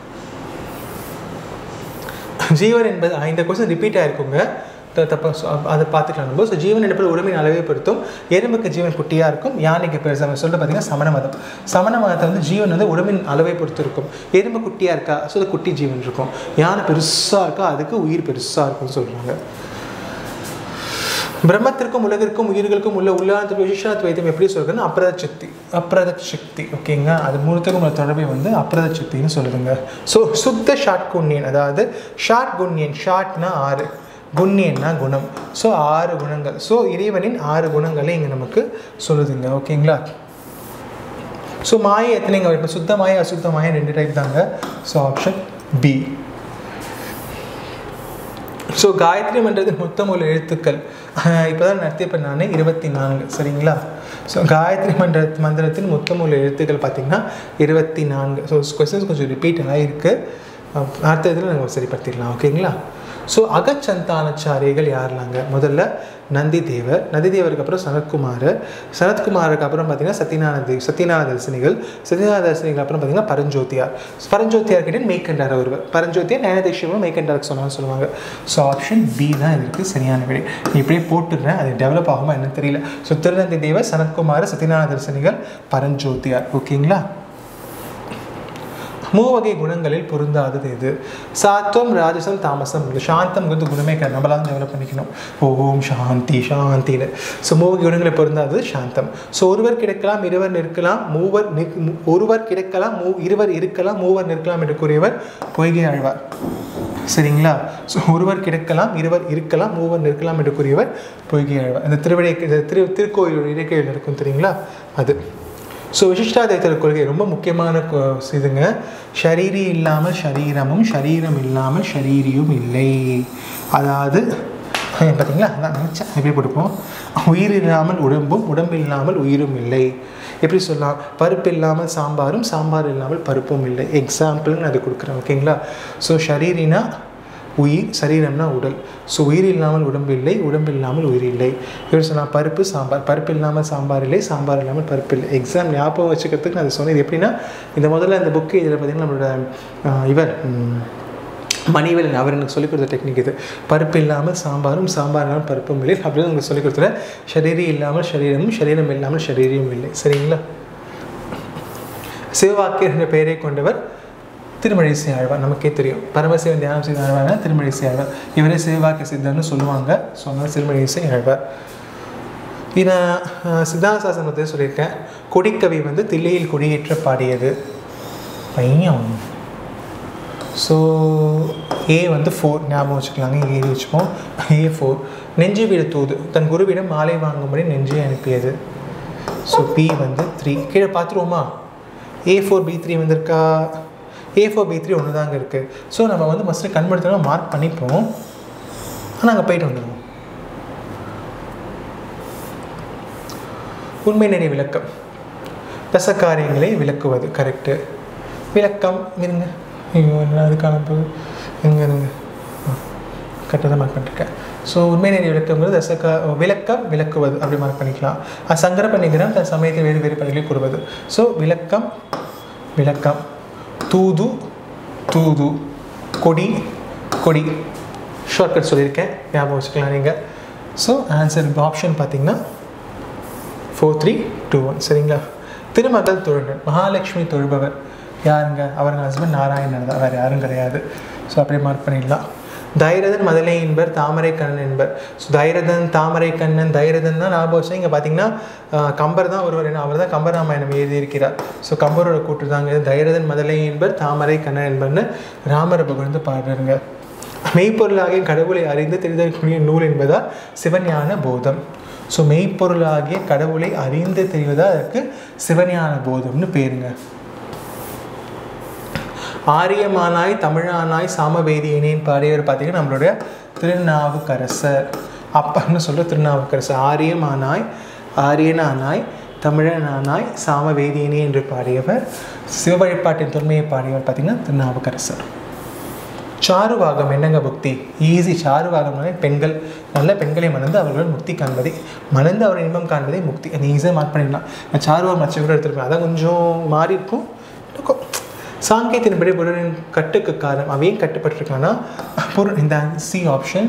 ஜீவன் என்பது ஆ, இந்த கொஸ்டின் ரிப்பீட் ஆயிருக்குங்க த- தப்பா so, அ- அதை பார்த்துக்கலாம் நம்ம ஸோ ஜீவன் என்பது உடம்பின் அளவை பொறுத்தும் எறும்புக்கு ஜீவன் குட்டியாக இருக்கும் யானைக்கு பெருசாக சொல்லிட்டு பார்த்தீங்கன்னா சமண மதம் சமண மதத்தை வந்து ஜீவன் வந்து உடம்பின் அளவை பொறுத்து இருக்கும் எறும்பு குட்டியாக இருக்கா ஸோ அது குட்டி ஜீவன் இருக்கும் யானை பெருசாக இருக்கா அதுக்கு உயிர் பெருசாக இருக்கும்னு சொல்கிறாங்க பிரம்மத்திற்கும் உலகிற்கும் உயிர்களுக்கும் உள்ள உள்ளார்ந்த விசேஷாத்வைத்தம் எப்படி சொல்றதுன்னா அப்ரத சக்தி அப்ரத சக்தி ஓகேங்க அது மூணுத்துக்கும் உள்ள தொடர்பை வந்து அப்ரத சக்தின்னு சொல்லுதுங்க ஸோ சுத்த ஷாட் குண்ணியன் அதாவது ஷாட் குண்ணியன் ஷாட்னா ஆறு குண்ணியன்னா குணம் ஸோ ஆறு குணங்கள் ஸோ இறைவனின் ஆறு குணங்களை இங்கே நமக்கு சொல்லுதுங்க ஓகேங்களா ஸோ மாயை எத்தனைங்க இப்போ சுத்த மாயை அசுத்த மாயை ரெண்டு டைப் தாங்க so option B so Gayatri மன்றத்தின் மொத்தம் உள்ள எழுத்துக்கள் இப்போ தான் நடத்தியப்ப நான் இருபத்தி நான்கு சரிங்களா ஸோ காயத்ரி மன்ற மந்திரத்தின் மொத்தம் உள்ள எழுத்துக்கள் பார்த்தீங்கன்னா இருபத்தி நான்கு ஸோ கொஸ்டின்ஸ் கொஞ்சம் ரிப்பீட் ஆகிருக்கு அடுத்த இதில் நம்ம சரிப்படுத்திடலாம் ஓகேங்களா ஸோ அகச்சந்தானச்சாரிகள் யாருலாங்க முதல்ல நந்தி தேவர் நந்தி தேவருக்கு அப்புறம் சனத்குமார் சனத்குமாருக்கு அப்புறம் பார்த்தீங்கன்னா சத்யநாராயண சத்யநாராயண தரிசனிகள் சத்யநாராயண தரிசனிகள் அப்புறம் பார்த்தீங்கன்னா பரஞ்சோதியார் பரஞ்சோதியார் கிட்ட மெய்கண்டார் ஒருவர் பரஞ்சோதியார் ஞானதேஷமும் மெய்கண்டாருக்கு சொன்னாங்க சொல்லுவாங்க ஸோ ஆப்ஷன் பி தான் இதற்கு சரியான விடை இப்படியே போட்டுடுறேன் அது டெவலப் ஆகுமா என்னன்னு தெரியல ஸோ திருநந்தி தேவர் சனத்குமார் சத்யநாராயண தரிசனிகள் பரஞ்சோதியார் ஓகேங்களா மூவகை குணங்களில் பொருந்தாதது எது சாத்வம் ராஜசம் தாமசம் இது சாந்தம் வந்து குணமே கிடையாது நம்மளால டெவலப் பண்ணிக்கணும் ஓம் சாந்தி சாந்தின்னு ஸோ மூவகை குணங்களை பொருந்தாதது சாந்தம் ஸோ ஒருவர் கிடைக்கலாம் இருவர் நிற்கலாம் மூவர் நிற் மூ- ஒருவர் கிடைக்கலாம் மூ இருவர் இருக்கலாம் மூவர் நிற்கலாம் என்று கூறியவர் பொய்கை ஆழ்வார் சரிங்களா ஸோ ஒருவர் கிடக்கலாம் இருவர் இருக்கலாம் மூவர் நிற்கலாம் என்று கூறியவர் பொய்கை ஆழ்வார் அந்த திருவிடை இந்த திரு திருக்கோயிலோட இடைக்கையில் இருக்கும் தெரியுங்களா அது ஸோ விசிஷ்டாதைத்தல் கொள்கை ரொம்ப முக்கியமான கொ- இதுங்க ஷரீரி இல்லாமல் ஷரீரமும் ஷரீரம் இல்லாமல் ஷரீரியும் இல்லை அதாவது ஹம், பார்த்தீங்களா அதான் நினச்சேன் எப்படி கொடுப்போம் உயிர் இல்லாமல் உடம்பும் உடம்பு இல்லாமல் உயிரும் இல்லை எப்படி சொல்லலாம் பருப்பு இல்லாமல் சாம்பாரும் சாம்பார் இல்லாமல் பருப்பும் இல்லை எக்ஸாம்பிள்னு அது கொடுக்குறேன் ஓகேங்களா ஸோ ஷரீரினா உயிர் சரீரம்னா உடல் ஸோ உயிர் இல்லாமல் உடம்பு இல்லை உடம்பு இல்லாமல் உயிர் இல்லை எப்படி சொல்லலாம் பருப்பு சாம்பார் பருப்பு இல்லாமல் சாம்பார் இல்லை சாம்பார் இல்லாமல் பருப்பு இல்லை எக்ஸாம் ஞாபகம் வச்சுக்கிறதுக்கு நான் அதை சொன்னேன் இது எப்படின்னா இந்த முதல்ல இந்த புக்கு இதில் பார்த்தீங்கன்னா நம்மளோட ஆஹ், இவர் ம், மணிவேலன் அவர் எனக்கு சொல்லிக் கொடுத்த டெக்னிக் இது பருப்பு இல்லாமல் சாம்பாரும் சாம்பார் இல்லாமல் பருப்பும் இல்லை அப்படின்னு உங்களுக்கு சொல்லிக் கொடுத்துறேன் ஷரீரி இல்லாமல் ஷரீரமும் ஷரீரம் இல்லாமல் ஷரீரியும் இல்லை சரிங்களா சிவவாக்கியர் என்ற பெயரை கொண்டவர் திருமழிசை ஆழ்வார் நமக்கே தெரியும் பரமசிவன் தியானம் செய்த ஆழ்வார்னா திருமழிசை ஆழ்வார் இவரே சிவவாக்கிய சித்தர்னு சொல்லுவாங்க சொன்னால் திருமழிசை ஆழ்வார் இது நான் அஹ், சித்தாந்த சாசனத்தை சொல்லியிருக்கேன் கொடிக்கவி வந்து தில்லையில் கொடியேற்ற பாடியது பையன் ஸோ ஏ வந்து ஃபோர் ஞாபகம் வச்சுக்கலாங்க இங்கே எழுதி வச்சுப்போம் ஏ ஃபோர் நெஞ்சு வீடு தூது தன் குருவிடம் மாலை வாங்கும்படி நெஞ்சை அனுப்பியது ஸோ பி வந்து த்ரீ கீழே பார்த்துருவோமா ஏ ஃபோர் பி த்ரீ வந்திருக்கா ஏ ஃபோர் பி த்ரீ ஒன்று தாங்க இருக்குது ஸோ நம்ம வந்து மஸ்ட்டு கண்படுத்தணும் மார்க் பண்ணிப்போம் ஆனால் அங்கே போயிட்டு வந்துடுவோம் உண்மை நெறி விளக்கம் தசகாரியங்களை விளக்குவது கரெக்டு விளக்கம் இருங்க ஐயோ என்ன அதுக்கான போது எங்க இருங்க கரெக்டாக தான் மார்க் பண்ணிருக்கேன் ஸோ உண்மை நெறி விளக்கங்கிறது தசகா விளக்கம் விளக்குவது அப்படி மார்க் பண்ணிக்கலாம் அது சங்கர பண்ணிக்கிறோம் தன் சமயத்தில் வேறு வேறு பணிகளை கூறுவது ஸோ விளக்கம் விளக்கம் தூது தூது கொடி கொடி ஷார்ட்கட் சொல்லியிருக்கேன் ஞாபகம் வச்சுக்கலாம் நீங்கள் ஸோ ஆன்சர் ஆப்ஷன் பார்த்தீங்கன்னா ஃபோர் த்ரீ டூ ஒன் சரிங்களா திருமகள் தொழுநர் மகாலட்சுமி தொழுபவர் யாருங்க அவருங்க ஹஸ்பண்ட் நாராயணன் தான் வேறு யாரும் கிடையாது ஸோ அப்படியே மார்க் பண்ணிடலாம் தைரதன் மதலை என்பர் தாமரை கண்ணன் என்பர் ஸோ தைரதன் தாமரை கண்ணன் தைரதன் தான் ஞாபகம் வச்சு இங்கே பார்த்தீங்கன்னா ஆஹ், கம்பர் தான் ஒருவர் என்ன அவர் தான் கம்பராமாயணம் எழுதியிருக்கிறார் ஸோ கம்பரோட கூட்டு தாங்க இது. தைரதன் மதலை என்பர் தாமரை கண்ணன் என்பர்னு ராமரை புகழ்ந்து பாடுறாருங்க மெய்ப்பொருளாகிய கடவுளை அறிந்து தெரிதற்குரிய நூல் என்பதால் சிவஞான போதம் ஸோ மெய்ப்பொருளாகிய கடவுளை அறிந்து தெரிவதா அதற்கு சிவஞான போதம்னு பேருங்க ஆரியமானாய் தமிழானாய் சாமவேதியினேன்னு பாடியவர் பார்த்தீங்கன்னா நம்மளுடைய திருநாவுக்கரசர் அப்பன்னு சொல்கிற திருநாவுக்கரசர் ஆரியமானாய் ஆரியனானாய் தமிழனானாய் சாமவேதியினே என்று பாடியவர் சிவ வழிபாட்டின் தொன்மையை பாடியவர் பார்த்தீங்கன்னா திருநாவுக்கரசர் சாருவாகம் என்னங்க புக்தி ஈஸி சாருவாகம்னாலே பெண்கள் நல்ல பெண்களை மணந்து அவர்கள் முக்தி காண்பதே மணந்து அவர் இன்பம் காண்பதே முக்தி அது ஈஸியாக மார்க் பண்ணிடலாம் நான் சாருவாகம் மச்சம் கூட எடுத்துருப்பேன் அதான் கொஞ்சம் மாறி இருக்கும் இருக்கும். சாங்கேத்தின்படி புருடனின் கட்டுக்கு காரணம் அவையும் கட்டுப்பட்டிருக்கானா புரு இந்த சி ஆப்ஷன்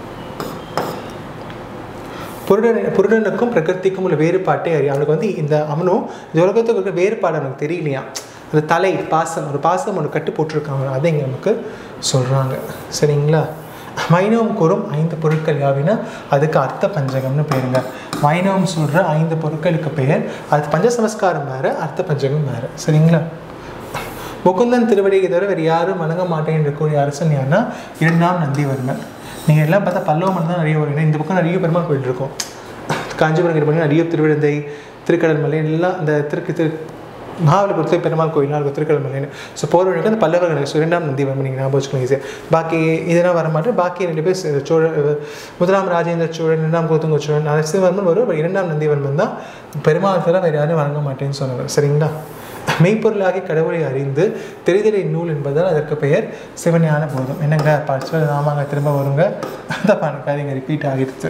புருடன் புருடனுக்கும் பிரகிருதிக்கும் உள்ள வேறுபாட்டை அறியும் அவனுக்கு வந்து இந்த அவனும் இந்த உலகத்துக்கு இருக்கிற வேறுபாடு அவனுக்கு தெரியலையா அந்த தலை பாசம் ஒரு பாசம் ஒன்று கட்டு போட்டிருக்காங்க அதை இங்கே நமக்கு சொல்கிறாங்க சரிங்களா வைணவம் கூறும் ஐந்து பொருட்கள் யாவினா அதுக்கு அர்த்த பஞ்சகம்னு பேருங்க வைணவம் சொல்கிற ஐந்து பொருட்களுக்கு பெயர் அது பஞ்சசமஸ்காரம் வேறு அர்த்த பஞ்சகம் வேறு சரிங்களா முகுந்தன் திருவடியை தவிர வேறு யாரும் வணங்க மாட்டேன் என்று கூடிய அரசன் யாருன்னா இரண்டாம் நந்திவர்மன் நீங்கள் எல்லாம் பார்த்தா பல்லவமன் தான் நிறைய வரும் ஏன்னா இந்த பக்கம் நிறைய பெருமாள் கோயில் இருக்கும் காஞ்சிபுரம் கிட்ட போனீங்கன்னா நிறைய திருவிழந்தை திருக்கடல் மலை எல்லாம் இந்த திருக்கு திரு மகாபலிபுரத்தில் பெருமாள் கோயிலாம் இருக்கும் திருக்கடல் மலைன்னு ஸோ போகிற வழிக்கு அந்த பல்லவர்கள் ஸோ இரண்டாம் நந்திவர்மன் நீங்கள் ஞாபகம் வச்சுக்கணும் ஈஸியாக பாக்கி இதெல்லாம் வர மாட்டேன் பாக்கி ரெண்டு பேர் சே- சோழ முதலாம் ராஜேந்திர சோழன் இரண்டாம் குலத்துங்க சோழன் நரசிம்மர்மன் வரும் but இரண்டாம் நந்திவர்மன் தான் பெருமாள் தவிர வேறு யாரும் வணங்க மாட்டேன்னு சொன்னவர் சரிங்களா மெய்ப்பொருளாகி கடவுளை அறிந்து தெரிதலை நூல் என்பதால் அதற்கு பெயர் சிவஞான போதம் என்னங்க படிச்சு ஆமாங்க திரும்ப வருங்க அந்த பாருங்க ரிப்பீட் ஆகிடுச்சு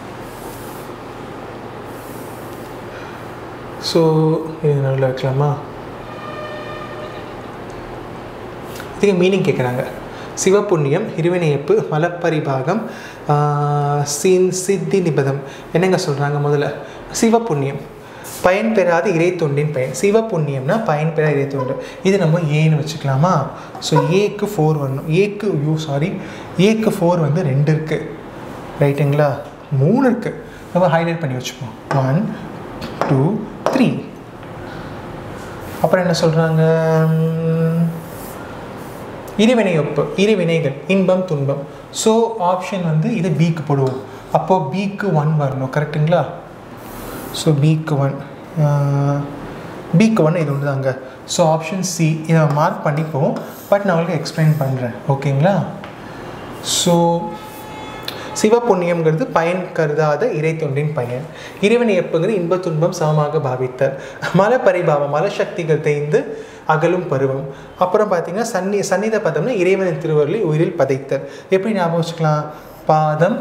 ஸோ இது நடுவில் வைக்கலாமா இதுக்கு மீனிங் கேட்குறாங்க சிவபுண்ணியம் இருவினையப்பு மலப்பரிபாகம் ஆஹ், சின் சித்தி நிபதம் என்னங்க சொல்கிறாங்க முதல்ல சிவபுண்ணியம் பயன் பெறாத இறை தொண்டின் பயன் சிவ புண்ணியம்னா பயன் பெறாத இறை தொண்டு இது நம்ம ஏன்னு வச்சுக்கலாமா ஸோ ஏக்கு ஃபோர் வரணும் ஏக்கு யூ சாரி ஏக்கு ஃபோர் வந்து ரெண்டு இருக்குது ரைட்டுங்களா மூணு இருக்குது நம்ம ஹைலைட் பண்ணி வச்சுப்போம் ஒன் டூ த்ரீ அப்புறம் என்ன சொல்கிறாங்க இருவினை ஒப்பு இருவினைகள் இன்பம் துன்பம் ஸோ ஆப்ஷன் வந்து இது பிக்கு போடுவோம் அப்போது பிக்கு ஒன் வரணும் கரெக்டுங்களா ஸோ பிக்கு ஒன் பிக்கு ஒன் இது ஒன்று தாங்க ஸோ ஆப்ஷன் சி இதை மார்க் பண்ணிப்போம் பட் நான் உங்களுக்கு எக்ஸ்பிளைன் பண்ணுறேன் ஓகேங்களா ஸோ சிவ புண்ணியம்ங்கிறது பயன் கருதாத இறை தொண்டின் பயன் இறைவனை எப்பங்கிறது இன்ப துன்பம் சமமாக பாவித்தல் மல பரிபாவம் மல சக்திகள் தேய்ந்து அகலும் பருவம் அப்புறம் பார்த்தீங்கன்னா சன்னி சந்நித பதம்னா இறைவனின் திருவருளை உயிரில் பதைத்தல் எப்படி ஞாபகம் வச்சுக்கலாம் பாதம்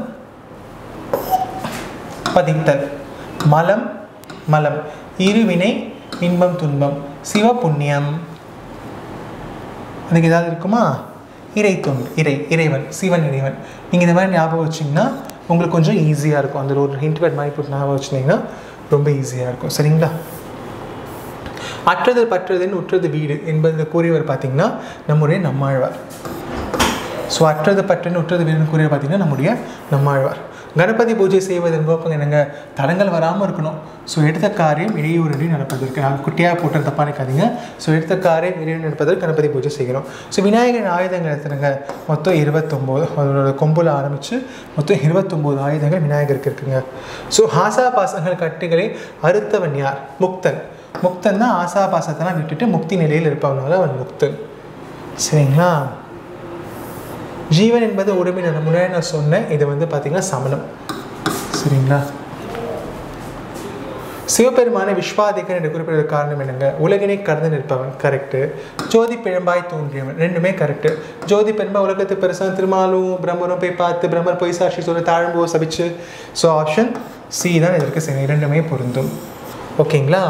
பதித்தல் மலம் மலம் இருவினை இன்பம் துன்பம் சிவ புண்ணியம் அதுக்கு ஏதாவது இருக்குமா இறை தொண்டு இறை இறைவன் சிவன் இறைவன் நீங்கள் இந்த மாதிரி ஞாபகம் வச்சிங்கன்னா உங்களுக்கு கொஞ்சம் ஈஸியாக இருக்கும் அந்த ஒரு ஹிண்ட் வேர்ட் மாதிரி போட்டு ஞாபகம் வச்சிங்கன்னா ரொம்ப ஈஸியாக இருக்கும் சரிங்களா அற்றது பற்றதுன்னு உற்றது வீடு என்பது கூறியவர் பார்த்தீங்கன்னா நம்முடைய நம்மாழ்வார் ஸோ அற்றது பற்றுன்னு உற்றது வீடுன்னு கூறியவர் பார்த்தீங்கன்னா நம்முடைய நம்மாழ்வார் கணபதி பூஜை செய்வதன் நோக்கம் என்னங்க தடங்கள் வராமல் இருக்கணும் ஸோ எடுத்த காரியம் இடையூறின்றி நடப்பதற்கு நான் குட்டியாக போட்டு தப்பாக நினைக்காதீங்க ஸோ எடுத்த காரியம் இடையூறு நடப்பதற்கு கணபதி பூஜை செய்கிறோம் ஸோ விநாயகரின் ஆயுதங்கள் எடுத்துருங்க மொத்தம் இருபத்தொம்போது அதோட கொம்பில் ஆரம்பித்து மொத்தம் இருபத்தொம்போது ஆயுதங்கள் விநாயகருக்கு இருக்குங்க ஸோ ஆசா பாசங்கள் கட்டுகளை அறுத்தவன் யார் முக்தன் முக்தன் தான் ஆசா பாசத்தெல்லாம் விட்டுட்டு முக்தி நிலையில் இருப்பவனால அவன் முக்தன் சரிங்களா ஜீவன் என்பது உரிமை நான் முன்னாடி நான் சொன்னேன் இது வந்து பார்த்தீங்கன்னா சமணம் சரிங்களா சிவபெருமான விஸ்வாதிகன் என்று குறிப்பிடுற காரணம் என்னங்க உலகினை கடந்து நிற்பவன் கரெக்டு ஜோதி பிழம்பாய் தோன்றியவன் ரெண்டுமே கரெக்டு ஜோதி பெரும்பா உலகத்து பெருசாக திருமாலும் பிரம்மரும் போய் பார்த்து பிரம்மர் பொய் சாட்சி சொல்ல தாழ்ம்போ சபிச்சு ஸோ ஆப்ஷன் சி தான் இதற்கு சரி இரண்டுமே பொருந்தும் ஓகேங்களா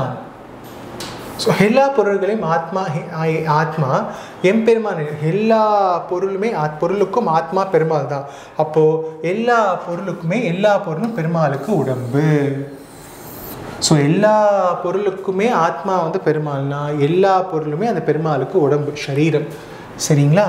ஸோ எல்லா பொருள்களையும் ஆத்மா ஹி- ஆத்மா எம்பெருமான் எல்லா பொருளுமே ஆத் பொருளுக்கும் ஆத்மா பெருமாள் தான் அப்போது எல்லா பொருளுக்குமே எல்லா பொருளும் பெருமாளுக்கு உடம்பு ஸோ எல்லா பொருளுக்குமே ஆத்மா வந்து பெருமாள்னா எல்லா பொருளுமே அந்த பெருமாளுக்கு உடம்பு சரீரம் சரிங்களா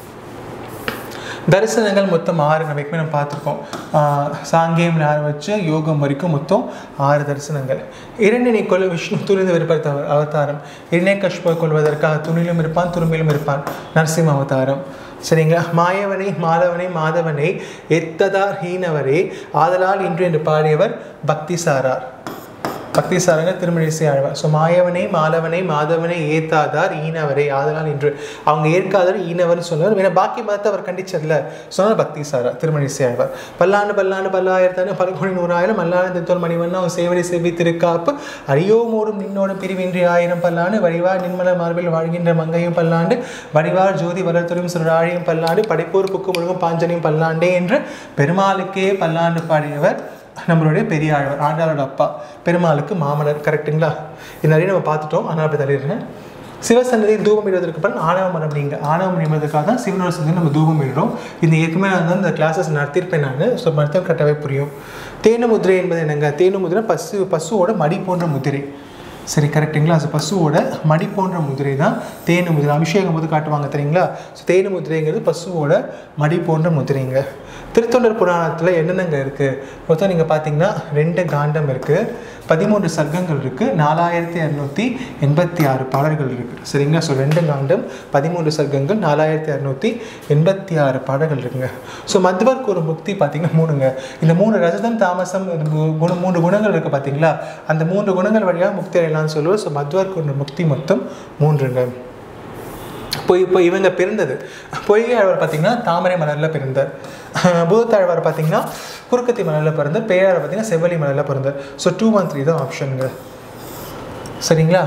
தரிசனங்கள் மொத்தம் ஆறு நம்ம எப்பவுமே நம்ம பார்த்துருக்கோம் ஆஹ் சாங்கியம்ல ஆரம்பிச்சு யோகம் வரைக்கும் மொத்தம் ஆறு தரிசனங்கள் இரண்டினை கொள்ள விஷ்ணு துணிந்து விருப்பத்த அவதாரம் இரண்டை கஷ்ப கொள்வதற்காக துணிலும் இருப்பான் துரும்பிலும் இருப்பான் நரசிம்ம அவதாரம் சரிங்களா மாயவனை மாதவனை மாதவனை எத்ததார் ஹீனவரே ஆதலால் இன்று என்று பாடியவர் பக்தி சாரார் பக்தி சாரங்க திருமழிசை ஆழ்வார் ஸோ மாயவனை மாலவனை மாதவனை ஏத்தாதார் ஈனவரை ஆதலால் என்று அவங்க ஏற்காதார் ஈனவர்னு சொன்னார் வேணா பாக்கி மதத்தை அவர் கண்டிச்சதில்ல சொன்னார் பக்தி சாரா திருமழிசை ஆழ்வார் பல்லாண்டு பல்லாண்டு பல்லாயிரத்தாண்டு பல கோடி நூறாயிரம் மல்லாண்டு தோல் மணிவண்ணா அவன் சேவடி செவி திருக்காப்பு அரியோமோடும் நின்னோடும் பிரிவின்றி ஆயிரம் பல்லாண்டு வடிவார் நின்மல மார்பில் வாழ்கின்ற மங்கையும் பல்லாண்டு வடிவார் ஜோதி வளர்த்துறையும் சுராழியும் பல்லாண்டு படைப்போர் புக்கு முழுகும் பாஞ்சனையும் பல்லாண்டே என்று பெருமாளுக்கே பல்லாண்டு பாடியவர் நம்மளுடைய பெரிய ஆழ்வார் ஆண்டாளோட அப்பா பெருமாளுக்கு மாமனர் கரெக்ட்டுங்களா இது நிறைய நம்ம பார்த்துட்டோம் ஆனால் அப்படி தள்ளிடுறேன் சிவசன்னதியில் தூபம் இடுவதற்கு பிறகு ஆணவ மரம் நீங்க ஆணவ மரம் என்பதற்காக தான் சிவனோட சன்னதி நம்ம தூபம் இடுறோம் இந்த ஏற்கனவே நான் வந்து இந்த கிளாஸஸ் நடத்தியிருப்பேன் நான் ஸோ மருத்துவம் கட்டவே புரியும் தேனு முதிரை என்பது என்னங்க தேனு முதிரை பசு பசுவோட மடி போன்ற முதிரை சரி கரெக்டுங்களா ஸோ பசுவோட மடி போன்ற முதிரை தான் தேனு முதிரை அபிஷேகம் போது காட்டுவாங்க தெரியுங்களா ஸோ தேனு முதிரைங்கிறது பசுவோட மடி போன்ற முதிரைங்க திருத்தொண்டர் புராணத்தில் என்னென்னங்க இருக்குது மொத்தம் நீங்கள் பார்த்தீங்கன்னா ரெண்டு காண்டம் இருக்குது பதிமூன்று சர்க்கங்கள் இருக்குது நாலாயிரத்தி இரநூத்தி எண்பத்தி ஆறு பாடல்கள் இருக்குது சரிங்களா ஸோ ரெண்டு காண்டம் பதிமூன்று சர்க்கங்கள் நாலாயிரத்தி இரநூத்தி எண்பத்தி ஆறு பாடல்கள் இருக்குங்க ஸோ மத்வர்க்கு ஒரு முக்தி பார்த்தீங்கன்னா மூணுங்க இந்த மூணு ரஜதம் தாமசம் இந்த மூ- குண மூன்று குணங்கள் இருக்குது பார்த்தீங்களா அந்த மூன்று குணங்கள் வழியாக முக்தி அடையலாம்னு சொல்லுவோம் ஸோ மத்வர்க்கு ஒரு முக்தி மொத்தம் மூன்றுங்க இப்போ இப்போ இவங்க பிறந்தது பொய்கை ஆழ்வார் பார்த்தீங்கன்னா தாமரை மலரில் பிறந்தார் பூதத்தாழ்வார் பார்த்தீங்கன்னா குறுக்கத்தி மலரில் பிறந்தார் பேயார் பார்த்தீங்கன்னா செவ்வலி மலரில் பிறந்தார் ஸோ டூ ஒன் த்ரீ தான் ஆப்ஷனுங்க சரிங்களா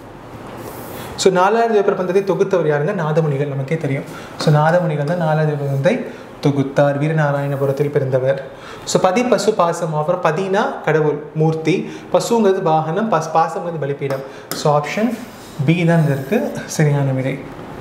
ஸோ நாலாயிரம் பிரபந்தத்தை தொகுத்தவர் யாருங்க நாதமுனிகள் நமக்கே தெரியும் ஸோ நாதமுனிகள் தான் நாலாயிரம் பிரபந்தத்தை தொகுத்தார் வீரநாராயணபுரத்தில் பிறந்தவர் ஸோ பதி பசு பாசம் அப்புறம் பதினா கடவுள் மூர்த்தி பசுங்கிறது வாகனம் பஸ் பாசங்கிறது பலிப்பீடம் ஸோ ஆப்ஷன் பி தான் இதற்கு சரியான விடை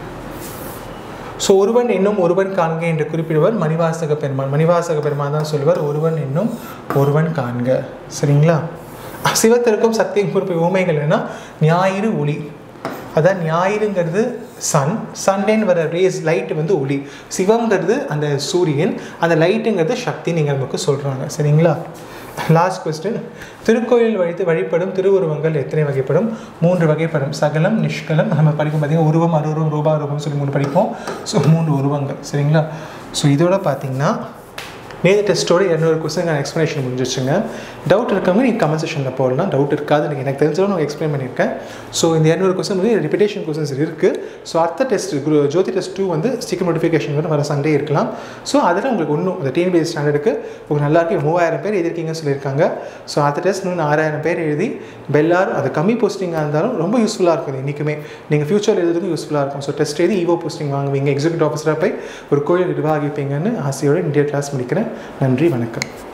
ஸோ ஒருவன் என்னும் ஒருவன் காண்க என்று குறிப்பிடுவர் மணிவாசக பெருமான் மணிவாசக பெருமான் தான் சொல்லுவார் ஒருவன் என்னும் ஒருவன் காண்க சரிங்களா சிவத்திற்கும் சக்தியும் குறிப்பிட்ட உண்மைகள் என்னன்னா ஞாயிறு ஒளி அதான் ஞாயிறுங்கிறது சன் சண்டேன்னு வர ரேஸ் லைட் வந்து ஒளி சிவம்ங்கிறது அந்த சூரியன் அந்த லைட்டுங்கிறது சக்தி நீங்கள் நமக்கு சொல்கிறாங்க சரிங்களா லாஸ்ட் கொஸ்டின் திருக்கோயில் வைத்து வழிபடும் திருவுருவங்கள் எத்தனை வகைப்படும் மூன்று வகைப்படும் சகலம் நிஷ்கலம் நம்ம படிக்கும் பார்த்தீங்கன்னா உருவம் அருவம் ரூபா ரூபம் சொல்லி மூணு படிப்போம் ஸோ மூன்று உருவங்கள் சரிங்களா ஸோ இதோட பார்த்தீங்கன்னா நேற்று டெஸ்ட்டோட இரநூறு கொஸ்டின் எக்ஸ்ப்ளனேஷன் முடிஞ்சிச்சுங்க டவுட் இருக்கவங்க நீங்கள் கமெண்ட் செஷனில் போடலாம் டவுட் இருக்காது நீங்கள் எனக்கு தெரிஞ்சவங்க நான் எக்ஸ்பிளைன் பண்ணியிருக்கேன் ஸோ இந்த இரநூறு கொஸ்டின் வந்து ரிப்பிட்டேஷன் கொஸ்டின்ஸ் இருக்குது ஸோ அடுத்த test Guru Jothi test two வந்து சீக்கிரம் நோட்டிஃபிகேஷன் வரும் வர சண்டே இருக்கலாம் ஸோ அதில் உங்களுக்கு இன்னும் இந்த டிஎன்பிஎஸ் ஸ்டாண்டர்டுக்கு உங்களுக்கு நல்லா இருக்கு மூவாயிரம் பேர் எழுதிருக்கீங்கன்னு சொல்லியிருக்காங்க ஸோ அடுத்த டெஸ்ட் இன்னும் ஆறாயிரம் பேர் எழுதி பெல்லார் அது கம்மி போஸ்டிங்காக இருந்தாலும் ரொம்ப யூஸ்ஃபுல்லாக இருக்கும் இது இன்றைக்குமே நீங்கள் ஃபியூச்சர் எழுதுறதுக்கும் யூஸ்ஃபுல்லாக இருக்கும் ஸோ டெஸ்ட் எழுதி ஈவோ போஸ்டிங் வாங்குவீங்க எக்ஸிக்யூட்டிவ் ஆஃபீஸராக போய் ஒரு கோயில் நிர்வாகிப்பீங்கன்னு ஆசையோடு இந்தியா கிளாஸ் முடிக்கிறேன் நன்றி வணக்கம்